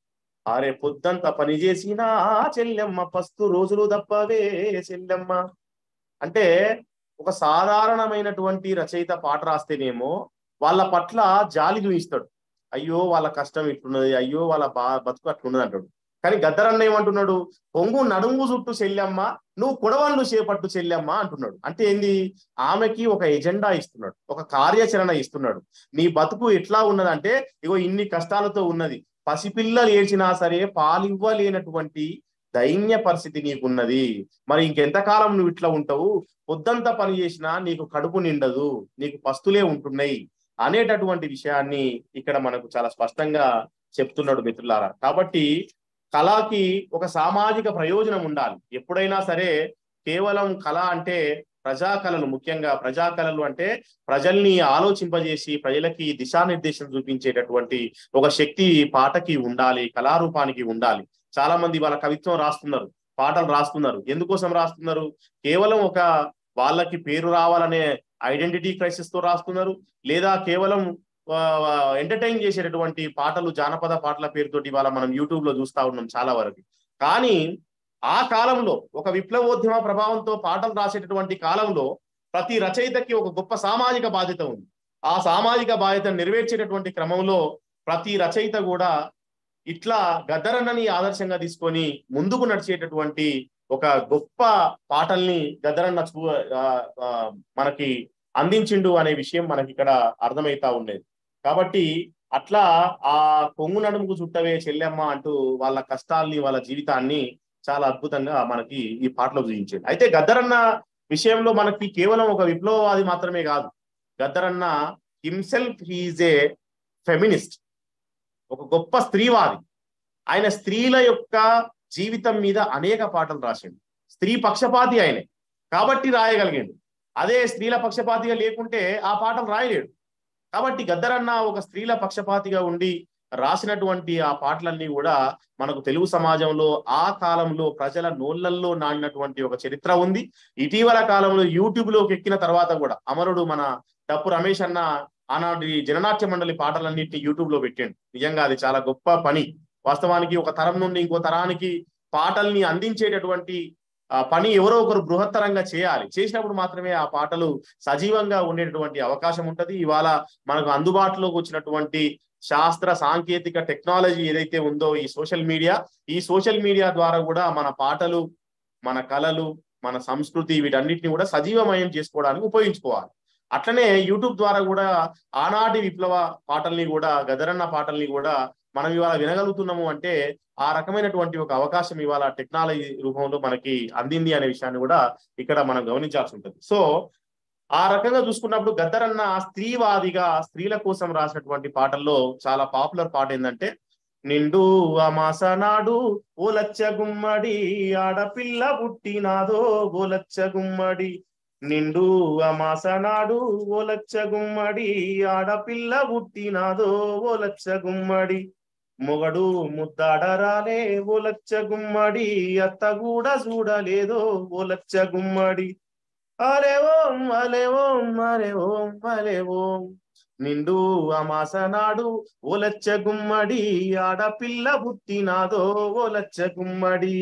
అరే పొద్దంతా పని చేసినా చెల్లెమ్మ పస్తు రోజులు తప్పవే చెల్లెమ్మ అంటే ఒక సాధారణమైనటువంటి రచయిత పాట రాస్తేనేమో వాళ్ళ పట్ల జాలి చూపిస్తాడు అయ్యో వాళ్ళ కష్టం ఇట్లున్నది అయ్యో వాళ్ళ బా బతుకు అట్లున్నది అంటాడు కానీ గద్దరన్న ఏమంటున్నాడు పొంగు నడుము చుట్టూ చెల్లెమ్మ నువ్వు కుడవళ్ళు చేపట్టు చెల్లెమ్మ అంటున్నాడు అంటే ఏంది ఆమెకి ఒక ఎజెండా ఇస్తున్నాడు ఒక కార్యాచరణ ఇస్తున్నాడు నీ బతుకు ఎట్లా ఉన్నదంటే ఇగో ఇన్ని కష్టాలతో ఉన్నది పసిపిల్లలు ఏడ్చినా సరే పాలివ్వలేనటువంటి దైన్య పరిస్థితి నీకున్నది మరి ఇంకెంతకాలం నువ్వు ఇట్లా ఉంటావు పొద్దంతా పని చేసినా నీకు కడుపు నిండదు నీకు పస్తులే ఉంటున్నాయి అనేటటువంటి విషయాన్ని ఇక్కడ మనకు చాలా స్పష్టంగా చెప్తున్నాడు మిత్రులారా కాబట్టి కళకి ఒక సామాజిక ప్రయోజనం ఉండాలి ఎప్పుడైనా సరే కేవలం కళ అంటే ప్రజా కళలు ముఖ్యంగా ప్రజా కళలు అంటే ప్రజల్ని ఆలోచింపజేసి ప్రజలకి దిశానిర్దేశం చూపించేటటువంటి ఒక శక్తి పాటకి ఉండాలి కళారూపానికి ఉండాలి చాలా మంది వాళ్ళ కవిత్వం రాస్తున్నారు పాటలు రాస్తున్నారు ఎందుకోసం రాస్తున్నారు కేవలం ఒక వాళ్ళకి పేరు రావాలనే ఐడెంటిటీ క్రైసిస్ తో రాస్తున్నారు లేదా కేవలం ఎంటర్టైన్ చేసేటటువంటి పాటలు జానపద పాటల పేరుతోటి ఇవాళ మనం యూట్యూబ్ లో చూస్తా ఉన్నాం చాలా వరకు కానీ ఆ కాలంలో ఒక విప్లవోద్యమ ప్రభావంతో పాటలు రాసేటటువంటి కాలంలో ప్రతి రచయితకి ఒక గొప్ప సామాజిక బాధ్యత ఉంది ఆ సామాజిక బాధ్యతను నెరవేర్చేటటువంటి క్రమంలో ప్రతి రచయిత కూడా ఇట్లా గద్దరన్నని ఆదర్శంగా తీసుకొని ముందుకు నడిచేటటువంటి ఒక గొప్ప పాటల్ని గద్దరన్న చూ మనకి అందించిండు అనే విషయం మనకి ఇక్కడ అర్థమైతా ఉండేది కాబట్టి అట్లా ఆ కొంగు నడుముకు చుట్టవే చెల్లెమ్మ అంటూ వాళ్ళ కష్టాల్ని వాళ్ళ జీవితాన్ని చాలా అద్భుతంగా మనకి ఈ పాటలో చూపించాడు అయితే గద్దరన్న విషయంలో మనకి కేవలం ఒక విప్లవవాది మాత్రమే కాదు గద్దరన్న హిమ్సెల్ఫ్ హీజ్ ఏ ఫెమినిస్ట్ ఒక గొప్ప స్త్రీవాది ఆయన స్త్రీల యొక్క జీవితం మీద అనేక పాటలు రాసిండు స్త్రీ పక్షపాతి ఆయనే కాబట్టి రాయగలిగాడు అదే స్త్రీల పక్షపాతిగా లేకుంటే ఆ పాటలు రాయలేడు కాబట్టి గద్దరన్న ఒక స్త్రీల పక్షపాతిగా ఉండి రాసినటువంటి ఆ పాటలన్నీ కూడా మనకు తెలుగు సమాజంలో ఆ కాలంలో ప్రజల నోళ్లల్లో నాడినటువంటి ఒక చరిత్ర ఉంది ఇటీవల కాలంలో యూట్యూబ్ లోకి ఎక్కిన తర్వాత కూడా అమరుడు మన టప్పు రమేష్ అన్న ఆనాటి జననాట్య మండలి పాటలన్నింటినీ యూట్యూబ్ లో పెట్టాడు నిజంగా అది చాలా గొప్ప పని వాస్తవానికి ఒక తరం నుండి ఇంకో తరానికి పాటల్ని అందించేటటువంటి ఆ పని ఎవరో ఒకరు బృహత్తరంగా చేయాలి చేసినప్పుడు మాత్రమే ఆ పాటలు సజీవంగా ఉండేటటువంటి అవకాశం ఉంటది ఇవాళ మనకు అందుబాటులోకి వచ్చినటువంటి శాస్త్ర సాంకేతిక టెక్నాలజీ ఏదైతే ఉందో ఈ సోషల్ మీడియా ఈ సోషల్ మీడియా ద్వారా కూడా మన పాటలు మన కళలు మన సంస్కృతి వీటన్నిటిని కూడా సజీవమయం చేసుకోవడానికి ఉపయోగించుకోవాలి అట్లనే యూట్యూబ్ ద్వారా కూడా ఆనాటి విప్లవ పాటల్ని కూడా గదరన్న పాటల్ని కూడా మనం ఇవాళ వినగలుగుతున్నాము అంటే ఆ రకమైనటువంటి ఒక అవకాశం ఇవాళ టెక్నాలజీ రూపంలో మనకి అందింది అనే విషయాన్ని కూడా ఇక్కడ మనం గమనించాల్సి ఉంటుంది సో ఆ రకంగా చూసుకున్నప్పుడు గద్దరన్న స్త్రీవాదిగా స్త్రీల కోసం రాసినటువంటి పాటల్లో చాలా పాపులర్ పాట ఏంటంటే నిండు అమాస నాడు ఓలచ్చ గుమ్మడి ఆడపిల్ల పుట్టినాదో ఓలచ్చ గుమ్మడి నిండు అమాస నాడు ఓలచ్చ గుమ్మడి ఆడపిల్ల పుట్టినాదో ఓలచ్చ గుమ్మడి మొగడు ముద్దాడరాలే ఓలచ్చ గుమ్మడి అత్త కూడా చూడలేదో ఓలచ్చ గుమ్మడి అరే ఓం అలే ఓం అరే ఓం అలే ఓం నిండు అమాస నాడు ఓలచ్చ గుమ్మడి ఆడపిల్ల పుట్టినాదో ఓలచ్చ గుమ్మడి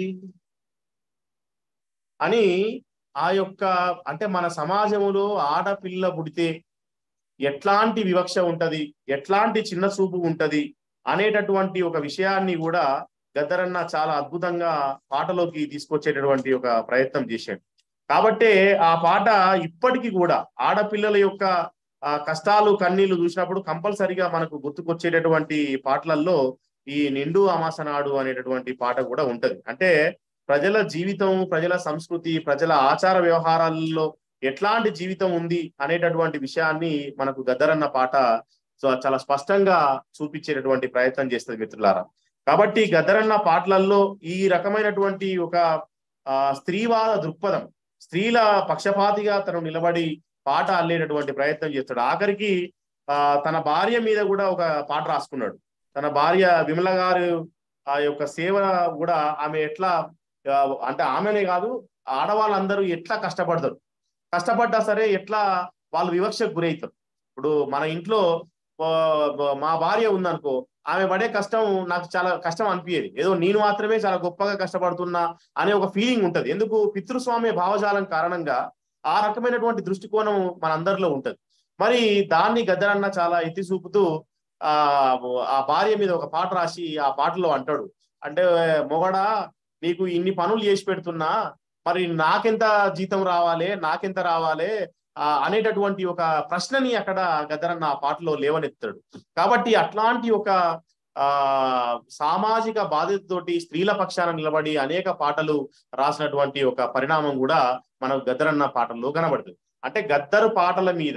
అని ఆ యొక్క అంటే మన సమాజంలో ఆడపిల్ల పుడితే ఎట్లాంటి వివక్ష ఉంటది ఎట్లాంటి చిన్న చూపు ఉంటది అనేటటువంటి ఒక విషయాన్ని కూడా గద్దరన్న చాలా అద్భుతంగా పాటలోకి తీసుకొచ్చేటటువంటి ఒక ప్రయత్నం చేశాడు కాబట్టే ఆ పాట ఇప్పటికీ కూడా ఆడపిల్లల యొక్క ఆ కష్టాలు కన్నీళ్లు చూసినప్పుడు కంపల్సరిగా మనకు గుర్తుకొచ్చేటటువంటి పాటలలో ఈ నిండు అమాసనాడు అనేటటువంటి పాట కూడా ఉంటది అంటే ప్రజల జీవితం ప్రజల సంస్కృతి ప్రజల ఆచార వ్యవహారాలలో ఎట్లాంటి జీవితం ఉంది అనేటటువంటి విషయాన్ని మనకు గద్దరన్న పాట సో చాలా స్పష్టంగా చూపించేటటువంటి ప్రయత్నం చేస్తుంది మిత్రులారా కాబట్టి గద్దరన్న పాటలలో ఈ రకమైనటువంటి ఒక ఆ స్త్రీవాద దృక్పథం స్త్రీల పక్షపాతిగా తను నిలబడి పాట అల్లేటటువంటి ప్రయత్నం చేస్తాడు ఆఖరికి ఆ తన భార్య మీద కూడా ఒక పాట రాసుకున్నాడు తన భార్య విమల గారు ఆ యొక్క సేవ కూడా ఆమె ఎట్లా ఆ, అంటే ఆమెనే కాదు ఆడవాళ్ళందరూ ఎట్లా కష్టపడతారు కష్టపడ్డా సరే ఎట్లా వాళ్ళు వివక్షకు గురవుతారు ఇప్పుడు మన ఇంట్లో ఆ, మా భార్య ఉందనుకో ఆమె పడే కష్టం నాకు చాలా కష్టం అనిపించేది ఏదో నేను మాత్రమే చాలా గొప్పగా కష్టపడుతున్నా అనే ఒక ఫీలింగ్ ఉంటది ఎందుకు పితృస్వామ్య భావజాలం కారణంగా ఆ రకమైనటువంటి దృష్టికోణం మనందరిలో ఉంటది మరి దాన్ని గద్దరన్న చాలా ఎత్తి చూపుతూ ఆ ఆ భార్య మీద ఒక పాట రాసి ఆ పాటలో అంటాడు అంటే మొగడా నీకు ఇన్ని పనులు చేసి పెడుతున్నా మరి నాకెంత జీతం రావాలి నాకెంత రావాలి ఆ అనేటటువంటి ఒక ప్రశ్నని అక్కడ గద్దరన్న ఆ పాటలో లేవనెత్తాడు కాబట్టి అట్లాంటి ఒక ఆ సామాజిక బాధ్యతతోటి స్త్రీల పక్షాన నిలబడి అనేక పాటలు రాసినటువంటి ఒక పరిణామం కూడా మనకు గద్దరన్న పాటల్లో కనబడుతుంది అంటే గద్దరు పాటల మీద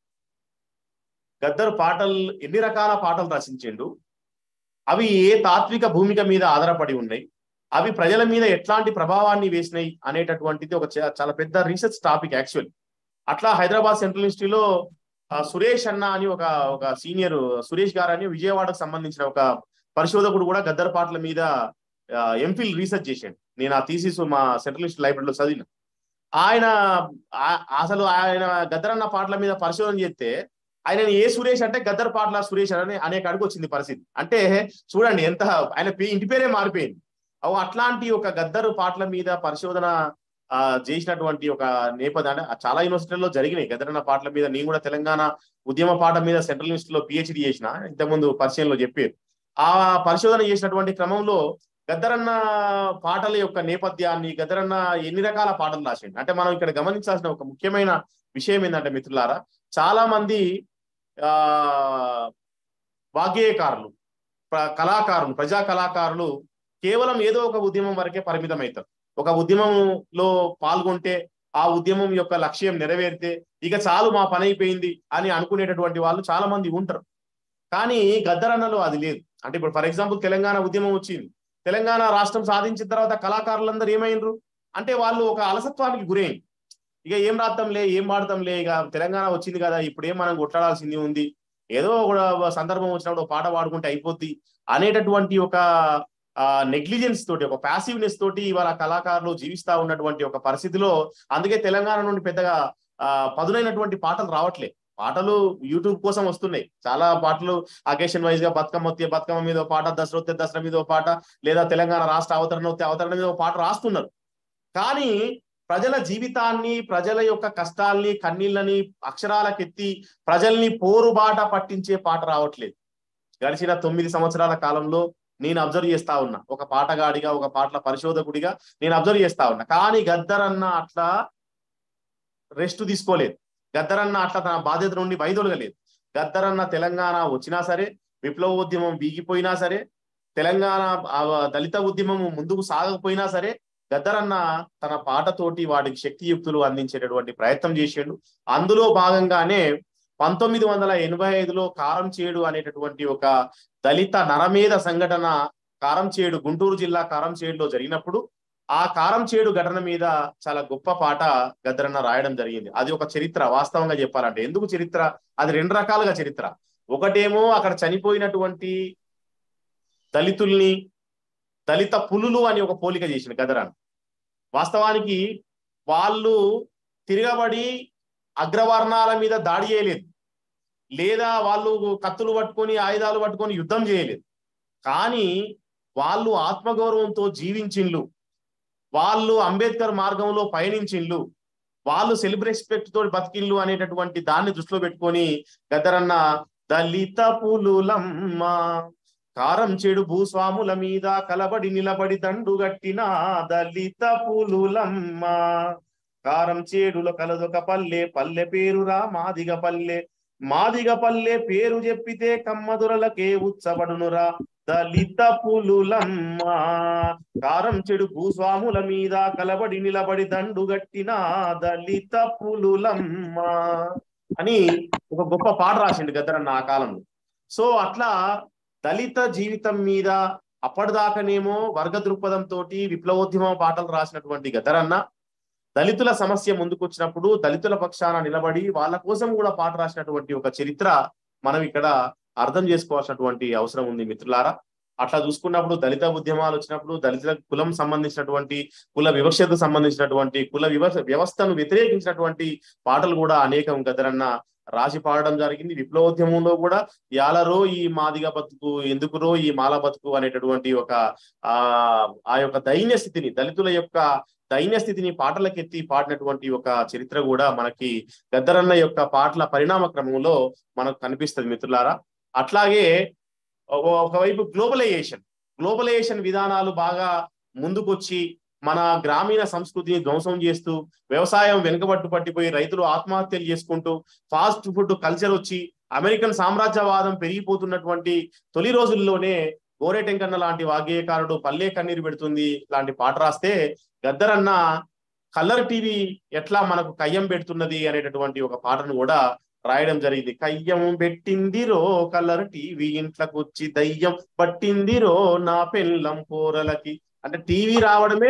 గద్దరు పాటలు ఎన్ని రకాల పాటలు రచించిండు అవి ఏ తాత్విక భూమిక మీద ఆధారపడి ఉన్నాయి అవి ప్రజల మీద ఎట్లాంటి ప్రభావాన్ని వేసినాయి అనేటటువంటిది ఒక చా- చాలా పెద్ద రీసెర్చ్ టాపిక్ యాక్చువల్ అట్లా హైదరాబాద్ సెంట్రల్ యూనివర్సిటీలో ఆ, సురేష్ అన్న అని ఒక ఒక సీనియర్ సురేష్ గారు అని విజయవాడకు సంబంధించిన ఒక పరిశోధకుడు కూడా గద్దర్ పాటల మీద ఎంఫిల్ రీసెర్చ్ చేశాడు నేను ఆ థీసిస్ మా సెంట్రల్ యూనివర్సిటీ లైబ్రరీలో చదివిన ఆయన ఆ- అసలు ఆయన గద్దరన్న పాటల మీద పరిశోధన చేస్తే ఆయన ఏ సురేష్ అంటే గద్దర్ పాటల సురేష్ అని అనే కాడికి వచ్చింది పరిస్థితి అంటే చూడండి ఎంత ఆయన పే- ఇంటి పేరే మారిపోయింది అవు అట్లాంటి ఒక గద్దరు పాటల మీద పరిశోధన ఆ చేసినటువంటి ఒక నేపథ్యం అంటే చాలా యూనివర్సిటీల్లో జరిగినాయి గద్దరన్న పాటల మీద నేను కూడా తెలంగాణ ఉద్యమ పాట మీద సెంట్రల్ యూనివర్సిటీలో పిహెచ్డి చేసిన ఇంతకుముందు పరిచయంలో చెప్పారు ఆ పరిశోధన చేసినటువంటి క్రమంలో గద్దరన్న పాటల యొక్క నేపథ్యాన్ని గద్దరన్న ఎన్ని రకాల పాటలు రాసిండు అంటే మనం ఇక్కడ గమనించాల్సిన ఒక ముఖ్యమైన విషయం ఏంటంటే మిత్రులారా చాలా మంది ఆ వాగ్గేయకారులు ప్ర- కళాకారులు ప్రజా కళాకారులు కేవలం ఏదో ఒక ఉద్యమం వరకే పరిమితం అవుతారు ఒక ఉద్యమంలో పాల్గొంటే ఆ ఉద్యమం యొక్క లక్ష్యం నెరవేరితే ఇక చాలు మా పని అయిపోయింది అని అనుకునేటటువంటి వాళ్ళు చాలా మంది ఉంటారు కానీ గద్దరన్నలో అది లేదు అంటే ఇప్పుడు ఫర్ ఎగ్జాంపుల్ తెలంగాణ ఉద్యమం వచ్చింది తెలంగాణ రాష్ట్రం సాధించిన తర్వాత కళాకారులందరూ ఏమైనరు అంటే వాళ్ళు ఒక అలసత్వానికి గురైంది ఇక ఏం రాద్దాంలే ఏం పాడతాంలే ఇక తెలంగాణ వచ్చింది కదా ఇప్పుడు ఏం మనం కొట్లాడాల్సింది ఉంది ఏదో ఒక సందర్భం వచ్చినప్పుడు ఒక పాట పాడుకుంటే అయిపోద్ది అనేటటువంటి ఒక నెగ్లిజెన్స్ తోటి ఒక ప్యాసివ్నెస్ తోటి ఇవాళ కళాకారులు జీవిస్తా ఉన్నటువంటి ఒక పరిస్థితిలో అందుకే తెలంగాణ నుండి పెద్దగా ఆ పదునైనటువంటి పాటలు రావట్లే పాటలు యూట్యూబ్ కోసం వస్తున్నాయి చాలా పాటలు అకేషన్ వైజ్ గా బతుకమ్మ వస్తే బతుకమ్మ మీద ఒక పాట దసరా వస్తే దసరా మీద ఒక పాట లేదా తెలంగాణ రాష్ట్ర అవతరణ వస్తే అవతరణ మీద ఒక పాట రాస్తున్నారు కానీ ప్రజల జీవితాన్ని ప్రజల యొక్క కష్టాల్ని కన్నీళ్ళని అక్షరాలకెత్తి ప్రజల్ని పోరుబాట పట్టించే పాట రావట్లేదు గడిచిన తొమ్మిది సంవత్సరాల కాలంలో నేను అబ్జర్వ్ చేస్తా ఉన్నా ఒక పాటగాడిగా ఒక పాటల పరిశోధకుడిగా నేను అబ్జర్వ్ చేస్తా ఉన్నా కానీ గద్దరన్న అట్లా రెస్ట్ తీసుకోలేదు గద్దరన్న అట్లా తన బాధ్యత నుండి వైదొలగలేదు గద్దరన్న తెలంగాణ వచ్చినా సరే విప్లవ ఉద్యమం వీగిపోయినా సరే తెలంగాణ ఆ దళిత ఉద్యమం ముందుకు సాగకపోయినా సరే గద్దరన్న తన పాటతోటి వాడికి శక్తియుక్తులు అందించేటటువంటి ప్రయత్నం చేసాడు అందులో భాగంగానే పంతొమ్మిది వందల ఎనభై ఐదులో కారం చేడు అనేటటువంటి ఒక దళిత నరమేధ సంఘటన కారం చేడు గుంటూరు జిల్లా కారం చేడులో జరిగినప్పుడు ఆ కారం చేడు ఘటన మీద చాలా గొప్ప పాట గద్దరన్న రాయడం జరిగింది అది ఒక చరిత్ర వాస్తవంగా చెప్పాలంటే ఎందుకు చరిత్ర అది రెండు రకాలుగా చరిత్ర ఒకటేమో అక్కడ చనిపోయినటువంటి దళితుల్ని దళిత పులులు అని ఒక పోలిక చేసిన గదరాన్ వాస్తవానికి వాళ్ళు తిరగబడి అగ్రవర్ణాల మీద దాడి చేయలేదు లేదా వాళ్ళు కత్తులు పట్టుకొని ఆయుధాలు పట్టుకొని యుద్ధం చేయలేదు కానీ వాళ్ళు ఆత్మగౌరవంతో జీవించిండ్లు వాళ్ళు అంబేద్కర్ మార్గంలో పయనించిండ్లు వాళ్ళు సెల్ఫ్ రెస్పెక్ట్ తోటి బతికిళ్ళు అనేటటువంటి దాన్ని దృష్టిలో పెట్టుకొని గద్దరన్న దళిత పులులమ్మ కారం చెడు భూస్వాముల మీద కలబడి నిలబడి దండుగట్టిన దళిత పులులమ్మ కారం చేడుల కలదొక పల్లె పల్లె పేరురా మాదిగ పల్లె మాదిగ పల్లె పేరు చెప్పితే కమ్మదురలకే ఉచ్చబడునురా దళిత పులులమ్మ కారం చెడు భూస్వాముల మీద కలబడి నిలబడి దండుగట్టిన దళిత పులులమ్మ అని ఒక గొప్ప పాట రాసిండు గద్దరన్న ఆ కాలంలో సో అట్లా దళిత జీవితం మీద అప్పటిదాకానేమో వర్గ దృక్పథంతో విప్లవోద్యమ పాటలు రాసినటువంటి గదరన్న దళితుల సమస్య ముందుకు వచ్చినప్పుడు దళితుల పక్షాన నిలబడి వాళ్ళ కోసం కూడా పాట రాసినటువంటి ఒక చరిత్ర మనం ఇక్కడ అర్థం చేసుకోవాల్సినటువంటి అవసరం ఉంది మిత్రులారా అట్లా చూసుకున్నప్పుడు దళిత ఉద్యమాలు వచ్చినప్పుడు దళితుల కులం సంబంధించినటువంటి కుల వివక్షతకు సంబంధించినటువంటి కుల వివక్ష వ్యవస్థను వ్యతిరేకించినటువంటి పాటలు కూడా అనేకం గదరన్న రాసి పాడడం జరిగింది విప్లవోద్యమంలో కూడా యాలరో ఈ మాదిగ బతుకు ఎందుకురో ఈ మాల బతుకు అనేటటువంటి ఒక ఆ ఆ యొక్క దైన్య స్థితిని దళితుల యొక్క దైన్య స్థితిని పాటలకెత్తి పాడినటువంటి ఒక చరిత్ర కూడా మనకి గద్దరన్న యొక్క పాటల పరిణామ క్రమంలో మనకు కనిపిస్తుంది మిత్రులారా అట్లాగే ఓ- ఒకవైపు గ్లోబలైజేషన్ గ్లోబలైజేషన్ విధానాలు బాగా ముందుకొచ్చి మన గ్రామీణ సంస్కృతిని ధ్వంసం చేస్తూ వ్యవసాయం వెనుకబట్టు పట్టిపోయి రైతులు ఆత్మహత్యలు చేసుకుంటూ ఫాస్ట్ ఫుడ్ కల్చర్ వచ్చి అమెరికన్ సామ్రాజ్యవాదం పెరిగిపోతున్నటువంటి తొలి రోజుల్లోనే గోరెటెంకన్న లాంటి వాగ్గేయకారుడు పల్లె కన్నీరు పెడుతుంది లాంటి పాట రాస్తే గద్దరన్న కలర్ టీవీ ఎట్లా మనకు కయ్యం పెడుతున్నది అనేటటువంటి ఒక పాటను కూడా రాయడం జరిగింది కయ్యం పెట్టిందిరో కలర్ టీవీ ఇంట్లోకి వచ్చి దయ్యం పట్టిందిరో నా పెళ్ళం పోరలకి అంటే టీవీ రావడమే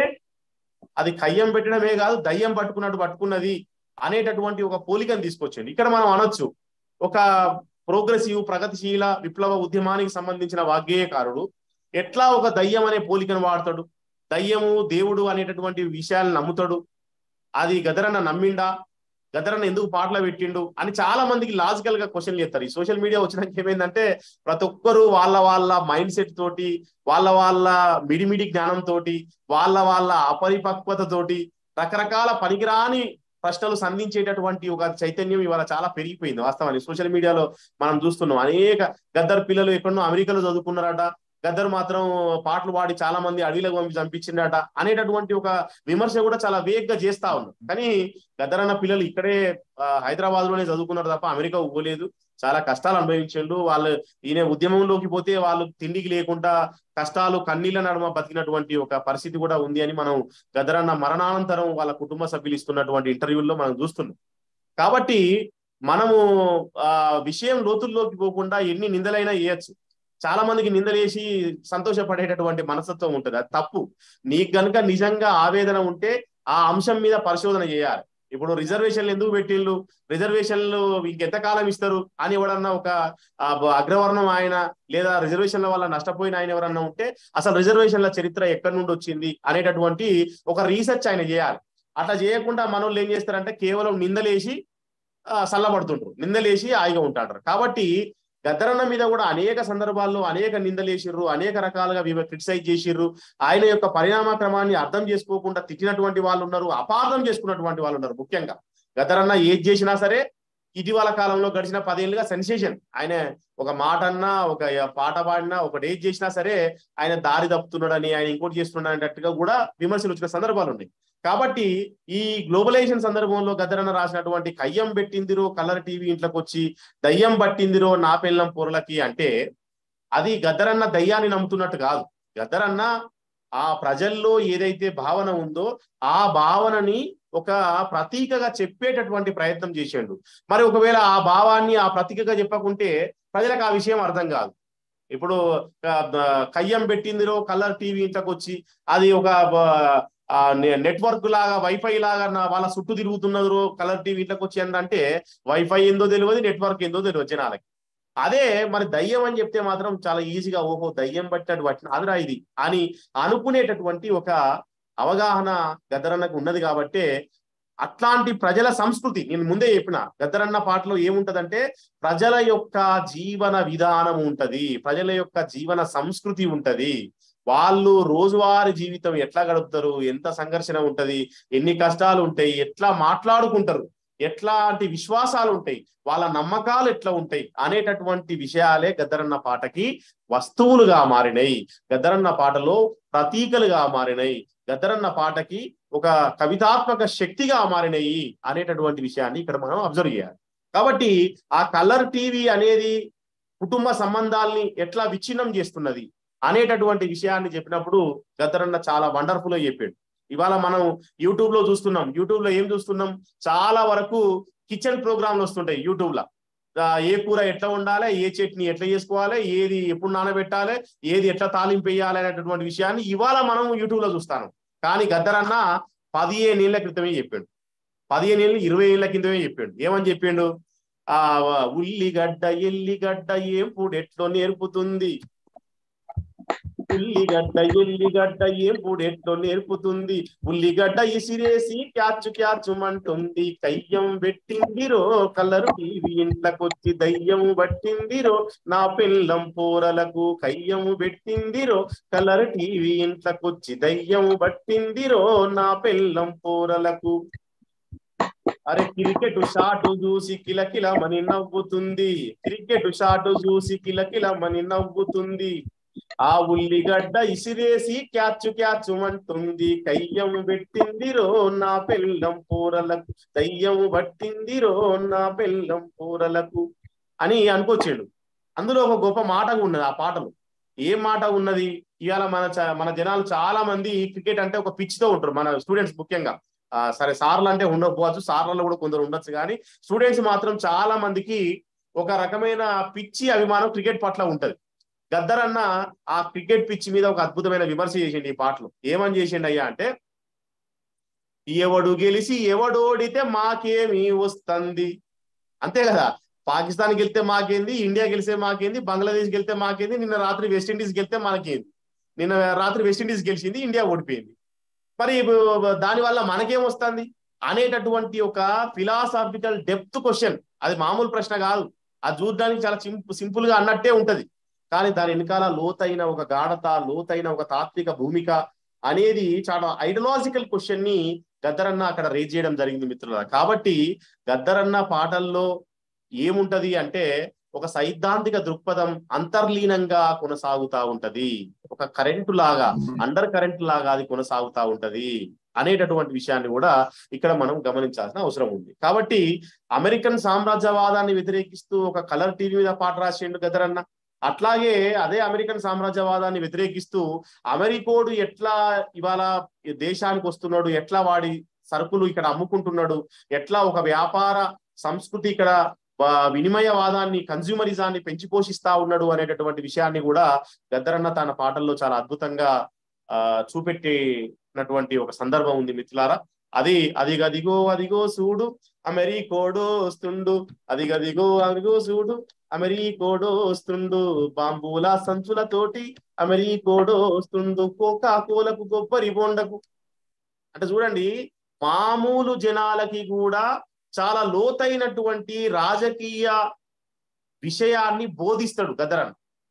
అది కయ్యం పెట్టడమే కాదు దయ్యం పట్టుకున్నట్టు పట్టుకున్నది అనేటటువంటి ఒక పోలికను తీసుకొచ్చింది ఇక్కడ మనం అనొచ్చు ఒక ప్రోగ్రెసివ్ ప్రగతిశీల విప్లవ ఉద్యమానికి సంబంధించిన వాగ్గేయకారుడు ఎట్లా ఒక దయ్యం అనే పోలికను వాడతాడు దయ్యము దేవుడు అనేటటువంటి విషయాలను నమ్ముతాడు అది గదరన్న నమ్మిండా గదరన్న ఎందుకు పాటలు పెట్టిండు అని చాలా మందికి లాజికల్ గా క్వశ్చన్ చేస్తారు ఈ సోషల్ మీడియా వచ్చినాక ఏమైందంటే ప్రతి ఒక్కరు వాళ్ళ వాళ్ళ మైండ్ సెట్ తోటి వాళ్ళ వాళ్ళ మిడిమిడి జ్ఞానం తోటి వాళ్ళ వాళ్ళ అపరిపక్వత తోటి రకరకాల పనికిరాని ప్రశ్నలు సంధించేటటువంటి ఒక చైతన్యం ఇవాళ చాలా పెరిగిపోయింది వాస్తవానికి సోషల్ మీడియాలో మనం చూస్తున్నాం అనేక గద్దర్ పిల్లలు ఎక్కడో అమెరికాలో చదువుకున్నారట గద్దర్ మాత్రం పాటలు పాడి చాలా మంది అడవిలకు పంపి చంపించిండట అనేటటువంటి ఒక విమర్శ కూడా చాలా వేగ్గా చేస్తా ఉన్నారు కానీ గద్దర్ అన్న పిల్లలు ఇక్కడే హైదరాబాద్ లోనే చదువుకున్నారు తప్ప అమెరికా పోలేదు చాలా కష్టాలు అనుభవించిండు వాళ్ళు ఈయన ఉద్యమంలోకి పోతే వాళ్ళు తిండికి లేకుండా కష్టాలు కన్నీళ్ళ నడుమ బతికినటువంటి ఒక పరిస్థితి కూడా ఉంది అని మనం గదరన్న మరణానంతరం వాళ్ళ కుటుంబ సభ్యులు ఇస్తున్నటువంటి ఇంటర్వ్యూల్లో మనం చూస్తున్నాం కాబట్టి మనము ఆ విషయం లోతుల్లోకి పోకుండా ఎన్ని నిందలైనా వేయచ్చు చాలా మందికి నిందలేసి సంతోషపడేటటువంటి మనస్తత్వం ఉంటుంది అది తప్పు నీకు గనుక నిజంగా ఆవేదన ఉంటే ఆ అంశం మీద పరిశోధన చేయాలి ఇప్పుడు రిజర్వేషన్లు ఎందుకు పెట్టిళ్ళు రిజర్వేషన్లు ఇంకెంతకాలం ఇస్తారు అని ఎవడన్నా ఒక ఆ, బ- అగ్రవర్ణం ఆయన లేదా రిజర్వేషన్ల వల్ల నష్టపోయిన ఆయన ఎవరన్నా ఉంటే అసలు రిజర్వేషన్ల చరిత్ర ఎక్కడి నుండి వచ్చింది అనేటటువంటి ఒక రీసెర్చ్ ఆయన చేయాలి అట్లా చేయకుండా మనోళ్ళు ఏం చేస్తారంటే కేవలం నిందలేసి ఆ, చల్లబడుతుంటారు నిందలేసి హాయిగా ఉంటాడు కాబట్టి గద్దరన్న మీద కూడా అనేక సందర్భాల్లో అనేక నిందలేసిర్రు అనేక రకాలుగా క్రిటిసైజ్ చేసిర్రు ఆయన యొక్క పరిణామ క్రమాన్ని అర్థం చేసుకోకుండా తిట్టినటువంటి వాళ్ళు ఉన్నారు అపార్థం చేసుకున్నటువంటి వాళ్ళు ఉన్నారు ముఖ్యంగా గద్దరన్న ఏది చేసినా సరే ఇటీవల కాలంలో గడిచిన పదేళ్ళుగా సెన్సేషన్ ఆయన ఒక మాట అన్నా ఒక పాట పాడినా ఒకటి ఏది చేసినా సరే ఆయన దారి తప్పుతున్నాడని ఆయన ఇంకోటి చేస్తున్నాడు అనేటట్టుగా కూడా విమర్శలు వచ్చిన సందర్భాలు ఉన్నాయి కాబట్టి ఈ గ్లోబలైజేషన్ సందర్భంలో గద్దరన్న రాసినటువంటి కయ్యం పెట్టిందిరో కలర్ టీవీ ఇంట్లోకి వచ్చి దయ్యం పట్టిందిరో నా పెళ్ళం పొరలకి అంటే అది గద్దరన్న దయ్యాన్ని నమ్ముతున్నట్టు కాదు గద్దరన్న ఆ ప్రజల్లో ఏదైతే భావన ఉందో ఆ భావనని ఒక ప్రతీకగా చెప్పేటటువంటి ప్రయత్నం చేసిండు మరి ఒకవేళ ఆ భావాన్ని ఆ ప్రతీకగా చెప్పకుంటే ప్రజలకు ఆ విషయం అర్థం కాదు ఇప్పుడు ఆ, ఆ, కయ్యం పెట్టిందిరో కలర్ టీవీ ఇంట్లోకి వచ్చి అది ఒక ఆ, నె- నెట్వర్క్ లాగా వైఫై లాగా నా వాళ్ళ చుట్టూ తిరుగుతున్నదో కలర్ టీవీ ఇంట్లోకి వచ్చి ఏంటంటే వైఫై ఏందో తెలియదు నెట్వర్క్ ఏందో తెలియదు జనాలకి అదే మరి దయ్యం అని చెప్తే మాత్రం చాలా ఈజీగా ఓహో దయ్యం పట్టినట్టు పట్టిన అదిరా ఇది అని అనుకునేటటువంటి ఒక అవగాహన గద్దరన్నకు ఉన్నది కాబట్టే అట్లాంటి ప్రజల సంస్కృతి నేను ముందే చెప్పిన గద్దరన్న పాటలో ఏముంటదంటే ప్రజల యొక్క జీవన విధానం ఉంటది ప్రజల యొక్క జీవన సంస్కృతి ఉంటది వాళ్ళు రోజువారి జీవితం ఎట్లా గడుపుతారు ఎంత సంఘర్షణ ఉంటది ఎన్ని కష్టాలు ఉంటాయి ఎట్లా మాట్లాడుకుంటారు ఎట్లాంటి విశ్వాసాలు ఉంటాయి వాళ్ళ నమ్మకాలు ఎట్లా ఉంటాయి అనేటటువంటి విషయాలే గద్దరన్న పాటకి వస్తువులుగా మారినాయి గద్దరన్న పాటలో ప్రతీకలుగా మారినాయి గద్దరన్న పాటకి ఒక కవితాత్మక శక్తిగా మారినాయి అనేటటువంటి విషయాన్ని ఇక్కడ మనం అబ్జర్వ్ చేయాలి కాబట్టి ఆ కలర్ టీవీ అనేది కుటుంబ సంబంధాల్ని ఎట్లా విచ్ఛిన్నం చేస్తున్నది అనేటటువంటి విషయాన్ని చెప్పినప్పుడు గద్దరన్న చాలా వండర్ఫుల్ గా చెప్పాడు ఇవాళ మనం యూట్యూబ్ లో చూస్తున్నాం యూట్యూబ్ లో ఏం చూస్తున్నాం చాలా వరకు కిచెన్ ప్రోగ్రాంలు వస్తుంటాయి యూట్యూబ్ లో ఆ, ఏ కూర ఎట్లా ఉండాలి ఏ చట్నీ ఎట్లా చేసుకోవాలి ఏది ఎప్పుడు నానబెట్టాలి ఏది ఎట్లా తాలింపు వేయాలి అనేటటువంటి విషయాన్ని ఇవాళ మనం యూట్యూబ్ లో చూస్తాను కానీ గద్దరన్న పదిహేను ఏళ్ల క్రితమే చెప్పాడు పదిహేను ఏళ్ళు ఇరవై ఏళ్ల కిందమే చెప్పాడు ఏమని చెప్పిండు ఆ ఉల్లిగడ్డ ఎల్లిగడ్డ ఏం ఎట్లో నేర్పుతుంది ఉల్లిగడ్డ ఎల్లిగడ్డ ఏం ఎట్లో నేర్పుతుంది ఉల్లిగడ్డ ఇసిరేసి క్యాచు క్యాచుమంటుంది కయ్యం పెట్టిందిరో కలరు టీవీ ఇంట్లకొచ్చి దయ్యం పట్టిందిరో నా పిల్లం పోరలకు కయ్యం పెట్టిందిరో కలర్ టీవీ ఇంట్లకొచ్చి దయ్యం పట్టిందిరో నా పిల్లం పోరలకు అరే క్రికెట్ షాట్ చూసి కిలకిలమని నవ్వుతుంది క్రికెట్ షాట్ చూసి కిలకిలమని నవ్వుతుంది ఆ ఉల్లిగడ్డ ఇసిరేసి క్యాచు క్యాచు అంటుంది కయ్యం పెట్టిందిరో నా పెళ్ళం పూరలకు దయ్యం పట్టిందిరో నా పెళ్ళం పూరలకు అని అనుకొచ్చాడు అందులో ఒక గొప్ప మాట ఉన్నది ఆ పాటలో ఏ మాట ఉన్నది ఇవాళ మన చ- మన జనాలు చాలా మంది క్రికెట్ అంటే ఒక పిచ్ తో ఉంటారు మన స్టూడెంట్స్ ముఖ్యంగా ఆ, సరే సార్లు అంటే ఉండకపోవచ్చు సార్లలో కూడా కొందరు ఉండొచ్చు కానీ స్టూడెంట్స్ మాత్రం చాలా మందికి ఒక రకమైన పిచ్చి అభిమానం క్రికెట్ పట్ల ఉంటది గద్దర్ అన్న ఆ క్రికెట్ పిచ్ మీద ఒక అద్భుతమైన విమర్శ చేసిండు ఈ పాటలో ఏమని చేసిండు అయ్యా అంటే ఎవడు గెలిచి ఎవడు ఓడితే మాకేమి వస్తుంది అంతే కదా పాకిస్తాన్ గెలితే మాకేంది ఇండియా గెలిస్తే మాకేంది బంగ్లాదేశ్ గెలితే మాకేంది నిన్న రాత్రి వెస్టిండీస్ గెలితే మనకేంది నిన్న రాత్రి వెస్టిండీస్ గెలిచింది ఇండియా ఓడిపోయింది మరి దాని వల్ల మనకేం వస్తుంది అనేటటువంటి ఒక ఫిలాసాఫికల్ డెప్త్ క్వశ్చన్ అది మామూలు ప్రశ్న కాదు అది చూడడానికి చాలా సింపుల్ గా అన్నట్టే ఉంటది కానీ దాని వెనకాల లోతైన ఒక గాఢత లోతైన ఒక తాత్విక భూమిక అనేది చాలా ఐడియలాజికల్ క్వశ్చన్ ని గద్దరన్న అక్కడ రేజ్ చేయడం జరిగింది మిత్రుల కాబట్టి గద్దరన్న పాటల్లో ఏముంటది అంటే ఒక సైద్ధాంతిక దృక్పథం అంతర్లీనంగా కొనసాగుతా ఉంటది ఒక కరెంటు లాగా అండర్ కరెంట్ లాగా అది కొనసాగుతా ఉంటది అనేటటువంటి విషయాన్ని కూడా ఇక్కడ మనం గమనించాల్సిన అవసరం ఉంది కాబట్టి అమెరికన్ సామ్రాజ్యవాదాన్ని వ్యతిరేకిస్తూ ఒక కలర్ టీవీ మీద పాట రాసిండు గదరన్న అట్లాగే అదే అమెరికన్ సామ్రాజ్యవాదాన్ని వ్యతిరేకిస్తూ అమెరికోడు ఎట్లా ఇవాళ ఈ దేశానికి వస్తున్నాడు ఎట్లా వాడి సరుకులు ఇక్కడ అమ్ముకుంటున్నాడు ఎట్లా ఒక వ్యాపార సంస్కృతి ఇక్కడ ఆ, వినిమయవాదాన్ని కన్జ్యూమరిజాన్ని పెంచి పోషిస్తా ఉన్నాడు అనేటటువంటి విషయాన్ని కూడా గద్దరన్న తన పాటల్లో చాలా అద్భుతంగా ఆ చూపెట్టినటువంటి ఒక సందర్భం ఉంది మిత్రులారా అది అదిగదిగో అదిగో చూడు అమెరికోడో వస్తుండు అదిగదిగో అదిగో చూడు అమెరికోడో వస్తుండు బాంబూల సంచులతోటి అమెరికోడో వస్తుండు కోకా కోలకు కొబ్బరి బొండకు అంటే చూడండి మామూలు జనాలకి కూడా చాలా లోతైనటువంటి రాజకీయ విషయాన్ని బోధిస్తాడు గదరన్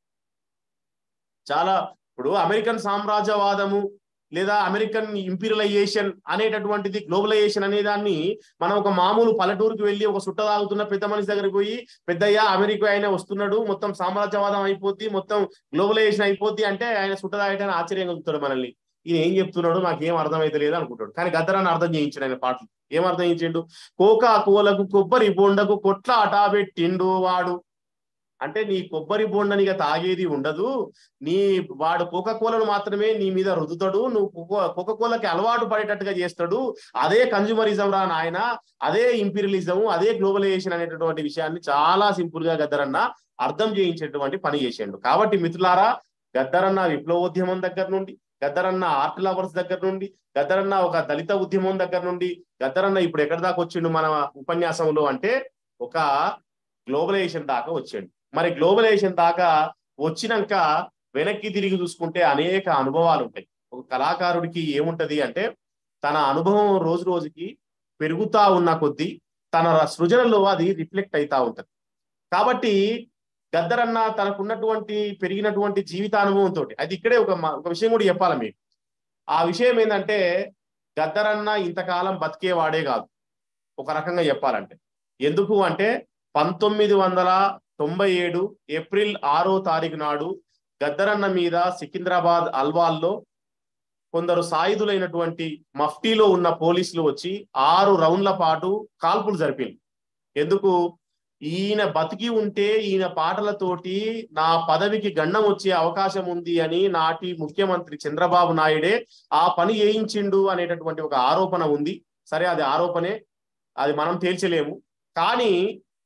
చాలా ఇప్పుడు అమెరికన్ సామ్రాజ్యవాదము లేదా అమెరికన్ ఇంపీరియలైజేషన్ అనేటటువంటిది గ్లోబలైజేషన్ అనే దాన్ని మనం ఒక మామూలు పల్లెటూరుకి వెళ్ళి ఒక సుట్ట తాగుతున్న పెద్ద మనిషి దగ్గరికి పోయి పెద్దయ్య అమెరికా ఆయన వస్తున్నాడు మొత్తం సామ్రాజ్యవాదం అయిపోద్ది మొత్తం గ్లోబలైజేషన్ అయిపోద్ది అంటే ఆయన సుట్ట తాగటానికి ఆశ్చర్యంగా చూస్తాడు మనల్ని ఈయన ఏం చెప్తున్నాడు నాకేం అర్థమైతే లేదు అనుకుంటాడు కానీ గద్దరాన్ని అర్థం చేయించాడు ఆయన పాటలు ఏం అర్థం చేయించిండు కోకా కోలకు కొబ్బరి బొండకు కొట్ల అటా పెట్టిండు వాడు అంటే నీ కొబ్బరి బొండనిగా తాగేది ఉండదు నీ వాడు కోకా కోలను మాత్రమే నీ మీద రుదుతాడు నువ్వు కోకా కోలకి అలవాటు పడేటట్టుగా చేస్తాడు అదే కన్జ్యూమరిజం రా నాయన అదే ఇంపీరియలిజం అదే గ్లోబలైజేషన్ అనేటటువంటి విషయాన్ని చాలా సింపుల్ గా గద్దరన్న అర్థం చేయించేటువంటి పని చేసిండు కాబట్టి మిత్రులారా గద్దరన్న విప్లవోద్యమం దగ్గర నుండి గద్దరన్న ఆర్ట్ లవర్స్ దగ్గర నుండి గద్దరన్న ఒక దళిత ఉద్యమం దగ్గర నుండి గద్దరన్న ఇప్పుడు ఎక్కడి దాకా వచ్చిండు మన ఉపన్యాసంలో అంటే ఒక గ్లోబలైజేషన్ దాకా వచ్చాడు మరి గ్లోబలైజేషన్ దాకా వచ్చినాక వెనక్కి తిరిగి చూసుకుంటే అనేక అనుభవాలు ఉంటాయి ఒక కళాకారుడికి ఏముంటది అంటే తన అనుభవం రోజు రోజుకి పెరుగుతా ఉన్న కొద్దీ తన సృజనలో అది రిఫ్లెక్ట్ అవుతా ఉంటది కాబట్టి గద్దరన్న తనకున్నటువంటి పెరిగినటువంటి జీవితానుభవంతో అది ఇక్కడే ఒక మ- ఒక విషయం కూడా చెప్పాలి మీకు ఆ విషయం ఏంటంటే గద్దరన్న ఇంతకాలం బతికేవాడే కాదు ఒక రకంగా చెప్పాలంటే ఎందుకు అంటే పంతొమ్మిది వందల తొంభై ఏడు ఏప్రిల్ ఆరో తారీఖు నాడు గద్దరన్న మీద సికింద్రాబాద్ అల్వాల్లో కొందరు సాయుధులైనటువంటి మఫ్టీలో ఉన్న పోలీసులు వచ్చి ఆరు రౌండ్ల పాటు కాల్పులు జరిపింది ఎందుకు ఈయన బతికి ఉంటే ఈయన పాటలతోటి నా పదవికి గండం వచ్చే అవకాశం ఉంది అని నాటి ముఖ్యమంత్రి చంద్రబాబు నాయుడే ఆ పని చేయించిండు అనేటటువంటి ఒక ఆరోపణ ఉంది సరే అది ఆరోపణే అది మనం తేల్చలేము కానీ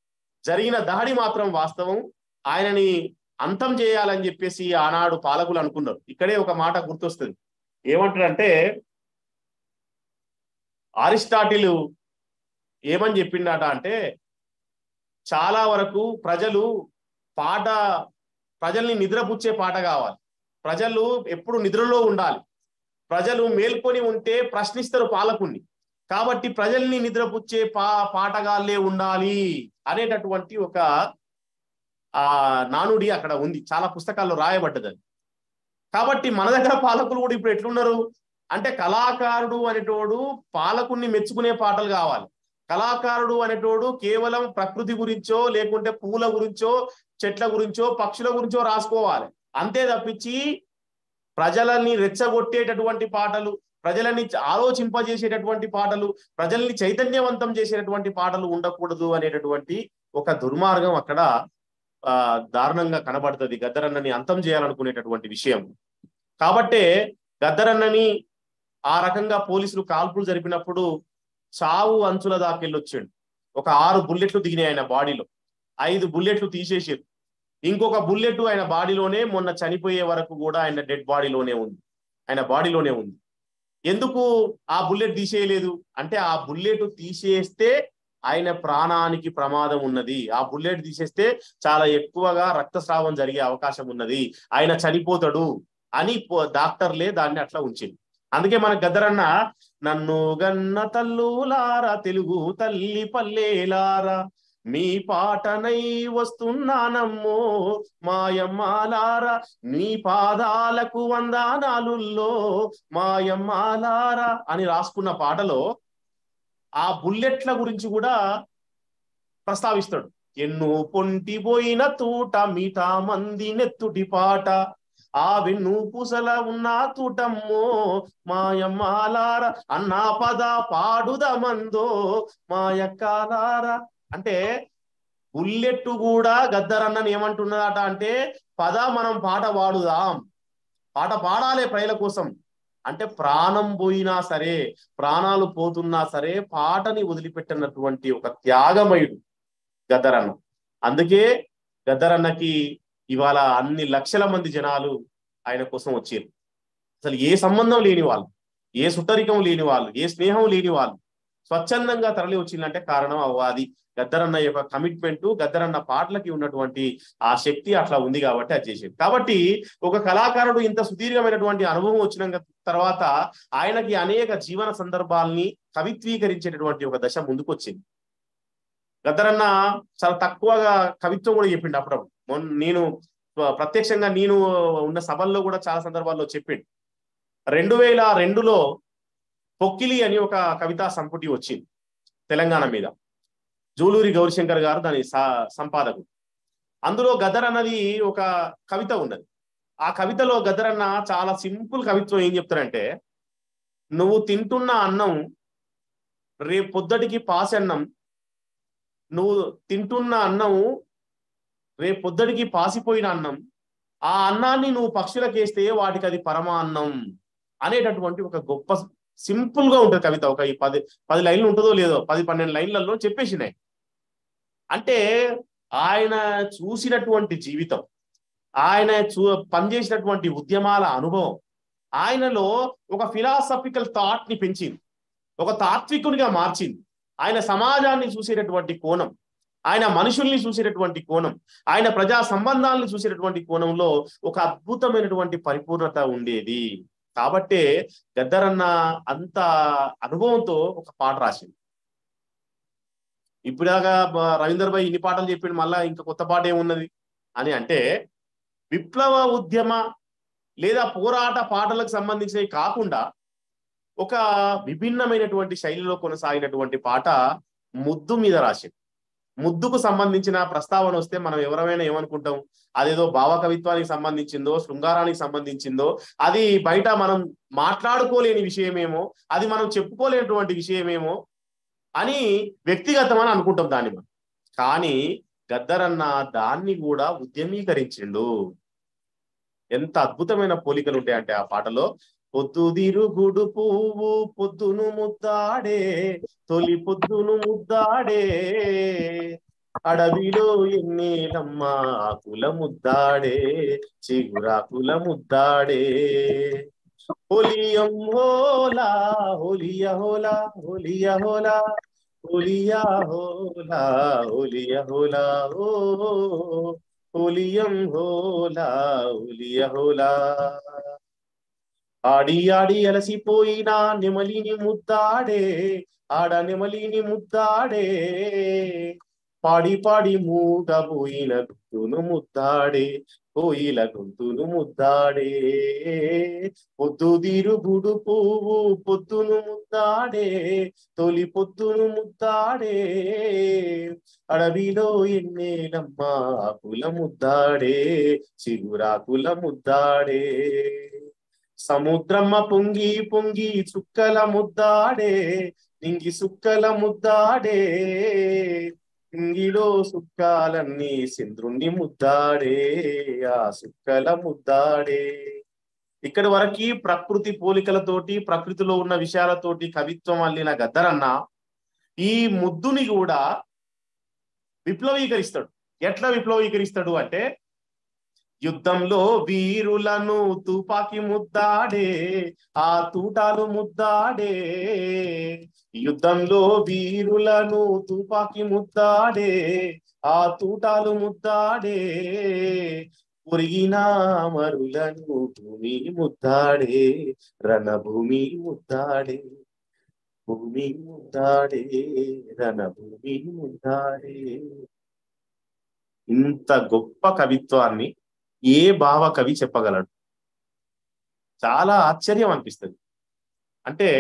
జరిగిన దాడి మాత్రం వాస్తవం ఆయనని అంతం చేయాలని చెప్పేసి ఆనాడు పాలకులు అనుకున్నారు ఇక్కడే ఒక మాట గుర్తొస్తుంది ఏమంటారంటే అరిస్టాటిల్ ఏమని చెప్పిండట అంటే చాలా వరకు ప్రజలు పాట ప్రజల్ని నిద్రపుచ్చే పాట కావాలి ప్రజలు ఎప్పుడు నిద్రలో ఉండాలి ప్రజలు మేల్కొని ఉంటే ప్రశ్నిస్తారు పాలకుణ్ణి కాబట్టి ప్రజల్ని నిద్రపుచ్చే పా పాటగాళ్ళే ఉండాలి అనేటటువంటి ఒక ఆ నానుడి అక్కడ ఉంది చాలా పుస్తకాల్లో రాయబడ్డది అది కాబట్టి మన దగ్గర పాలకులు కూడా ఇప్పుడు ఎట్లున్నారు అంటే కళాకారుడు అనేటోడు పాలకుణ్ణి మెచ్చుకునే పాటలు కావాలి కళాకారుడు అనేటోడు కేవలం ప్రకృతి గురించో లేకుంటే పూల గురించో చెట్ల గురించో పక్షుల గురించో రాసుకోవాలి అంతే తప్పించి ప్రజలని రెచ్చగొట్టేటటువంటి పాటలు ప్రజలని ఆలోచింపజేసేటటువంటి పాటలు ప్రజల్ని చైతన్యవంతం చేసేటటువంటి పాటలు ఉండకూడదు అనేటటువంటి ఒక దుర్మార్గం అక్కడ ఆ దారుణంగా కనబడుతుంది గద్దరన్నని అంతం చేయాలనుకునేటటువంటి విషయం కాబట్టే గద్దరన్నని ఆ రకంగా పోలీసులు కాల్పులు జరిపినప్పుడు చావు అంచుల దాకెళ్ళొచ్చాడు ఒక ఆరు బుల్లెట్లు దిగినాయి ఆయన బాడీలో ఐదు బుల్లెట్లు తీసేసారు ఇంకొక బుల్లెట్ ఆయన బాడీలోనే మొన్న చనిపోయే వరకు కూడా ఆయన డెడ్ బాడీలోనే ఉంది ఆయన బాడీలోనే ఉంది ఎందుకు ఆ బుల్లెట్ తీసేయలేదు అంటే ఆ బుల్లెట్ తీసేస్తే ఆయన ప్రాణానికి ప్రమాదం ఉన్నది ఆ బుల్లెట్ తీసేస్తే చాలా ఎక్కువగా రక్తస్రావం జరిగే అవకాశం ఉన్నది ఆయన చనిపోతాడు అని డాక్టర్లే దాన్ని అట్లా ఉంచింది అందుకే మన గద్దరన్న నన్ను గన్న తల్లులారా తెలుగు తల్లి పల్లెలారా మీ పాటనై వస్తున్నానమ్మో మాయమ్మాలారా నీ పాదాలకు వందానాలుల్లో మాయమ్మాలారా అని రాసుకున్న పాటలో ఆ బుల్లెట్ల గురించి కూడా ప్రస్తావిస్తాడు ఎన్నో పొంటిపోయిన తూట మీటా మంది నెత్తుటి పాట ఆ వెన్ను పూసల ఉన్న తూటమ్మో మాయమ్మాలార అన్నా పద పాడుదమందో మాయక్కాలార అంటే బుల్లెట్ కూడా గద్దరన్నని ఏమంటున్నదట అంటే పద మనం పాట పాడుదాం పాట పాడాలి ప్రజల కోసం అంటే ప్రాణం పోయినా సరే ప్రాణాలు పోతున్నా సరే పాటని వదిలిపెట్టినటువంటి ఒక త్యాగమయుడు గద్దరన్న అందుకే గద్దరన్నకి ఇవాళ అన్ని లక్షల మంది జనాలు ఆయన కోసం వచ్చారు అసలు ఏ సంబంధం లేని వాళ్ళు ఏ సుట్టరికం లేని వాళ్ళు ఏ స్నేహం లేని వాళ్ళు స్వచ్ఛందంగా తరలి వచ్చిందంటే కారణం అవ్వాలి గద్దరన్న యొక్క కమిట్మెంట్ గద్దరన్న పాటలకి ఉన్నటువంటి ఆ శక్తి అట్లా ఉంది కాబట్టి అది చేసేది కాబట్టి ఒక కళాకారుడు ఇంత సుదీర్ఘమైనటువంటి అనుభవం వచ్చిన తర్వాత ఆయనకి అనేక జీవన సందర్భాల్ని కవిత్వీకరించేటటువంటి ఒక దశ ముందుకు వచ్చింది గద్దరన్న చాలా తక్కువగా కవిత్వం కూడా చెప్పిండు అప్పుడప్పుడు మొన్న నేను ప్రత్యక్షంగా నేను ఉన్న సభల్లో కూడా చాలా సందర్భాల్లో చెప్పిండు రెండు వేల రెండులో పొక్కిలి అని ఒక కవితా సంపుటి వచ్చింది తెలంగాణ మీద జూలూరి గౌరీశంకర్ గారు దాని సంపాదకుడు అందులో గదర్ అన్నది ఒక కవిత ఉన్నది ఆ కవితలో గదర్ అన్న చాలా సింపుల్ కవిత్వం ఏం చెప్తారంటే నువ్వు తింటున్న అన్నం రేపు పొద్దటికి పాసి అన్నం నువ్వు తింటున్న అన్నం రేపు పొద్దటికి పాసిపోయిన అన్నం ఆ అన్నాన్ని నువ్వు పక్షులకేస్తే వాటికి అది పరమ అన్నం అనేటటువంటి ఒక గొప్ప సింపుల్ గా ఉంటుంది కవిత ఒక ఈ పది పది లైన్లు ఉంటుందో లేదో పది పన్నెండు లైన్లలో చెప్పేసినాయి అంటే ఆయన చూసినటువంటి జీవితం ఆయన చూ పనిచేసినటువంటి ఉద్యమాల అనుభవం ఆయనలో ఒక ఫిలాసఫికల్ థాట్ ని పెంచింది ఒక తాత్వికునిగా మార్చింది ఆయన సమాజాన్ని చూసేటటువంటి కోణం ఆయన మనుషుల్ని చూసేటటువంటి కోణం ఆయన ప్రజా సంబంధాలను చూసేటటువంటి కోణంలో ఒక అద్భుతమైనటువంటి పరిపూర్ణత ఉండేది కాబట్టే గద్దరన్న అంత అనుభవంతో ఒక పాట రాసింది ఇప్పుడాగా రవీందర్ భాయ్ ఇన్ని పాటలు చెప్పిండు మళ్ళా ఇంకా కొత్త పాట ఏమున్నది అని అంటే విప్లవ ఉద్యమ లేదా పోరాట పాటలకు సంబంధించినవి కాకుండా ఒక విభిన్నమైనటువంటి శైలిలో కొనసాగినటువంటి పాట ముద్దు మీద రాసింది ముద్దుకు సంబంధించిన ప్రస్తావన వస్తే మనం ఎవరైనా ఏమనుకుంటాం అదేదో భావ కవిత్వానికి సంబంధించిందో శృంగారానికి సంబంధించిందో అది బయట మనం మాట్లాడుకోలేని విషయమేమో అది మనం చెప్పుకోలేనటువంటి విషయమేమో అని వ్యక్తిగతం అని అనుకుంటాం దాన్ని మనం కానీ గద్దరన్న దాన్ని కూడా ఉద్యమీకరించిండు ఎంత అద్భుతమైన పోలికలు ఉంటాయంటే ఆ పాటలో పొద్దుదిరుగుడు పువ్వు పొద్దును ముద్దాడే తొలి పొద్దును ముద్దాడే అడవిలో ఎన్నేలమ్మ ఆకుల ముద్దాడే చిగురాకుల ముద్దాడే హోలియం హోలా హోలియ హోలా హోలియ హోలా హోలియా హోలా హోలియ హోలా ఓ హోలియం హోలా హోలియ హోలా ఆడి ఆడి అలసిపోయిన నెమలిని ముద్దాడే ఆడ నెమలిని ముద్దాడే పాడి పాడి మూట పోయిన గుంతును ముద్దాడే పోయిల గొంతును ముద్దాడే పొద్దు తిరుగుడు పువ్వు పొద్దును ముద్దాడే తొలి పొద్దును ముద్దాడే అడవిలో ఎన్నేలమ్మ కుల ముద్దాడే చిగురాకుల ముద్దాడే సముద్రమ్మ పొంగి పొంగి చుక్కల ముద్దాడే నింగి సుక్కల ముద్దాడే ఇంగిలో సుక్కాలన్నీ చంద్రుణ్ణి ముద్దాడే ఆ సుక్కల ముద్దాడే ఇక్కడి వరకు ప్రకృతి పోలికలతోటి ప్రకృతిలో ఉన్న విషయాలతోటి కవిత్వం అల్లిన గద్దరన్న ఈ ముద్దుని కూడా విప్లవీకరిస్తాడు ఎట్లా విప్లవీకరిస్తాడు అంటే యుద్ధంలో వీరులను తుపాకి ముద్దాడే ఆ తూటాలు ముద్దాడే యుద్ధంలో వీరులను తుపాకి ముద్దాడే ఆ తూటాలు ముద్దాడే పొరిగిన మరులను భూమి ముద్దాడే రణభూమి ముద్దాడే భూమి ముద్దాడే రణభూమి ముద్దాడే ఇంత గొప్ప కవిత్వాన్ని ఏ భావ కవి చెప్పగలడు చాలా ఆశ్చర్యం అనిపిస్తుంది అంటే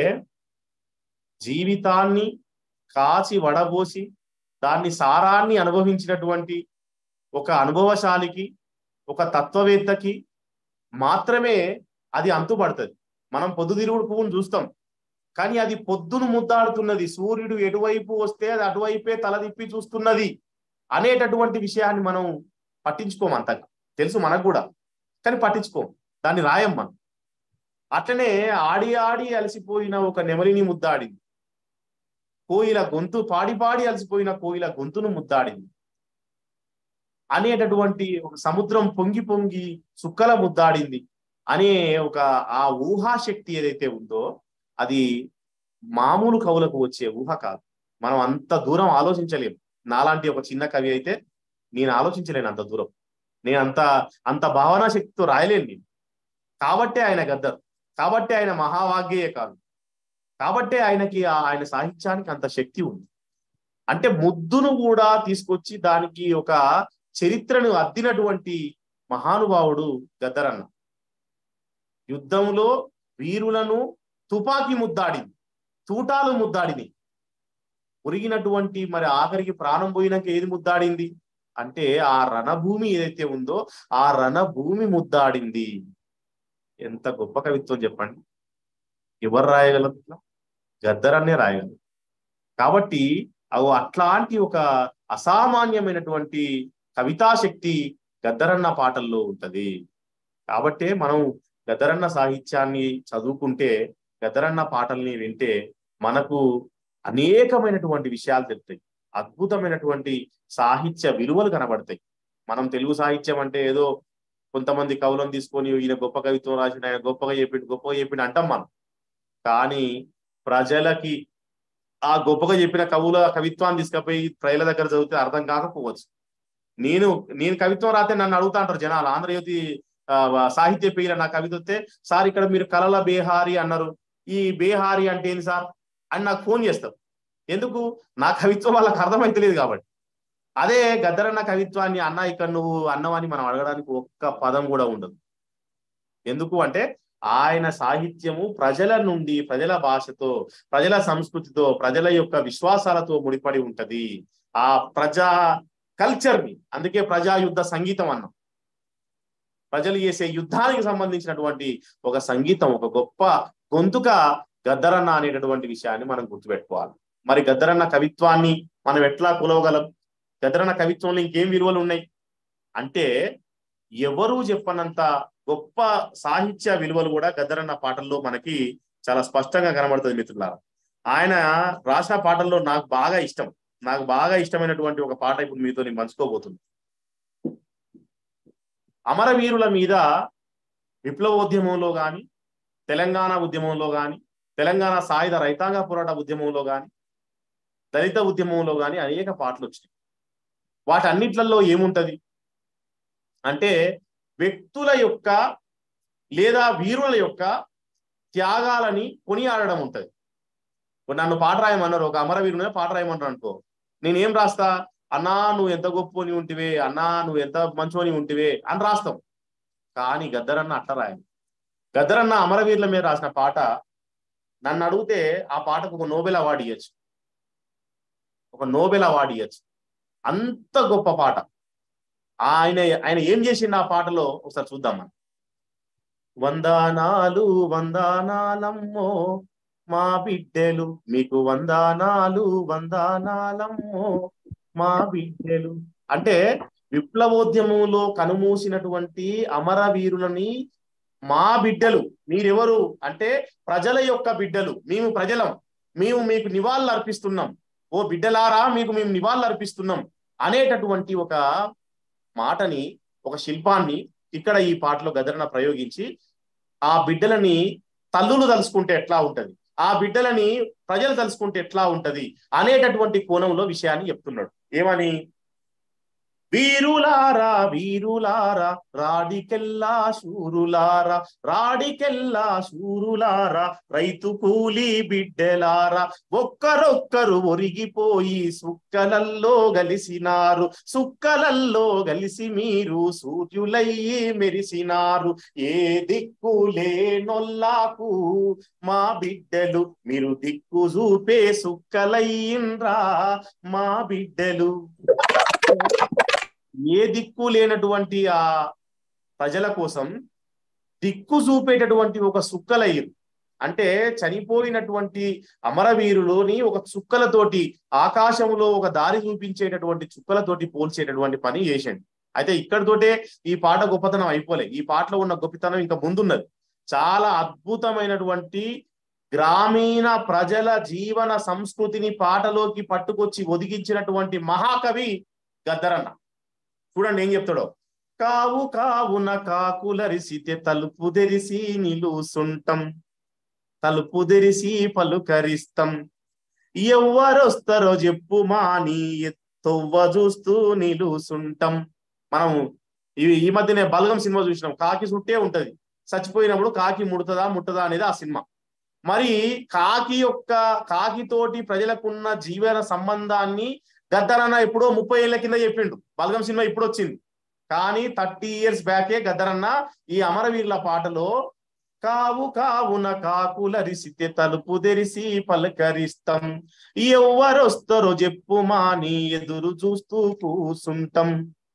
జీవితాన్ని కాచి వడబోసి దాన్ని సారాన్ని అనుభవించినటువంటి ఒక అనుభవశాలికి ఒక తత్వవేత్తకి మాత్రమే అది అంతుపడుతుంది మనం పొద్దుతిరుగుడు పువ్వును చూస్తాం కానీ అది పొద్దును ముద్దాడుతున్నది సూర్యుడు ఎటువైపు వస్తే అది అటువైపే తల తిప్పి చూస్తున్నది అనేటటువంటి విషయాన్ని మనం పట్టించుకోం అంతగా తెలుసు మనకు కూడా కానీ పట్టించుకోం దాన్ని రాయం మనం అట్లనే ఆడి ఆడి అలసిపోయిన ఒక నెమలిని ముద్దాడింది కోయిల గొంతు పాడి పాడి అలసిపోయిన కోయిల గొంతును ముద్దాడింది అనేటటువంటి ఒక సముద్రం పొంగి పొంగి సుక్కల ముద్దాడింది అనే ఒక ఆ ఊహాశక్తి ఏదైతే ఉందో అది మామూలు కవులకు వచ్చే ఊహ కాదు మనం అంత దూరం ఆలోచించలేం నాలాంటి ఒక చిన్న కవి అయితే నేను ఆలోచించలేను అంత దూరం నేను అంత అంత భావనా శక్తితో రాయలేను నేను కాబట్టే ఆయన గద్దర్ కాబట్టే ఆయన మహావాగ్యే కాదు కాబట్టే ఆయనకి ఆయన సాహిత్యానికి అంత శక్తి ఉంది అంటే ముద్దును కూడా తీసుకొచ్చి దానికి ఒక చరిత్రను అద్దినటువంటి మహానుభావుడు గద్దరన్న యుద్ధంలో వీరులను తుపాకీ ముద్దాడింది తూటాలు ముద్దాడిని ఉరిగినటువంటి మరి ఆఖరికి ప్రాణం పోయినాక ఏది ముద్దాడింది అంటే ఆ రణభూమి ఏదైతే ఉందో ఆ రణభూమి ముద్దాడింది ఎంత గొప్ప కవిత్వం చెప్పండి ఎవరు రాయగలరు ఇట్లా గద్దరన్నే రాయగలరు కాబట్టి అవు అట్లాంటి ఒక అసామాన్యమైనటువంటి కవితాశక్తి గద్దరన్న పాటల్లో ఉంటది కాబట్టే మనం గద్దరన్న సాహిత్యాన్ని చదువుకుంటే గద్దరన్న పాటల్ని వింటే మనకు అనేకమైనటువంటి విషయాలు తెలుస్తాయి అద్భుతమైనటువంటి సాహిత్య విలువలు కనబడతాయి మనం తెలుగు సాహిత్యం అంటే ఏదో కొంతమంది కవులను తీసుకొని ఈయన గొప్ప కవిత్వం రాసిన ఆయన గొప్పగా చెప్పిండు గొప్పగా చెప్పిండు అంటాం మనం కానీ ప్రజలకి ఆ గొప్పగా చెప్పిన కవుల కవిత్వాన్ని తీసుకుపోయి ప్రజల దగ్గర చదివితే అర్థం కాకపోవచ్చు నేను నేను కవిత్వం రాతే నన్ను అడుగుతా అంటారు జనాలు ఆంధ్రజ్యోతి సాహిత్య పేరు నా కవిత వస్తే సార్ ఇక్కడ మీరు కలల బేహారి అన్నారు ఈ బేహారి అంటే ఏంది సార్ అని నాకు ఫోన్ చేస్తారు ఎందుకు నా కవిత్వం వాళ్ళకి అర్థమైతలేదు కాబట్టి అదే గద్దరన్న కవిత్వాన్ని అన్న ఇక్కడ నువ్వు అన్నవని మనం అడగడానికి ఒక్క పదం కూడా ఉండదు ఎందుకు అంటే ఆయన సాహిత్యము ప్రజల నుండి ప్రజల భాషతో ప్రజల సంస్కృతితో ప్రజల యొక్క విశ్వాసాలతో ముడిపడి ఉంటది ఆ ప్రజా కల్చర్ ని అందుకే ప్రజా యుద్ధ సంగీతం అన్నాం ప్రజలు చేసే యుద్ధానికి సంబంధించినటువంటి ఒక సంగీతం ఒక గొప్ప గొంతుక గద్దరన్న అనేటటువంటి విషయాన్ని మనం గుర్తుపెట్టుకోవాలి మరి గద్దరన్న కవిత్వాన్ని మనం ఎట్లా కొలవగలం గద్దరన్న కవిత్వంలో ఇంకేం విలువలు ఉన్నాయి అంటే ఎవరు చెప్పనంత గొప్ప సాహిత్య విలువలు కూడా గద్దరన్న పాటల్లో మనకి చాలా స్పష్టంగా కనబడుతుంది మిత్రులారా ఆయన రాసిన పాటల్లో నాకు బాగా ఇష్టం నాకు బాగా ఇష్టమైనటువంటి ఒక పాట ఇప్పుడు మీతో నేను పంచుకోబోతుంది అమరవీరుల మీద విప్లవోద్యమంలో కానీ తెలంగాణ ఉద్యమంలో కానీ తెలంగాణ సాయుధ రైతాంగ పోరాట ఉద్యమంలో కానీ దళిత ఉద్యమంలో కానీ అనేక పాటలు వచ్చినాయి వాటన్నిట్లలో ఏముంటది అంటే వ్యక్తుల యొక్క లేదా వీరుల యొక్క త్యాగాలని కొనియాడడం ఉంటది ఇప్పుడు నన్ను పాట రాయమన్నారు ఒక అమరవీరునే పాట రాయమన్నారు అనుకో నేనేం రాస్తా అన్నా నువ్వు ఎంత గొప్పని ఉంటివే అన్నా నువ్వు ఎంత మంచోని ఉంటివే అని రాస్తాం కానీ గద్దరన్న అట్ట రాయాలి గద్దరన్న అమరవీరుల మీద రాసిన పాట నన్ను అడిగితే ఆ పాటకు ఒక నోబెల్ అవార్డు ఇవ్వచ్చు ఒక నోబెల్ అవార్డు ఇవ్వచ్చు అంత గొప్ప పాట ఆయన ఆయన ఏం చేసిండు ఆ పాటలో ఒకసారి చూద్దాం మనం వందనాలు వందనాలమ్మో మా బిడ్డలు మీకు వందనాలు వందనాలమ్మో మా బిడ్డలు అంటే విప్లవోద్యమంలో కనుమూసినటువంటి అమరవీరులని మా బిడ్డలు మీరెవరు అంటే ప్రజల యొక్క బిడ్డలు మేము ప్రజలం మేము మీకు నివాళులు అర్పిస్తున్నాం ఓ బిడ్డలారా మీకు మేము నివాళులు అర్పిస్తున్నాం అనేటటువంటి ఒక మాటని ఒక శిల్పాన్ని ఇక్కడ ఈ పాటలో గదరన ప్రయోగించి ఆ బిడ్డలని తల్లులు తలుసుకుంటే ఎట్లా ఉంటది ఆ బిడ్డలని ప్రజలు తలుసుకుంటే ఎట్లా ఉంటది అనేటటువంటి కోణంలో విషయాన్ని చెప్తున్నాడు ఏమని వీరులారా వీరులారా రాడికెల్లా శూరులారా రాడికెల్లా శూరులారా రైతు కూలి బిడ్డలారా ఒక్కరొక్కరు ఒరిగిపోయి సుక్కలల్లో గలిసినారు సుక్కలల్లో గలిసి మీరు సూర్యులయ్యి మెరిసినారు ఏ దిక్కు లేనొల్లాకు మా బిడ్డలు మీరు దిక్కు చూపే సుక్కలయ్యిండ్రా మా బిడ్డలు ఏ దిక్కు లేనటువంటి ఆ ప్రజల కోసం దిక్కు చూపేటటువంటి ఒక సుక్కలయ్యరు అంటే చనిపోయినటువంటి అమరవీరులోని ఒక చుక్కలతోటి ఆకాశంలో ఒక దారి చూపించేటటువంటి చుక్కలతోటి పోల్చేటటువంటి పని చేసిండు అయితే ఇక్కడితోటే ఈ పాట గొప్పతనం అయిపోలే ఈ పాటలో ఉన్న గొప్పతనం ఇంకా ముందున్నది చాలా అద్భుతమైనటువంటి గ్రామీణ ప్రజల జీవన సంస్కృతిని పాటలోకి పట్టుకొచ్చి ఒదిగించినటువంటి మహాకవి గద్దరన్న చూడండి ఏం చెప్తాడో కావు కావున కాకులరిసితే తలుపు తెరిసి నిలుసుంటం తలుపు తెరిసి పలుకరిస్తాం ఎవ్వరొస్తారో చెప్పు మాని తొవ్వ చూస్తూ నిలుసుంటాం మనం ఇవి ఈ మధ్యనే బలగం సినిమా చూసినాం కాకి చుట్టే ఉంటది చచ్చిపోయినప్పుడు కాకి ముడుతుందా ముట్టదా అనేది ఆ సినిమా మరి కాకి యొక్క కాకితోటి ప్రజలకున్న జీవన సంబంధాన్ని గద్దరన్న ఎప్పుడో ముప్పై ఏళ్ల కింద చెప్పిండు బలగం సినిమా ఇప్పుడు వచ్చింది కానీ థర్టీ ఇయర్స్ బ్యాకే గద్దరన్న ఈ అమరవీరుల పాటలో కావు కావున కాకులరిసితే తలుపు తెరిసి పలకరిస్తాం ఎవరొస్తారో చెప్పు మాని ఎదురు చూస్తూ కూసుంటాం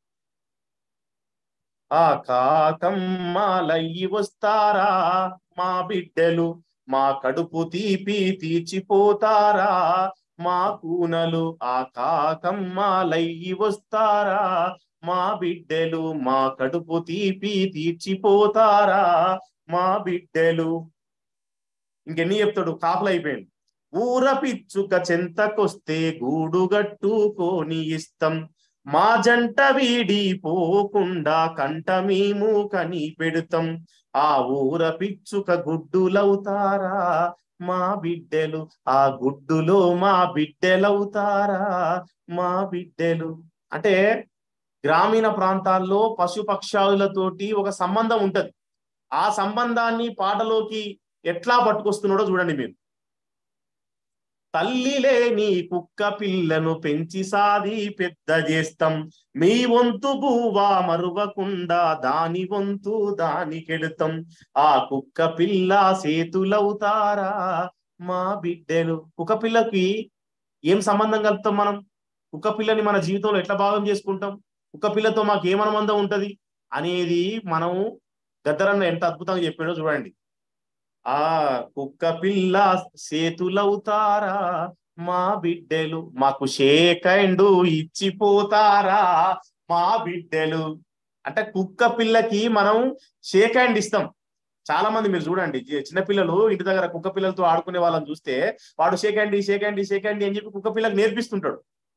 ఆ కాకమ్మాలయ్యి వస్తారా మా బిడ్డలు మా కడుపు తీపి తీర్చిపోతారా మా కూనలు ఆ కాకమ్మాలయ్యి వస్తారా మా బిడ్డలు మా కడుపు తీపి తీర్చిపోతారా మా బిడ్డలు ఇంకెన్ని చెప్తాడు కాపులు అయిపోయింది ఊర పిచ్చుక చెంతకొస్తే గూడు గట్టుకొని ఇస్తాం మా జంట వీడి పోకుండా కంట మేము కని పెడతాం ఆ ఊర పిచ్చుక గుడ్డులవుతారా మా బిడ్డలు ఆ గుడ్డులో మా బిడ్డలవుతారా మా బిడ్డలు అంటే గ్రామీణ ప్రాంతాల్లో పశుపక్షాదులతోటి ఒక సంబంధం ఉంటది ఆ సంబంధాన్ని పాటలోకి ఎట్లా పట్టుకొస్తున్నాడో చూడండి మీరు తల్లి లేని కుక్క పిల్లను పెంచి సాది పెద్ద చేస్తాం మీ వంతు బువ్వా మరువకుండా దాని వంతు దానికెడుతాం ఆ కుక్క పిల్ల సేతులవుతారా మా బిడ్డలు కుక్క పిల్లకి ఏం సంబంధం కలుపుతాం మనం కుక్క పిల్లని మన జీవితంలో ఎట్లా భాగం చేసుకుంటాం కుక్క పిల్లతో మాకు ఏం అనుబంధం ఉంటది అనేది మనం గద్దరన్న ఎంత అద్భుతంగా చెప్పాడో చూడండి ఆ కుక్క పిల్ల సేతులవుతారా మా బిడ్డలు మాకు షేకండు ఇచ్చిపోతారా మా బిడ్డలు అంటే కుక్క పిల్లకి మనం షేక్ హ్యాండ్ ఇస్తాం చాలా మంది మీరు చూడండి చిన్నపిల్లలు ఇంటి దగ్గర కుక్క పిల్లలతో ఆడుకునే వాళ్ళని చూస్తే వాడు shake hand shake hand shake hand అని చెప్పి కుక్క పిల్లకి నేర్పిస్తుంటాడు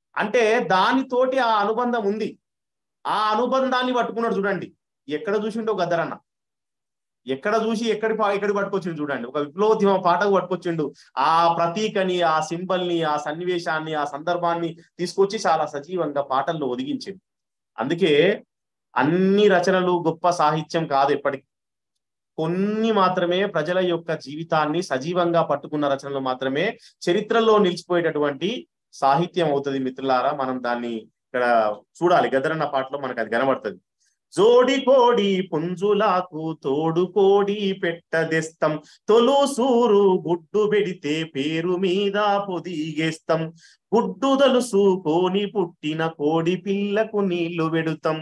అంటే దానితోటి ఆ అనుబంధం ఉంది ఆ అనుబంధాన్ని పట్టుకున్నాడు చూడండి ఎక్కడ చూసిండో గద్దరన్న ఎక్కడ చూసి ఎక్కడి పా- ఎక్కడికి పట్టుకొచ్చిండు చూడండి ఒక విప్లవోద్యమ పాటకు పట్టుకొచ్చిండు ఆ ప్రతీకని ఆ సింబల్ ని ఆ సన్నివేశాన్ని ఆ సందర్భాన్ని తీసుకొచ్చి చాలా సజీవంగా పాటల్లో ఒదిగించింది అందుకే అన్ని రచనలు గొప్ప సాహిత్యం కాదు ఎప్పటికీ కొన్ని మాత్రమే ప్రజల యొక్క జీవితాన్ని సజీవంగా పట్టుకున్న రచనలు మాత్రమే చరిత్రలో నిలిచిపోయేటటువంటి సాహిత్యం అవుతుంది మిత్రులారా మనం దాన్ని ఇక్కడ చూడాలి గదరన్న పాటలో మనకు అది కనబడుతుంది జోడి కోడి పుంజులాకు తోడు కోడి పెట్టదెస్తం తొలు సూరు గుడ్డు పెడితే పేరు మీద పొదిగేస్తాం గుడ్డు దలుసు కోని పుట్టిన కోడి పిల్లకు నీళ్లు పెడుతాం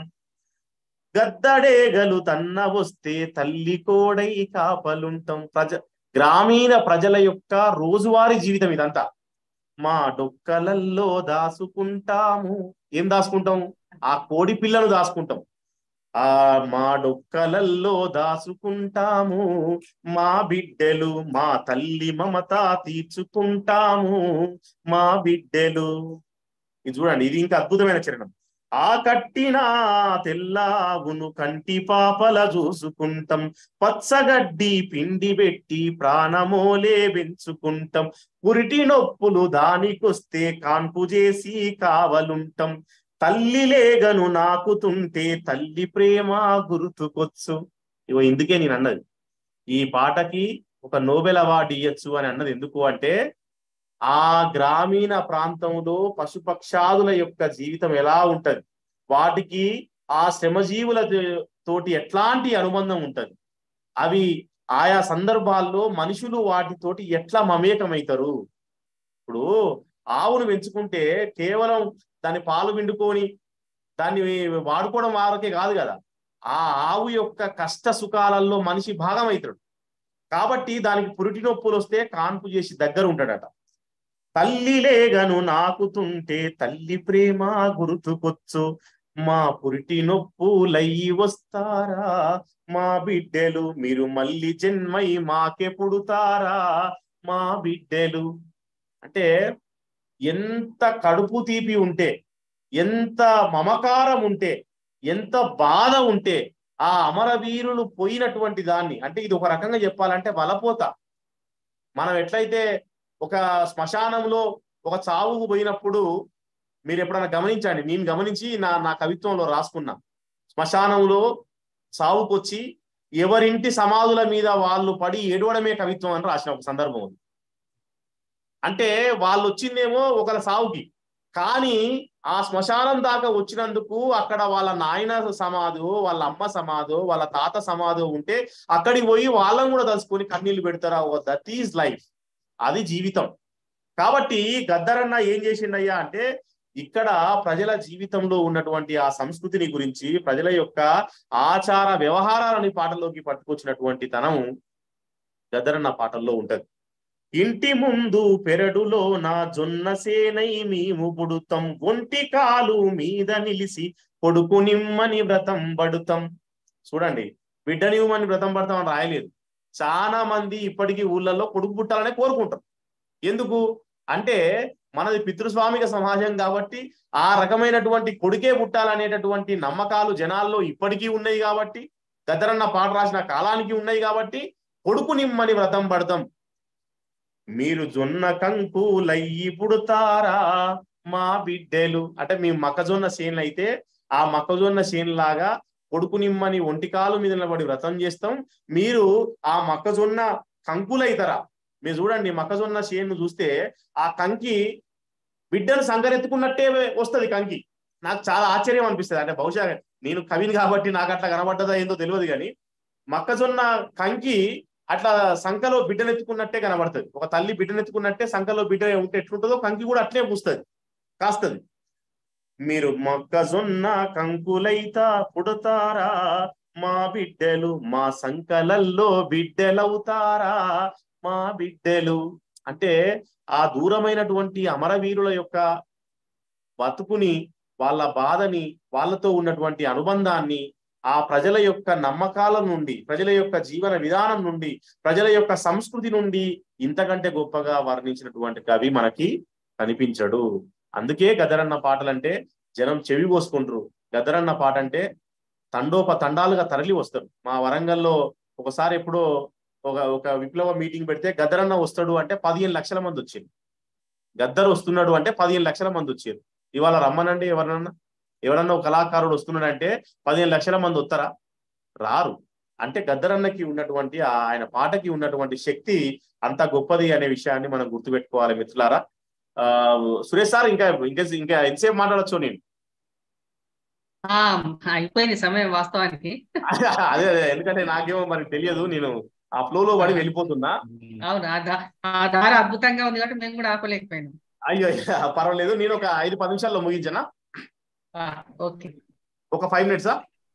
గద్దడేగలు తన్న వస్తే తల్లి కోడై కాపలుంటాం ప్రజ గ్రామీణ ప్రజల యొక్క రోజువారీ జీవితం ఇదంతా మా డొక్కలల్లో దాసుకుంటాము ఏం దాసుకుంటాం ఆ కోడి పిల్లను దాసుకుంటాం ఆ మా డొక్కలల్లో దాసుకుంటాము మా బిడ్డలు మా తల్లి మమత తీర్చుకుంటాము మా బిడ్డలు ఇది చూడండి ఇది ఇంకా అద్భుతమైన చరణం ఆ కట్టిన తెల్లావును కంటి పాపల చూసుకుంటాం పచ్చగడ్డి పిండి పెట్టి ప్రాణమోలే పెంచుకుంటాం పురిటి నొప్పులు దానికొస్తే కాన్పు చేసి కావలుంటాం తల్లి లేగను నాకుతుంటే తల్లి ప్రేమ గుర్తుకొచ్చు ఇగో ఇందుకే నేను అన్నది ఈ పాటకి ఒక నోబెల్ అవార్డు ఇయ్యొచ్చు అని అన్నది ఎందుకు అంటే ఆ గ్రామీణ ప్రాంతంలో పశుపక్షాదుల యొక్క జీవితం ఎలా ఉంటది వాటికి ఆ శ్రమజీవుల తో- తోటి ఎట్లాంటి అనుబంధం ఉంటది అవి ఆయా సందర్భాల్లో మనుషులు వాటితోటి ఎట్లా మమేకమవుతారు ఇప్పుడు ఆవును పెంచుకుంటే కేవలం దాని పాలు పిండుకొని దాన్ని వాడుకోవడం వారకే కాదు కదా ఆ ఆవు యొక్క కష్ట సుఖాలలో మనిషి భాగం అవుతాడు కాబట్టి దానికి పురిటి నొప్పులు వస్తే కాన్పు చేసి దగ్గర ఉంటాడట తల్లి లేగను నాకుతుంటే తల్లి ప్రేమ గుర్తుకొచ్చు మా పురిటి నొప్పులయ్యి వస్తారా మా బిడ్డలు మీరు మళ్ళీ జన్మై మాకే పుడుతారా మా బిడ్డలు అంటే ఎంత కడుపు తీపి ఉంటే ఎంత మమకారం ఉంటే ఎంత బాధ ఉంటే ఆ అమరవీరులు పోయినటువంటి దాన్ని అంటే ఇది ఒక రకంగా చెప్పాలంటే వలపోత మనం ఎట్లయితే ఒక శ్మశానంలో ఒక చావుకు పోయినప్పుడు మీరు ఎప్పుడైనా గమనించండి నేను గమనించి నా నా కవిత్వంలో రాసుకున్నా శ్మశానంలో చావుకొచ్చి ఎవరింటి సమాధుల మీద వాళ్ళు పడి ఏడవడమే కవిత్వం అని రాసిన ఒక సందర్భం ఉంది అంటే వాళ్ళు వచ్చిందేమో ఒకళ్ళ సావుకి కానీ ఆ శ్మశానం దాకా వచ్చినందుకు అక్కడ వాళ్ళ నాయన సమాధో వాళ్ళ అమ్మ సమాధో వాళ్ళ తాత సమాధో ఉంటే అక్కడికి పోయి వాళ్ళని కూడా తలుసుకొని కన్నీళ్లు పెడతారా దట్ ఈజ్ లైఫ్ అది జీవితం కాబట్టి గద్దరన్న ఏం చేసిండయ్యా అంటే ఇక్కడ ప్రజల జీవితంలో ఉన్నటువంటి ఆ సంస్కృతిని గురించి ప్రజల యొక్క ఆచార వ్యవహారాలని పాటల్లోకి పట్టుకొచ్చినటువంటి తనం గద్దరన్న పాటల్లో ఉంటది ఇంటి ముందు పెరడులో నా జొన్న సేనై మేము పుడుతాం ఒంటి కాలు మీద నిలిసి కొడుకు నిమ్మని వ్రతం పడుతాం చూడండి బిడ్డ నిమ్మని వ్రతం పడతాం అని రాయలేదు చాలా మంది ఇప్పటికీ ఊళ్ళల్లో కొడుకు పుట్టాలనే కోరుకుంటారు ఎందుకు అంటే మనది పితృస్వామిక సమాజం కాబట్టి ఆ రకమైనటువంటి కొడుకే పుట్టాలనేటటువంటి నమ్మకాలు జనాల్లో ఇప్పటికీ ఉన్నాయి కాబట్టి గద్దరన్న పాట రాసిన కాలానికి ఉన్నాయి కాబట్టి కొడుకు నిమ్మని వ్రతం పడతాం మీరు జొన్న కంకులయ్యి పుడతారా మా బిడ్డలు అంటే మీ మొక్కజొన్న చేనులు అయితే ఆ మొక్కజొన్న చేను లాగా కొడుకు నిమ్మని ఒంటికాలు మీద నిలబడి వ్రతం చేస్తాం మీరు ఆ మొక్కజొన్న కంకులైతారా మీరు చూడండి మొక్కజొన్న చేను చూస్తే ఆ కంకి బిడ్డను సంగరెత్తుకున్నట్టే వస్తది కంకి నాకు చాలా ఆశ్చర్యం అనిపిస్తుంది అంటే బహుశా నేను కవిని కాబట్టి నాకు అట్లా కనబడ్డదా ఏందో తెలియదు కానీ మొక్కజొన్న కంకి అట్లా సంఖలో బిడ్డనెత్తుకున్నట్టే కనబడుతుంది ఒక తల్లి బిడ్డనెత్తుకున్నట్టే సంఖలో బిడ్డ ఉంటే ఎట్లుంటుందో కంకి కూడా అట్లే పూస్తుంది కాస్తుంది మీరు మొక్కజొన్న కంకులైతా పుడతారా మా బిడ్డలు మా సంకలల్లో బిడ్డలవుతారా మా బిడ్డలు అంటే ఆ దూరమైనటువంటి అమరవీరుల యొక్క బతుకుని వాళ్ళ బాధని వాళ్ళతో ఉన్నటువంటి అనుబంధాన్ని ఆ ప్రజల యొక్క నమ్మకాల నుండి ప్రజల యొక్క జీవన విధానం నుండి ప్రజల యొక్క సంస్కృతి నుండి ఇంతకంటే గొప్పగా వర్ణించినటువంటి కవి మనకి కనిపించడు అందుకే గదరన్న పాటలు అంటే జనం చెవి కోసుకుంటారు గదరన్న పాట అంటే తండోప తండాలుగా తరలి వస్తారు మా వరంగల్లో ఒకసారి ఎప్పుడో ఒక ఒక విప్లవ మీటింగ్ పెడితే గద్దరన్న వస్తాడు అంటే పదిహేను లక్షల మంది వచ్చింది గద్దర్ వస్తున్నాడు అంటే పదిహేను లక్షల మంది వచ్చారు ఇవాళ రమ్మనండి ఎవరన్నా ఎవరన్నా ఒక కళాకారుడు వస్తున్నాడు అంటే పదిహేను లక్షల మంది వస్తారా రారు అంటే గద్దరన్నకి ఉన్నటువంటి ఆ ఆయన పాటకి ఉన్నటువంటి శక్తి అంత గొప్పది అనే విషయాన్ని మనం గుర్తుపెట్టుకోవాలి మిత్రులారా ఆ సురేష్ సార్ ఇంకా ఇంకా ఇంకా ఎంతసేపు మాట్లాడచ్చు నేను ఆ అయిపోయింది సమయం వాస్తవానికి అదే అదే ఎందుకంటే నాకేమో మరి తెలియదు నేను ఆ ఫ్లో లో పడి వెళ్ళిపోతున్నా అవును ఆ దా- ఆ దారి అద్భుతంగా ఉంది కాబట్టి మేము కూడా ఆపలేకపోయినాం అయ్యో అయ్యో, పర్వాలేదు నేను ఒక ఐదు పది నిమిషాల్లో ముగించనా ఆ, ఓకే ఒక ఫైవ్ మినిట్సా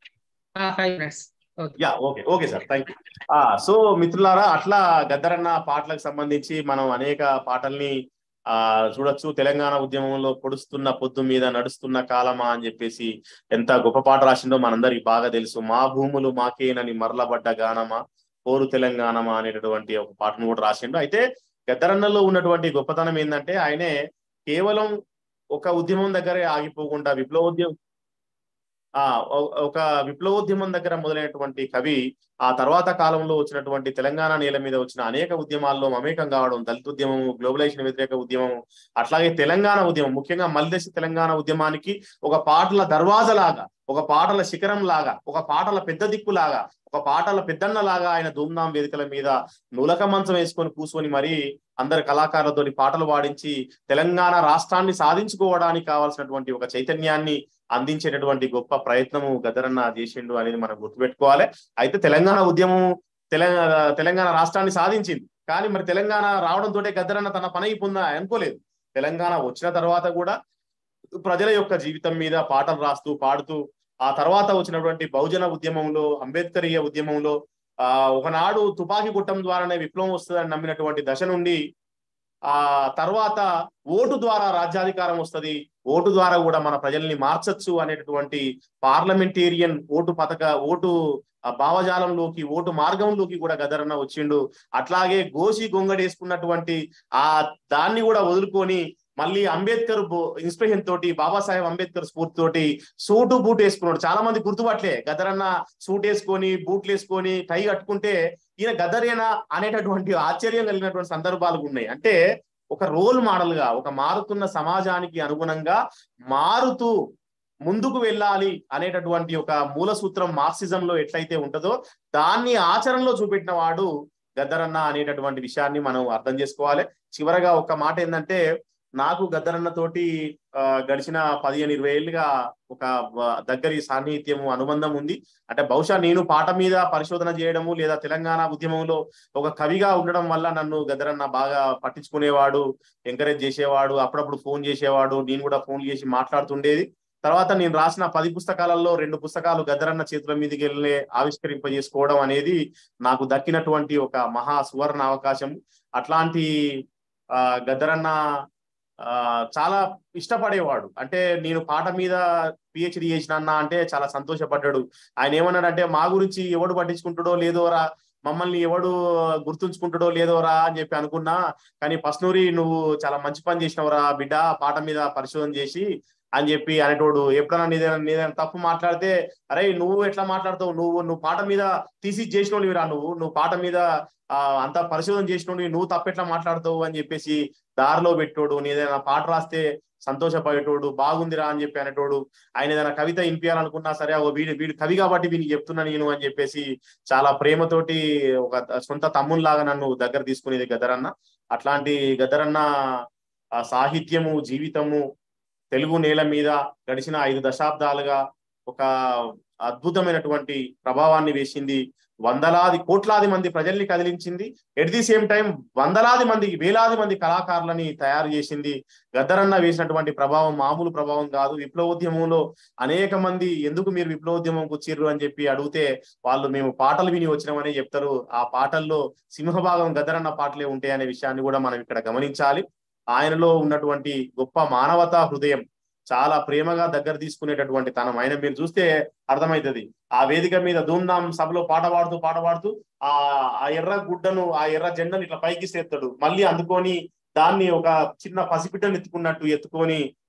five minutes okay yeah okay okay sir thank you ఆ సో మిత్రులారా అట్లా గద్దరన్న పాటలకు సంబంధించి మనం అనేక పాటల్ని ఆ చూడొచ్చు తెలంగాణ ఉద్యమంలో పొడుస్తున్న పొద్దు మీద నడుస్తున్న కాలమా అని చెప్పేసి ఎంత గొప్ప పాట రాసిందో మనందరికి బాగా తెలుసు మా భూములు మాకేనని మరలబడ్డ గానమా పోరు తెలంగాణమా అనేటటువంటి ఒక పాటను కూడా రాసిండు అయితే గద్దరన్నలో ఉన్నటువంటి గొప్పతనం ఏంటంటే ఆయనే కేవలం ఒక ఉద్యమం దగ్గరే ఆగిపోకుండా విప్లవోద్యమం ఆ ఒ- ఒక విప్లవోద్యమం దగ్గర మొదలైనటువంటి కవి ఆ తర్వాత కాలంలో వచ్చినటువంటి తెలంగాణ నేల మీద వచ్చిన అనేక ఉద్యమాల్లో మమేకం కావడం దళిత ఉద్యమం గ్లోబలైజేషన్ వ్యతిరేక ఉద్యమం అట్లాగే తెలంగాణ ఉద్యమం ముఖ్యంగా మల్దేశ తెలంగాణ ఉద్యమానికి ఒక పాటల దర్వాజ లాగా ఒక పాటల శిఖరం లాగా ఒక పాటల పెద్ద దిక్కు లాగా ఒక పాటల పెద్దన్న లాగా ఆయన ధూమ్ధాం వేదికల మీద నులక మంచం వేసుకొని కూర్చొని మరి అందరి కళాకారులతోటి పాటలు పాడించి తెలంగాణ రాష్ట్రాన్ని సాధించుకోవడానికి కావాల్సినటువంటి ఒక చైతన్యాన్ని అందించేటటువంటి గొప్ప ప్రయత్నము గదరన్న చేసిండు అనేది మనం గుర్తుపెట్టుకోవాలి అయితే తెలంగాణ ఉద్యమం తెలంగాణ తెలంగాణ రాష్ట్రాన్ని సాధించింది కానీ మరి తెలంగాణ రావడంతో గద్దరన్న తన పని అయిపోందా అనుకోలేదు తెలంగాణ వచ్చిన తర్వాత కూడా ప్రజల యొక్క జీవితం మీద పాటలు రాస్తూ పాడుతూ ఆ తర్వాత వచ్చినటువంటి బహుజన ఉద్యమంలో అంబేద్కరీయ ఉద్యమంలో ఆ ఒకనాడు తుపాకీ గుట్టం ద్వారానే విప్లవం వస్తుందని నమ్మినటువంటి దశ నుండి ఆ తర్వాత ఓటు ద్వారా రాజ్యాధికారం వస్తది ఓటు ద్వారా కూడా మన ప్రజల్ని మార్చచ్చు అనేటటువంటి పార్లమెంటేరియన్ ఓటు పథక ఓటు ఆ భావజాలంలోకి ఓటు మార్గంలోకి కూడా గదరన్న వచ్చిండు అట్లాగే గోసి గొంగడేసుకున్నటువంటి ఆ దాన్ని కూడా వదులుకొని మళ్ళీ అంబేద్కర్ ఇన్స్పిరేషన్ తోటి బాబాసాహెబ్ అంబేద్కర్ స్ఫూర్తి తోటి సూటు బూట్ వేసుకున్నాడు చాలా మంది గుర్తుపట్లే గదరన్న సూట్ వేసుకొని బూట్లు వేసుకొని టై కట్టుకుంటే ఈయన గదరేనా అనేటటువంటి ఆశ్చర్యం కలిగినటువంటి సందర్భాలు ఉన్నాయి అంటే ఒక రోల్ మోడల్ గా ఒక మారుతున్న సమాజానికి అనుగుణంగా మారుతూ ముందుకు వెళ్ళాలి అనేటటువంటి ఒక మూల సూత్రం మార్క్సిజం లో ఎట్లయితే ఉంటుందో దాన్ని ఆచరణలో చూపెట్టిన వాడు గద్దరన్న అనేటటువంటి విషయాన్ని మనం అర్థం చేసుకోవాలి చివరగా ఒక మాట ఏంటంటే నాకు గద్దరన్న తోటి ఆ, గడిచిన పదిహేను ఇరవై ఏళ్ళుగా ఒక వ- దగ్గరి సాన్నిహిత్యము అనుబంధం ఉంది అంటే బహుశా నేను పాట మీద పరిశోధన చేయడము లేదా తెలంగాణ ఉద్యమంలో ఒక కవిగా ఉండడం వల్ల నన్ను గద్దరన్న బాగా పట్టించుకునేవాడు ఎంకరేజ్ చేసేవాడు అప్పుడప్పుడు ఫోన్ చేసేవాడు నేను కూడా ఫోన్ చేసి మాట్లాడుతుండేది తర్వాత నేను రాసిన పది పుస్తకాలలో రెండు పుస్తకాలు గద్దరన్న చేతుల మీదకి వెళ్ళి ఆవిష్కరింపజేసుకోవడం అనేది నాకు దక్కినటువంటి ఒక మహా సువర్ణ అవకాశం అట్లాంటి ఆ గద్దరన్న ఆ చాలా ఇష్టపడేవాడు అంటే నేను పాట మీద పిహెచ్డి చేసిన అన్న అంటే చాలా సంతోషపడ్డాడు ఆయన ఏమన్నాడంటే మా గురించి ఎవడు పట్టించుకుంటాడో లేదోరా మమ్మల్ని ఎవడు గుర్తుంచుకుంటాడో లేదోరా అని చెప్పి అనుకున్నా కానీ పస్నూరి నువ్వు చాలా మంచి పని చేసినవరా బిడ్డ పాట మీద పరిశోధన చేసి అని చెప్పి అనేటోడు ఎప్పుడైనా నీదైనా నీదైనా తప్పు మాట్లాడితే అరే నువ్వు ఎట్లా మాట్లాడతావు నువ్వు నువ్వు పాట మీద తీసి చేసినోడివి రా నువ్వు నువ్వు పాట మీద ఆ అంత పరిశోధన చేసినోడివి నువ్వు తప్పెట్లా మాట్లాడతావు అని చెప్పేసి దారిలో పెట్టోడు నీదైనా పాట రాస్తే సంతోషపడేటోడు బాగుందిరా అని చెప్పి అనేటోడు ఆయన ఏదైనా కవిత వినిపించాలనుకున్నా సరే ఓ వీడు వీడు కవి కాబట్టి వీనికి చెప్తున్నా నేను అని చెప్పేసి చాలా ప్రేమతోటి ఒక సొంత తమ్మునిలాగా నన్ను దగ్గర తీసుకునేది గదరన్న అట్లాంటి గదరన్న ఆ సాహిత్యము జీవితము తెలుగు నేల మీద గడిచిన ఐదు దశాబ్దాలుగా ఒక అద్భుతమైనటువంటి ప్రభావాన్ని వేసింది వందలాది కోట్లాది మంది ప్రజల్ని కదిలించింది ఎట్ ది సేమ్ టైం వందలాది మంది వేలాది మంది కళాకారులని తయారు చేసింది గద్దరన్న వేసినటువంటి ప్రభావం మామూలు ప్రభావం కాదు విప్లవోద్యమంలో అనేక మంది ఎందుకు మీరు విప్లవోద్యమంకి వచ్చిర్రు అని చెప్పి అడిగితే వాళ్ళు మేము పాటలు విని వచ్చినామని చెప్తారు ఆ పాటల్లో సింహభాగం గద్దరన్న పాటలే ఉంటాయి అనే విషయాన్ని కూడా మనం ఇక్కడ గమనించాలి ఆయనలో ఉన్నటువంటి గొప్ప మానవతా హృదయం చాలా ప్రేమగా దగ్గర తీసుకునేటటువంటి తనం ఆయన మీరు చూస్తే అర్థమవుతుంది ఆ వేదిక మీద ధూమ్ధాం సభలో పాట పాడుతూ పాట పాడుతూ ఆ ఆ ఎర్ర గుడ్డను ఆ ఎర్ర జెండను ఇట్లా పైకి సేస్తాడు మళ్ళీ అందుకొని దాన్ని ఒక చిన్న పసిపిట్టను ఎత్తుకున్నట్టు ఎత్తుకొని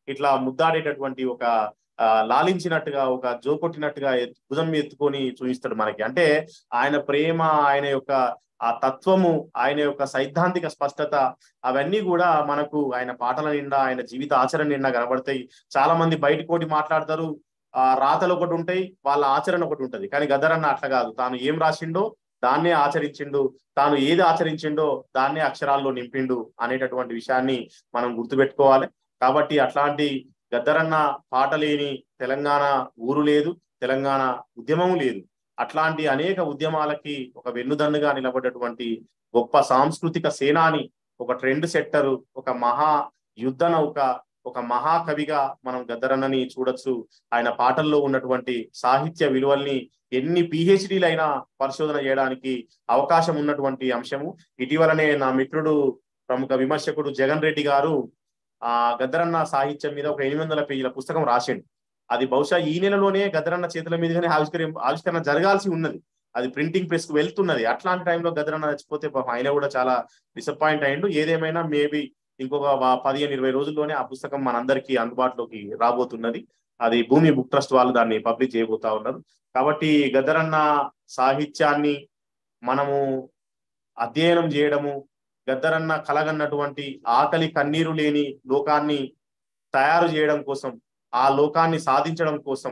ఇట్లా ముద్దాడేటటువంటి ఒక ఆ, లాలించినట్టుగా ఒక జోకొట్టినట్టుగా ఎత్- భుజం మీద ఎత్తుకొని చూపిస్తాడు మనకి అంటే ఆయన ప్రేమ ఆయన యొక్క ఆ తత్వము ఆయన యొక్క సైద్ధాంతిక స్పష్టత అవన్నీ కూడా మనకు ఆయన పాటల నిండా ఆయన జీవిత ఆచరణ నిండా కనబడతాయి చాలా మంది బయట కోటి మాట్లాడతారు ఆ రాతలు ఒకటి ఉంటాయి వాళ్ళ ఆచరణ ఒకటి ఉంటది కానీ గద్దరన్న అట్లా కాదు తాను ఏం రాసిండో దాన్నే ఆచరించిండు తాను ఏది ఆచరించిండో దాన్నే అక్షరాల్లో నింపిండు అనేటటువంటి విషయాన్ని మనం గుర్తుపెట్టుకోవాలి కాబట్టి అట్లాంటి గద్దరన్న పాట లేని తెలంగాణ ఊరు లేదు తెలంగాణ ఉద్యమం లేదు అట్లాంటి అనేక ఉద్యమాలకి ఒక వెన్నుదన్నుగా నిలబడ్డటువంటి గొప్ప సాంస్కృతిక సేనాని ఒక ట్రెండ్ సెట్టరు ఒక మహా యుద్ధ నౌక ఒక మహాకవిగా మనం గద్దరన్నని చూడొచ్చు ఆయన పాటల్లో ఉన్నటువంటి సాహిత్య విలువల్ని ఎన్ని పిహెచ్డీలైనా పరిశోధన చేయడానికి అవకాశం ఉన్నటువంటి అంశము ఇటీవలనే నా మిత్రుడు ప్రముఖ విమర్శకుడు జగన్ రెడ్డి గారు ఆ గద్దరన్న సాహిత్యం మీద ఒక ఎనిమిది వందల పేజీల పుస్తకం రాసిండు అది బహుశా ఈ నెలలోనే గద్దరన్న చేతుల మీదుగానే ఆవిష్కరి ఆవిష్కరణ జరగాల్సి ఉన్నది అది ప్రింటింగ్ ప్రెస్ కు వెళ్తున్నది అట్లాంటి టైంలో గద్దరన్న చచ్చిపోతే పాపం ఆయన కూడా చాలా డిసప్పాయింట్ అయిండు ఏదేమైనా మేబీ ఇంకొక వా- పదిహేను ఇరవై రోజుల్లోనే ఆ పుస్తకం మనందరికీ అందుబాటులోకి రాబోతున్నది అది భూమి బుక్ ట్రస్ట్ వాళ్ళు దాన్ని పబ్లిష్ చేయబోతా ఉన్నారు కాబట్టి గద్దరన్న సాహిత్యాన్ని మనము అధ్యయనం చేయడము గద్దరన్న కలగన్నటువంటి ఆకలి కన్నీరు లేని లోకాన్ని తయారు చేయడం కోసం ఆ లోకాన్ని సాధించడం కోసం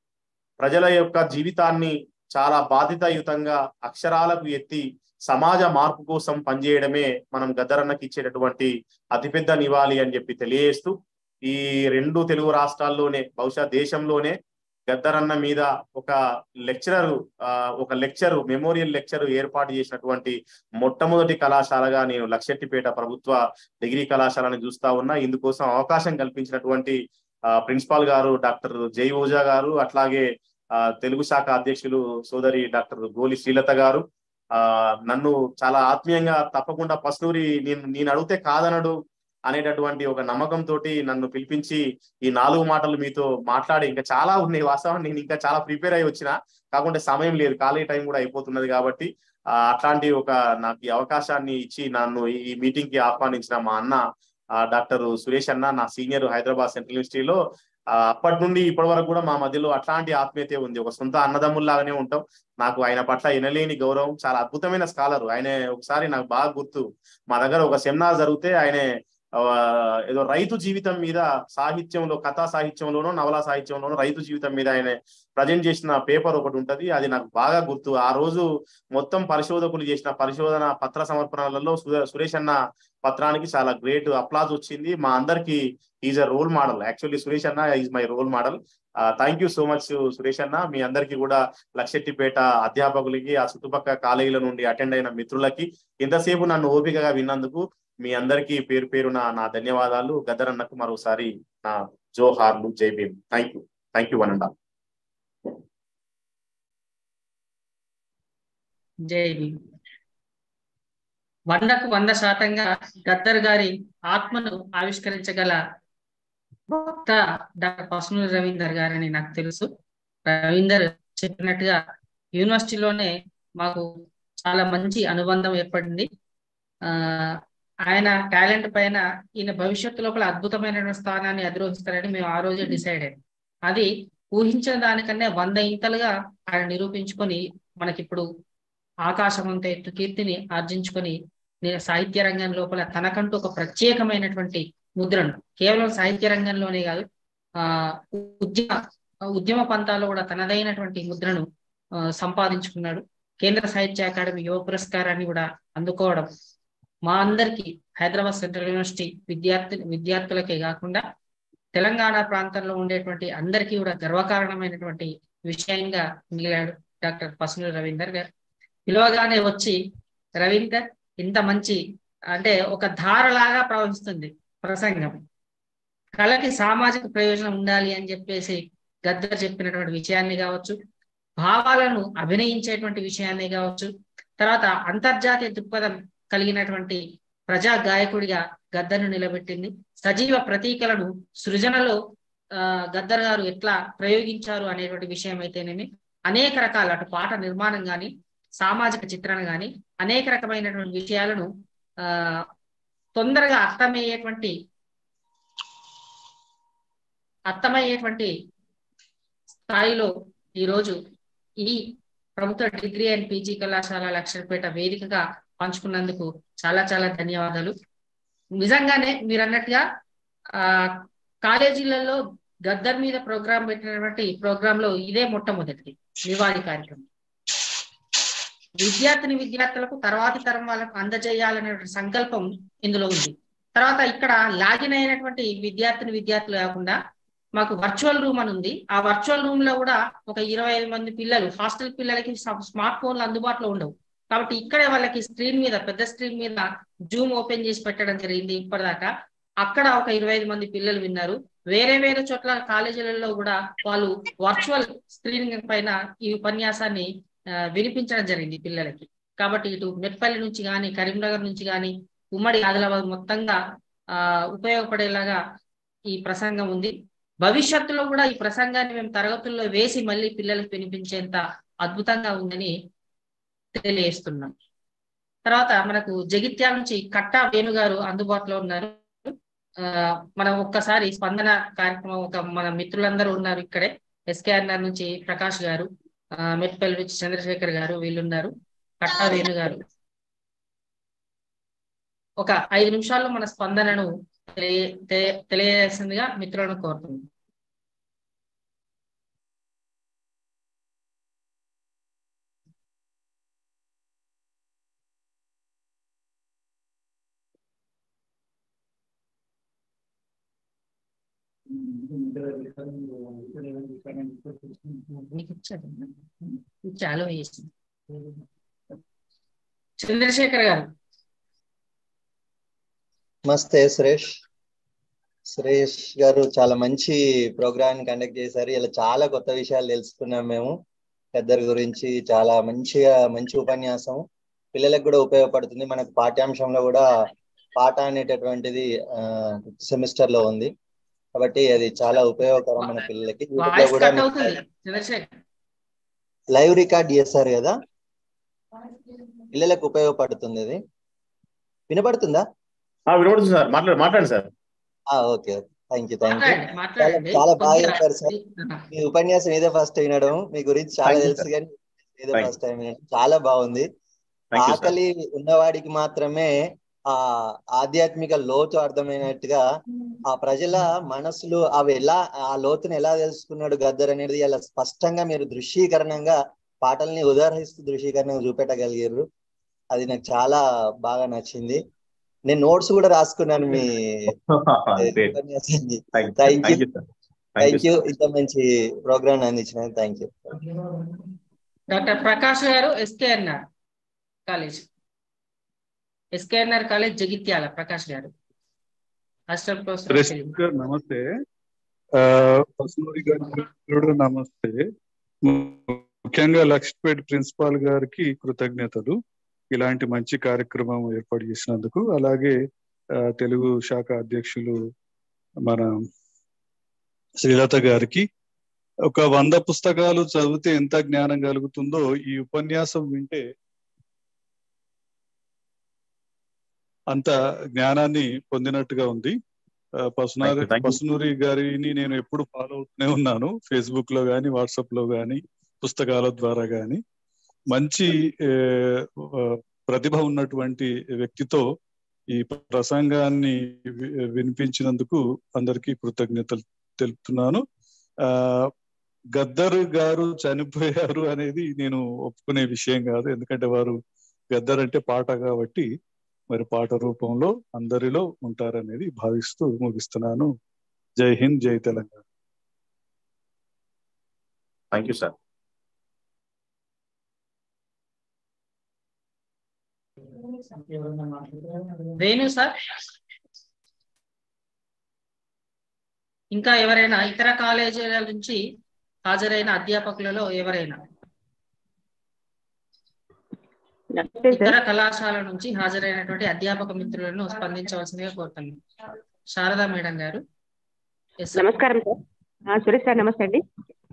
ప్రజల యొక్క జీవితాన్ని చాలా బాధితయుతంగా అక్షరాలకు ఎత్తి సమాజ మార్పు కోసం పనిచేయడమే మనం గద్దరన్నకి ఇచ్చేటటువంటి అతిపెద్ద నివాళి అని చెప్పి తెలియజేస్తూ ఈ రెండు తెలుగు రాష్ట్రాల్లోనే బహుశా దేశంలోనే గద్దరన్న మీద ఒక లెక్చరర్ ఒక లెక్చర్ మెమోరియల్ లెక్చర్ ఏర్పాటు చేసినటువంటి మొట్టమొదటి కళాశాలగా నేను లక్షెట్టిపేట ప్రభుత్వ డిగ్రీ కళాశాలని చూస్తా ఉన్నా ఇందుకోసం అవకాశం కల్పించినటువంటి ఆ, ప్రిన్సిపాల్ గారు డాక్టర్ జై ఓజా గారు అట్లాగే ఆ, తెలుగు శాఖ అధ్యక్షులు సోదరి డాక్టర్ గోలి శ్రీలత గారు ఆ నన్ను చాలా ఆత్మీయంగా తప్పకుండా పస్నూరి నేను నేను అడిగితే కాదనడు అనేటటువంటి ఒక నమ్మకంతో నన్ను పిలిపించి ఈ నాలుగు మాటలు మీతో మాట్లాడి ఇంకా చాలా ఉన్నాయి వాస్తవం నేను ఇంకా చాలా ప్రిపేర్ అయి వచ్చిన కాకుంటే సమయం లేదు ఖాళీ టైం కూడా అయిపోతున్నది కాబట్టి ఆ, అట్లాంటి ఒక నాకు ఈ అవకాశాన్ని ఇచ్చి నన్ను ఈ మీటింగ్ కి ఆహ్వానించిన మా అన్న ఆ, డాక్టర్ సురేష్ అన్న నా సీనియర్ హైదరాబాద్ సెంట్రల్ యూనివర్సిటీలో ఆ, అప్పటి నుండి ఇప్పటి వరకు కూడా మా మధ్యలో అట్లాంటి ఆత్మీయత ఉంది ఒక సొంత అన్నదమ్ముల్లాగానే ఉంటాం నాకు ఆయన పట్ల ఎనలేని గౌరవం చాలా అద్భుతమైన స్కాలర్ ఆయన ఒకసారి నాకు బాగా గుర్తు మా దగ్గర ఒక సెమినార్ జరిగితే ఆయన ఆ, ఏదో రైతు జీవితం మీద సాహిత్యంలో కథా సాహిత్యంలోనో నవలా సాహిత్యంలోనో రైతు జీవితం మీద ఆయన ప్రజెంట్ చేసిన పేపర్ ఒకటి ఉంటది అది నాకు బాగా గుర్తు ఆ రోజు మొత్తం పరిశోధకులు చేసిన పరిశోధన పత్ర సమర్పణలలో సు- సురేష్ అన్న పత్రానికి చాలా గ్రేట్ అప్లాజ్ వచ్చింది మా అందరికి is a role model actually Suresh అన్న is my role model thank you so much Suresh అన్న మీ అందరికీ కూడా లక్షెట్టిపేట అధ్యాపకులకి ఆ చుట్టుపక్కల కాలేజీల నుండి అటెండ్ అయిన మిత్రులకి ఇంతసేపు నన్ను ఓపికగా విన్నందుకు మీ అందరికీ పేరు పేరున నా ధన్యవాదాలు గద్దరన్నకు మరోసారి నా జోహార్లు జై Bhim thank you thank you one and all జై భీమ్ వందకు వంద శాతంగా గద్దర్ గారి ఆత్మను ఆవిష్కరించగల వక్త డాక్టర్ పసునూరి రవీందర్ గారని నాకు తెలుసు రవీందర్ చెప్పినట్టుగా యూనివర్సిటీలోనే మాకు చాలా మంచి అనుబంధం ఏర్పడింది ఆ ఆయన టాలెంట్ పైన ఈయన భవిష్యత్తు లోపల అద్భుతమైన స్థానాన్ని అధిరోహిస్తారని మేము ఆ రోజే డిసైడ్ అయ్యాం అది ఊహించిన దానికన్నా వంద ఇంతలుగా ఆయన నిరూపించుకొని మనకిప్పుడు ఆకాశం అంత ఎత్తు కీర్తిని ఆర్జించుకొని నేను సాహిత్య రంగం లోపల తనకంటూ ఒక ప్రత్యేకమైనటువంటి ముద్రను కేవలం సాహిత్య రంగంలోనే కాదు ఆ ఉద్యమ ఉద్యమ పంతాల్లో కూడా తనదైనటువంటి ముద్రను ఆ, సంపాదించుకున్నాడు కేంద్ర సాహిత్య అకాడమీ యువ పురస్కారాన్ని కూడా అందుకోవడం మా అందరికీ హైదరాబాద్ సెంట్రల్ యూనివర్సిటీ విద్యార్థి విద్యార్థులకే కాకుండా తెలంగాణ ప్రాంతంలో ఉండేటువంటి అందరికీ కూడా గర్వకారణమైనటువంటి విషయంగా మిగిలాడు డాక్టర్ పసునూరి రవీందర్ గారు పిలవగానే వచ్చి రవీందర్ ఇంత మంచి అంటే ఒక ధారలాగా ప్రవహిస్తుంది ప్రసంగం కళకి సామాజిక ప్రయోజనం ఉండాలి అని చెప్పేసి గద్దర్ చెప్పినటువంటి విషయాన్ని కావచ్చు భావాలను అభినయించేటువంటి విషయాన్ని కావచ్చు తర్వాత అంతర్జాతీయ దృక్పథం కలిగినటువంటి ప్రజా గాయకుడిగా గద్దర్ను నిలబెట్టింది సజీవ ప్రతీకలను సృజనలో ఆ గద్దర్ గారు ఎట్లా ప్రయోగించారు అనేటువంటి విషయం అయితేనేమి అనేక రకాల అటు పాట నిర్మాణం కానీ సామాజిక చిత్రణ కానీ అనేక రకమైనటువంటి విషయాలను ఆ తొందరగా అర్థమయ్యేటువంటి అర్థమయ్యేటువంటి స్థాయిలో ఈరోజు ఈ ప్రభుత్వ డిగ్రీ అండ్ పీజీ కళాశాల లక్షలపేట వేదికగా పంచుకున్నందుకు చాలా చాలా ధన్యవాదాలు నిజంగానే మీరు అన్నట్టుగా ఆ కాలేజీలలో గద్దర్ మీద ప్రోగ్రాం పెట్టినటువంటి ప్రోగ్రామ్ లో ఇదే మొట్టమొదటిది నివాళి కార్యక్రమం విద్యార్థిని విద్యార్థులకు తర్వాతి తరం వాళ్ళకు అందజేయాలనే సంకల్పం ఇందులో ఉంది తర్వాత ఇక్కడ లాగిన్ అయినటువంటి విద్యార్థిని విద్యార్థులు కాకుండా మాకు వర్చువల్ రూమ్ అని ఉంది ఆ వర్చువల్ రూమ్ లో కూడా ఒక ఇరవై ఐదు మంది పిల్లలు హాస్టల్ పిల్లలకి స్మార్ట్ ఫోన్లు అందుబాటులో ఉండవు కాబట్టి ఇక్కడే వాళ్ళకి స్క్రీన్ మీద పెద్ద స్క్రీన్ మీద జూమ్ ఓపెన్ చేసి పెట్టడం జరిగింది ఇప్పటిదాకా అక్కడ ఒక ఇరవై ఐదు మంది పిల్లలు విన్నారు వేరే వేరే చోట్ల కాలేజీలలో కూడా వాళ్ళు వర్చువల్ స్క్రీన్ పైన ఈ ఉపన్యాసాన్ని వినిపించడం జరిగింది పిల్లలకి కాబట్టి ఇటు మెట్పల్లి నుంచి కానీ కరీంనగర్ నుంచి కానీ ఉమ్మడి ఆదిలాబాద్ మొత్తంగా ఆ ఉపయోగపడేలాగా ఈ ప్రసంగం ఉంది భవిష్యత్తులో కూడా ఈ ప్రసంగాన్ని మేము తరగతుల్లో వేసి మళ్ళీ పిల్లలకు వినిపించేంత అద్భుతంగా ఉందని తెలియజేస్తున్నాం తర్వాత మనకు జగిత్యాల నుంచి కట్టా వేణు గారు అందుబాటులో ఉన్నారు ఆ మనం ఒక్కసారి స్పందన కార్యక్రమం ఒక మన మిత్రులందరూ ఉన్నారు ఇక్కడే ఎస్కేఆర్ఆర్ నుంచి ప్రకాష్ గారు మెట్పల్లి నుంచి చంద్రశేఖర్ గారు వీళ్ళు ఉన్నారు కట్టా వేణు గారు ఒక ఐదు నిమిషాల్లో మన స్పందనను తెలియ తెలియజేసిందిగా మిత్రులను కోరుతున్నాం మీకు ఇచ్చారు చాలా వేసింది చంద్రశేఖర్ గారు నమస్తే సురేష్ సురేష్ గారు చాలా మంచి ప్రోగ్రామ్ కండక్ట్ చేశారు ఇలా చాలా కొత్త విషయాలు తెలుసుకున్నాం మేము పెద్దరి గురించి చాలా మంచిగా మంచి ఉపన్యాసం పిల్లలకు కూడా ఉపయోగపడుతుంది మనకు పాఠ్యాంశంలో కూడా పాట అనేటటువంటిది సెమిస్టర్ లో ఉంది కాబట్టి అది చాలా ఉపయోగకరం మన పిల్లలకి కూడా లైవ్ రికార్డ్ చేస్తారు కదా పిల్లలకు ఉపయోగపడుతుంది అది వినపడుతుందా వినపడుతుంది సార్ మాట్లాడు మాట్లాడండి sir okay thank you thank you చాలా బాగా చెప్పారు సార్ మీ ఉపన్యాసం ఇదే ఫస్ట్ వినడం మీ గురించి చాలా తెలుసు కానీ ఇదే ఫస్ట్ టైం వినడం చాలా బాగుంది ఆకలి ఉన్నవాడికి మాత్రమే ఆ ఆధ్యాత్మిక లోతు అర్థమైనట్టుగా ఆ ప్రజల మనసులు అవి ఎలా ఆ లోతుని ఎలా తెలుసుకున్నాడు గద్దర్ అనేది ఇలా స్పష్టంగా మీరు దృశ్యీకరణంగా పాటల్ని ఉదాహరిస్తూ దృశ్యీకరణంగా చూపెట్టగలిగారు అది నాకు చాలా బాగా నచ్చింది నేను నోట్స్ కూడా రాసుకున్నాను మీ థ్యాంక్ యూ థ్యాంక్ యూ ఇంత మంచి ప్రోగ్రామ్ అందించిన థ్యాంక్ యూ డాక్టర్ ప్రకాష్ గారు SKNR college SKNR college Jagtial Prakash గారు నమస్తే పసునూరి గారు నమస్తే ముఖ్యంగా లక్ష్మీపేట ప్రిన్సిపాల్ గారికి కృతజ్ఞతలు ఇలాంటి మంచి కార్యక్రమం ఏర్పాటు చేసినందుకు అలాగే తెలుగు శాఖ అధ్యక్షులు మన శ్రీలత గారికి ఒక వంద పుస్తకాలు చదివితే ఎంత జ్ఞానం కలుగుతుందో ఈ ఉపన్యాసం వింటే అంత జ్ఞానాన్ని పొందినట్టుగా ఉంది పసునారి పసునూరి గారిని నేను ఎప్పుడు ఫాలో అవుతూనే ఉన్నాను ఫేస్బుక్ లో గాని వాట్సాప్ లో గాని పుస్తకాల ద్వారా గాని మంచి ప్రతిభ ఉన్నటువంటి వ్యక్తితో ఈ ప్రసంగాన్ని వినిపించినందుకు అందరికీ కృతజ్ఞతలు తెలుపుతున్నాను ఆ గద్దర్ గారు చనిపోయారు అనేది నేను ఒప్పుకునే విషయం కాదు ఎందుకంటే వారు గద్దర్ అంటే పాట కాబట్టి మరి పాట రూపంలో అందరిలో ఉంటారనేది భావిస్తూ ముగిస్తున్నాను జై హింద్ జై Telangana thank you sir Venu sir ఇంకా ఎవరైనా ఇతర కాలేజీల నుంచి హాజరైన అధ్యాపకులలో ఎవరైనా ఇతర కళాశాల నుంచి హాజరైనటువంటి అధ్యాపక మిత్రులను స్పందించవలసిందిగా కోరుతున్నాను శారదా మేడం గారు నమస్కారం సార్ సురేష్ సార్ నమస్తే అండి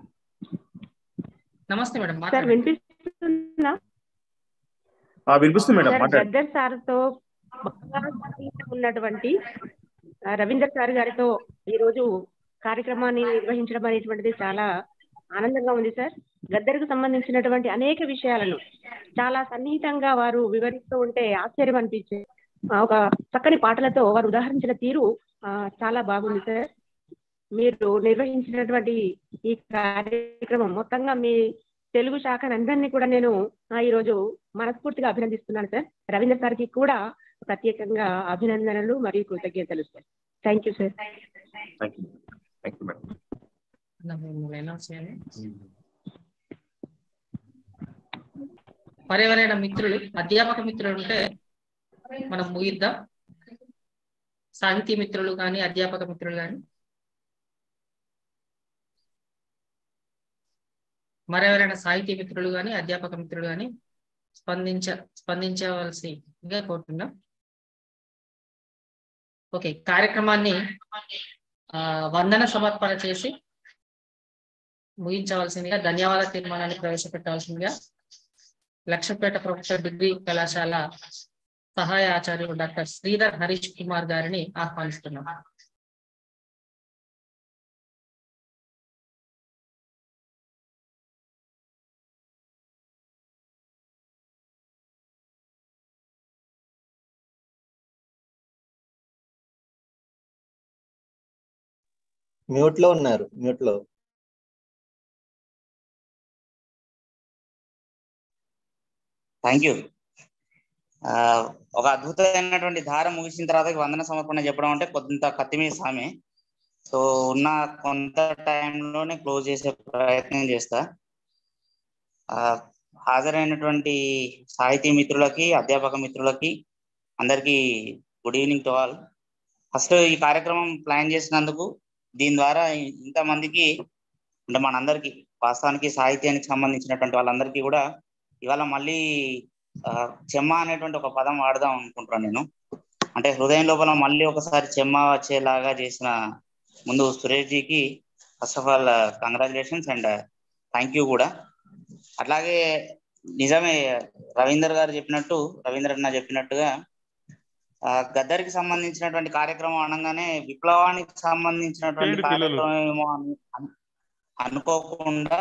నమస్తే మేడం సార్ వినిపిస్తుందా వినిపిస్తుంది మేడం గద్దర్ సార్ తో ఉన్నటువంటి రవీందర్ సార్ గారితో ఈ రోజు కార్యక్రమాన్ని నిర్వహించడం అనేటువంటిది చాలా ఆనందంగా ఉంది సార్ గద్దరికి సంబంధించినటువంటి అనేక విషయాలను చాలా సన్నిహితంగా వారు వివరిస్తూ ఉంటే ఆశ్చర్యం అనిపించే ఆ, ఒక చక్కని పాటలతో వారు ఉదాహరించిన తీరు ఆ, చాలా బాగుంది సార్ మీరు నిర్వహించినటువంటి ఈ కార్యక్రమం మొత్తంగా మీ తెలుగు శాఖ అందరినీ కూడా నేను ఆ, ఈ రోజు మనస్ఫూర్తిగా అభినందిస్తున్నాను సార్ రవీంద్ర సార్కి కూడా ప్రత్యేకంగా అభినందనలు మరియు కృతజ్ఞతలు sir thank you sir thank you thank you madam మరి ఎవరైనా మిత్రులు అధ్యాపక మిత్రులు ఉంటే మనం ముగిద్దాం సాహితీ మిత్రులు కానీ అధ్యాపక మిత్రులు కానీ మరెవరైనా సాహితీ మిత్రులు కానీ అధ్యాపక మిత్రులు కానీ స్పందించ స్పందించవలసిందిగా కోరుతున్నాం ఓకే కార్యక్రమాన్ని ఆ, వందన సమర్పణ చేసి ముగించవలసిందిగా ధన్యవాద తీర్మానాన్ని ప్రవేశపెట్టవలసిందిగా లక్షపేట ప్రొఫెసర్ డిగ్రీ కళాశాల సహాయ ఆచార్యులు డాక్టర్ శ్రీధర్ హరీష్ కుమార్ గారిని ఆహ్వానిస్తున్నాం మ్యూట్ లో ఉన్నారు మ్యూట్ లో థ్యాంక్ యూ ఒక అద్భుతమైనటువంటి ధార ముగిసిన తర్వాత వందన సమర్పణ చెప్పడం అంటే కొంత కత్తిమీ సామె సో ఉన్న కొంత టైంలోనే క్లోజ్ చేసే ప్రయత్నం చేస్తా ఆ, హాజరైనటువంటి సాహితీ మిత్రులకి అధ్యాపక మిత్రులకి అందరికీ good evening to all first ఈ కార్యక్రమం ప్లాన్ చేసినందుకు దీని ద్వారా ఇంతమందికి అంటే మనందరికీ వాస్తవానికి సాహిత్యానికి సంబంధించినటువంటి వాళ్ళందరికీ కూడా ఇవాళ మళ్ళీ ఆ, చెమ్మ అనేటువంటి ఒక పదం వాడదాం అనుకుంటున్నాను నేను అంటే హృదయం లోపల మళ్ళీ ఒకసారి చెమ్మ వచ్చేలాగా చేసిన ముందు సురేష్ జీకి first of all congratulations and thank you కూడా అట్లాగే నిజమే రవీందర్ గారు చెప్పినట్టు రవీంద్ర అన్న చెప్పినట్టుగా ఆ, గద్దరికి సంబంధించినటువంటి కార్యక్రమం అనగానే విప్లవానికి సంబంధించినటువంటి ఏడు పిల్లలు. కార్యక్రమం ఏమో అను- అను- అనుకోకుండా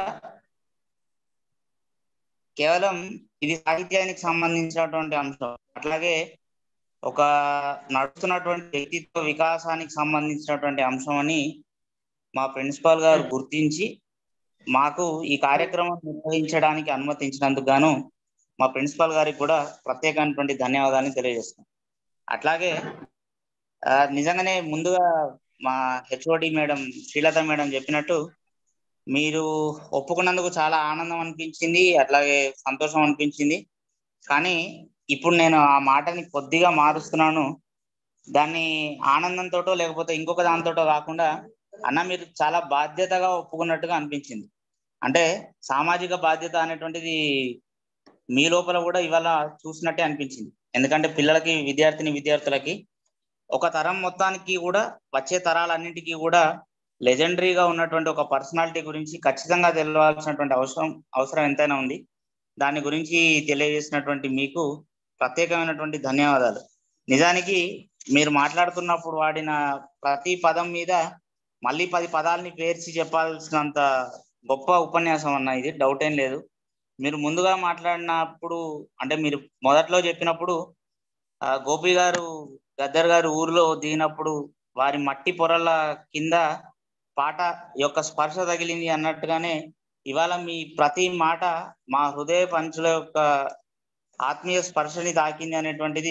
కేవలం ఇది సాహిత్యానికి సంబంధించినటువంటి అంశం అట్లాగే ఒక నడుస్తున్నటువంటి వ్యక్తిత్వ వికాసానికి సంబంధించినటువంటి అంశం అని మా ప్రిన్సిపాల్ గారు గుర్తించి మాకు ఈ కార్యక్రమం నిర్వహించడానికి అనుమతించినందుకు గాను మా ప్రిన్సిపాల్ గారికి కూడా ప్రత్యేకమైనటువంటి ధన్యవాదాలు తెలియజేస్తున్నాం అట్లాగే ఆ, నిజంగానే ముందుగా మా హెచ్ఓడి మేడం శ్రీలత మేడం చెప్పినట్టు మీరు ఒప్పుకున్నందుకు చాలా ఆనందం అనిపించింది అట్లాగే సంతోషం అనిపించింది కానీ ఇప్పుడు నేను ఆ మాటని కొద్దిగా మారుస్తున్నాను దాన్ని ఆనందంతోటో లేకపోతే ఇంకొక దానితోటో కాకుండా అన్న మీరు చాలా బాధ్యతగా ఒప్పుకున్నట్టుగా అనిపించింది అంటే సామాజిక బాధ్యత అనేటువంటిది మీ లోపల కూడా ఇవాళ చూసినట్టే అనిపించింది ఎందుకంటే పిల్లలకి విద్యార్థిని విద్యార్థులకి ఒక తరం మొత్తానికి కూడా వచ్చే తరాలన్నింటికీ కూడా లెజెండరీగా ఉన్నటువంటి ఒక పర్సనాలిటీ గురించి ఖచ్చితంగా తెలవాల్సినటువంటి అవసరం అవసరం ఎంతైనా ఉంది దాని గురించి తెలియజేసినటువంటి మీకు ప్రత్యేకమైనటువంటి ధన్యవాదాలు నిజానికి మీరు మాట్లాడుతున్నప్పుడు వాడిన ప్రతి పదం మీద మళ్ళీ పది పదాలని పేర్చి చెప్పాల్సినంత గొప్ప ఉపన్యాసం అన్న ఇది డౌట్ ఏం లేదు మీరు ముందుగా మాట్లాడినప్పుడు అంటే మీరు మొదట్లో చెప్పినప్పుడు ఆ, గోపి గారు గద్దర్ గారు ఊర్లో దిగినప్పుడు వారి మట్టి పొరల కింద పాట యొక్క స్పర్శ తగిలింది అన్నట్టుగానే ఇవాళ మీ ప్రతి మాట మా హృదయ పంచుల యొక్క ఆత్మీయ స్పర్శని తాకింది అనేటువంటిది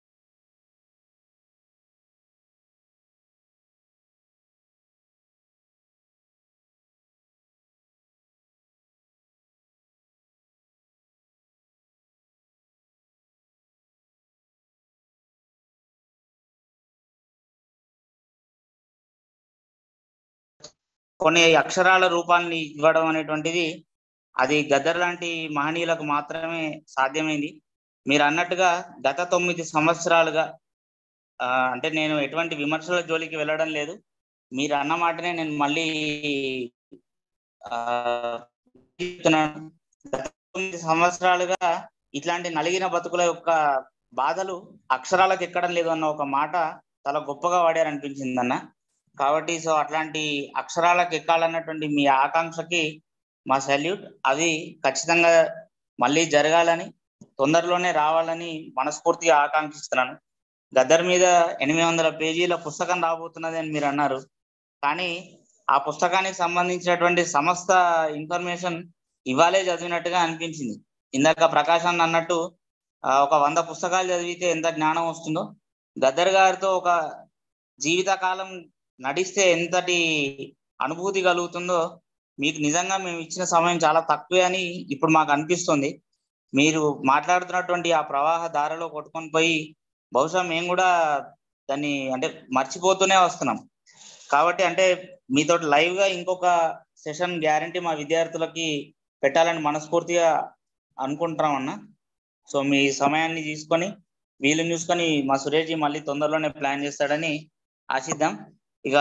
కొన్ని అక్షరాల రూపాన్ని ఇవ్వడం అనేటువంటిది అది గద్దర్ లాంటి మహనీయులకు మాత్రమే సాధ్యమైంది మీరు అన్నట్టుగా గత తొమ్మిది సంవత్సరాలుగా ఆ, అంటే నేను ఎటువంటి విమర్శల జోలికి వెళ్ళడం లేదు మీరు అన్న మాటనే నేను మళ్ళీ ఆ, చెప్తున్నాను. గత తొమ్మిది సంవత్సరాలుగా ఇట్లాంటి నలిగిన బతుకుల యొక్క బాధలు అక్షరాలకు ఎక్కడం లేదు అన్న ఒక మాట చాలా గొప్పగా వాడారనిపించింది అన్న కాబట్టి సో అట్లాంటి అక్షరాలకు ఎక్కాలన్నటువంటి మీ ఆకాంక్షకి మా సల్యూట్ అది ఖచ్చితంగా మళ్ళీ జరగాలని తొందరలోనే రావాలని మనస్ఫూర్తిగా ఆకాంక్షిస్తున్నాను గద్దర్ మీద ఎనిమిది వందల పేజీల పుస్తకం రాబోతున్నది అని మీరు అన్నారు కానీ ఆ పుస్తకానికి సంబంధించినటువంటి సమస్త ఇన్ఫర్మేషన్ ఇవాళే చదివినట్టుగా అనిపించింది ఇందాక ప్రకాశ్ అన్న అన్నట్టు ఒక వంద పుస్తకాలు చదివితే ఎంత జ్ఞానం వస్తుందో గద్దర్ గారితో ఒక జీవితకాలం నడిస్తే ఎంతటి అనుభూతి కలుగుతుందో మీకు నిజంగా మేము ఇచ్చిన సమయం చాలా తక్కువే అని ఇప్పుడు మాకు అనిపిస్తుంది మీరు మాట్లాడుతున్నటువంటి ఆ ప్రవాహ దారిలో కొట్టుకొని పోయి బహుశా మేము కూడా దాన్ని అంటే మర్చిపోతూనే వస్తున్నాం కాబట్టి అంటే మీతో లైవ్ గా ఇంకొక సెషన్ గ్యారంటీ మా విద్యార్థులకి పెట్టాలని మనస్ఫూర్తిగా అనుకుంటున్నాం అన్న సో మీ సమయాన్ని తీసుకొని వీలు చూసుకొని మా సురేష్ మళ్ళీ తొందరలోనే ప్లాన్ చేస్తాడని ఆశిద్దాం ఇక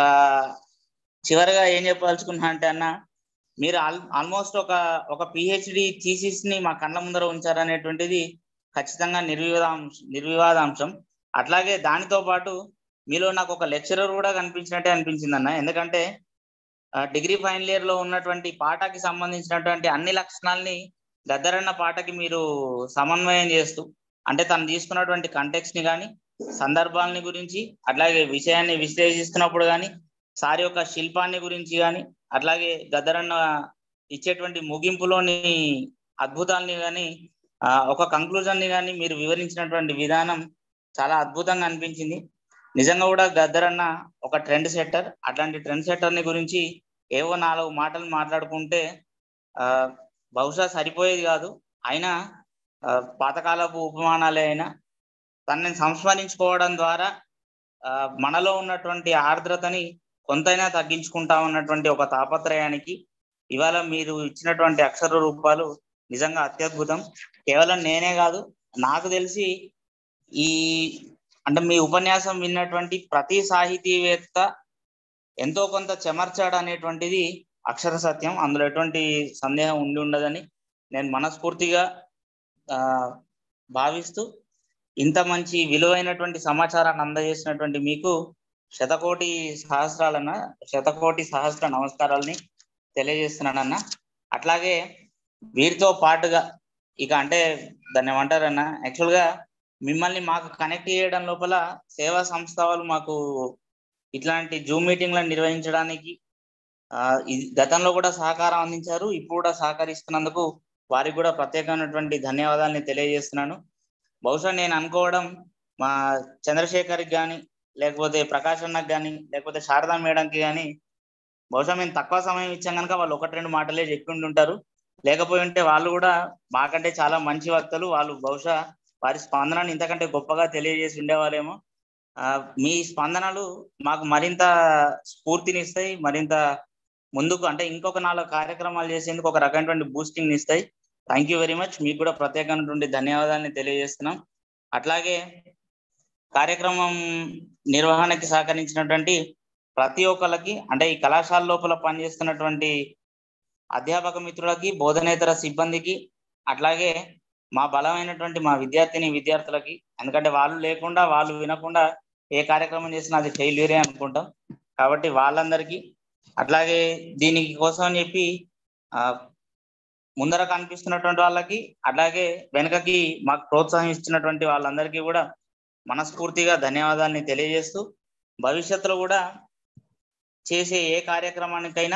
చివరిగా ఏం చెప్పదలుచుకున్నా అంటే అన్న మీరు ఆల్ ఆల్మోస్ట్ ఒక ఒక పిహెచ్డి థీసిస్ ని మా కళ్ళ ముందర ఉంచారనేటువంటిది ఖచ్చితంగా నిర్వివాదాంశం నిర్వివాదాంశం అట్లాగే దానితో పాటు మీలో నాకు ఒక లెక్చరర్ కూడా కనిపించినట్టే అనిపించింది అన్న ఎందుకంటే డిగ్రీ ఫైనల్ ఇయర్ లో ఉన్నటువంటి పాటకి సంబంధించినటువంటి అన్ని లక్షణాలని గద్దరన్న పాటకి మీరు సమన్వయం చేస్తూ అంటే తను తీసుకున్నటువంటి కంటెక్స్ ని కానీ సందర్భాలని గురించి అట్లాగే విషయాన్ని విశ్లేషిస్తున్నప్పుడు కానీ సారి యొక్క శిల్పాన్ని గురించి కానీ అట్లాగే గద్దరన్న ఇచ్చేటువంటి ముగింపులోని అద్భుతాలని కానీ ఒక కంక్లూజన్ ని కానీ మీరు వివరించినటువంటి విధానం చాలా అద్భుతంగా అనిపించింది నిజంగా కూడా గద్దరన్న ఒక ట్రెండ్ సెట్టర్ అట్లాంటి ట్రెండ్ సెట్టర్ ని గురించి ఏవో నాలుగు మాటలు మాట్లాడుకుంటే ఆ బహుశా సరిపోయేది కాదు అయినా పాతకాలపు ఉపమానాలే అయినా తనని సంస్మరించుకోవడం ద్వారా మనలో ఉన్నటువంటి ఆర్ద్రతని కొంతైనా తగ్గించుకుంటా ఉన్నటువంటి ఒక తాపత్రయానికి ఇవాళ మీరు ఇచ్చినటువంటి అక్షర రూపాలు నిజంగా అత్యద్భుతం కేవలం నేనే కాదు నాకు తెలిసి ఈ అంటే మీ ఉపన్యాసం విన్నటువంటి ప్రతి సాహితీవేత్త ఎంతో కొంత చెమర్చాడు అనేటువంటిది అక్షర సత్యం అందులో ఎటువంటి సందేహం ఉండి ఉండదని నేను మనస్ఫూర్తిగా ఆ భావిస్తూ ఇంత మంచి విలువైనటువంటి సమాచారాన్ని అందజేసినటువంటి మీకు శతకోటి సహస్రాలన్న శతకోటి సహస్ర నమస్కారాలని తెలియజేస్తున్నానన్న అట్లాగే వీరితో పాటుగా ఇక అంటే దాన్ని ఏమంటారన్న యాక్చువల్గా మిమ్మల్ని మాకు కనెక్ట్ చేయడం లోపల సేవా సంస్థ వాళ్ళు మాకు ఇట్లాంటి జూమ్ మీటింగ్లను నిర్వహించడానికి గతంలో కూడా సహకారం అందించారు ఇప్పుడు కూడా సహకరిస్తున్నందుకు వారికి కూడా ప్రత్యేకమైనటువంటి ధన్యవాదాలని తెలియజేస్తున్నాను బహుశా నేను అనుకోవడం మా చంద్రశేఖర్కి కానీ లేకపోతే ప్రకాష్ అన్నకి కానీ లేకపోతే శారదా మేడంకి కానీ బహుశా మేము తక్కువ సమయం ఇచ్చాం కనుక వాళ్ళు ఒకటి రెండు మాటలే చెప్పి ఉంటారు లేకపోయి ఉంటే వాళ్ళు కూడా మాకంటే చాలా మంచి వక్తలు వాళ్ళు బహుశా వారి స్పందనను ఇంతకంటే గొప్పగా తెలియజేసి ఉండేవాళ్ళేమో మీ స్పందనలు మాకు మరింత స్ఫూర్తినిస్తాయి మరింత ముందుకు అంటే ఇంకొక నాలుగు కార్యక్రమాలు చేసేందుకు ఒక రకమైనటువంటి బూస్టింగ్ ఇస్తాయి థ్యాంక్ యూ వెరీ మచ్ మీకు కూడా ప్రత్యేకమైనటువంటి ధన్యవాదాలని తెలియజేస్తున్నాం అట్లాగే కార్యక్రమం నిర్వహణకి సహకరించినటువంటి ప్రతి ఒక్కరికి అంటే ఈ కళాశాల లోపల పనిచేస్తున్నటువంటి అధ్యాపక మిత్రులకి బోధనేతర సిబ్బందికి అట్లాగే మా బలమైనటువంటి మా విద్యార్థిని విద్యార్థులకి ఎందుకంటే వాళ్ళు లేకుండా వాళ్ళు వినకుండా ఏ కార్యక్రమం చేసినా అది ఫెయిల్యూరే అనుకుంటాం కాబట్టి వాళ్ళందరికీ అట్లాగే దీనికి కోసం అని చెప్పి ముందర కనిపిస్తున్నటువంటి వాళ్ళకి అట్లాగే వెనకకి మాకు ప్రోత్సాహం ఇచ్చినటువంటి వాళ్ళందరికీ కూడా మనస్ఫూర్తిగా ధన్యవాదాలని తెలియజేస్తూ భవిష్యత్తులో కూడా చేసే ఏ కార్యక్రమానికైనా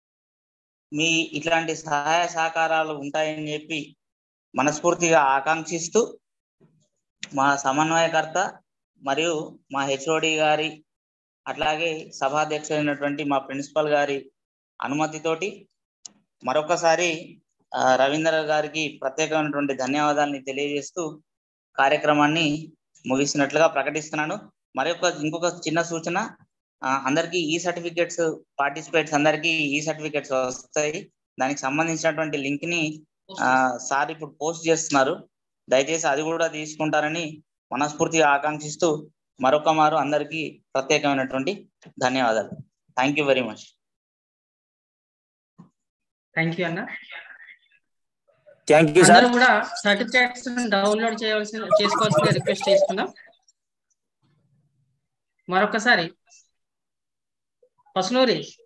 మీ ఇట్లాంటి సహాయ సహకారాలు ఉంటాయని చెప్పి మనస్ఫూర్తిగా ఆకాంక్షిస్తూ మా సమన్వయకర్త మరియు మా హెచ్ఓడి గారి అట్లాగే సభాధ్యక్షుడైనటువంటి మా ప్రిన్సిపల్ గారి అనుమతితోటి మరొకసారి రవీంద్ర గారికి ప్రత్యేకమైనటువంటి ధన్యవాదాలని తెలియజేస్తూ కార్యక్రమాన్ని ముగిసినట్లుగా ప్రకటిస్తున్నాను మరొక ఇంకొక చిన్న సూచన అందరికీ ఈ సర్టిఫికెట్స్ పార్టిసిపేట్స్ అందరికీ ఈ సర్టిఫికెట్స్ వస్తాయి దానికి సంబంధించినటువంటి లింక్ ని సార్ ఇప్పుడు పోస్ట్ చేస్తున్నారు దయచేసి అది కూడా తీసుకుంటారని మనస్ఫూర్తిగా ఆకాంక్షిస్తూ మరొక మారు అందరికీ ప్రత్యేకమైనటువంటి ధన్యవాదాలు thank you very much thank you అన్న థ్యాంక్ యూ సార్ కూడా సర్టిఫికేట్స్ డౌన్లోడ్ చేయవలసిన చేసుకోవాల్సిన రిక్వెస్ట్ చేస్తున్నాం మరొకసారి పసునూరి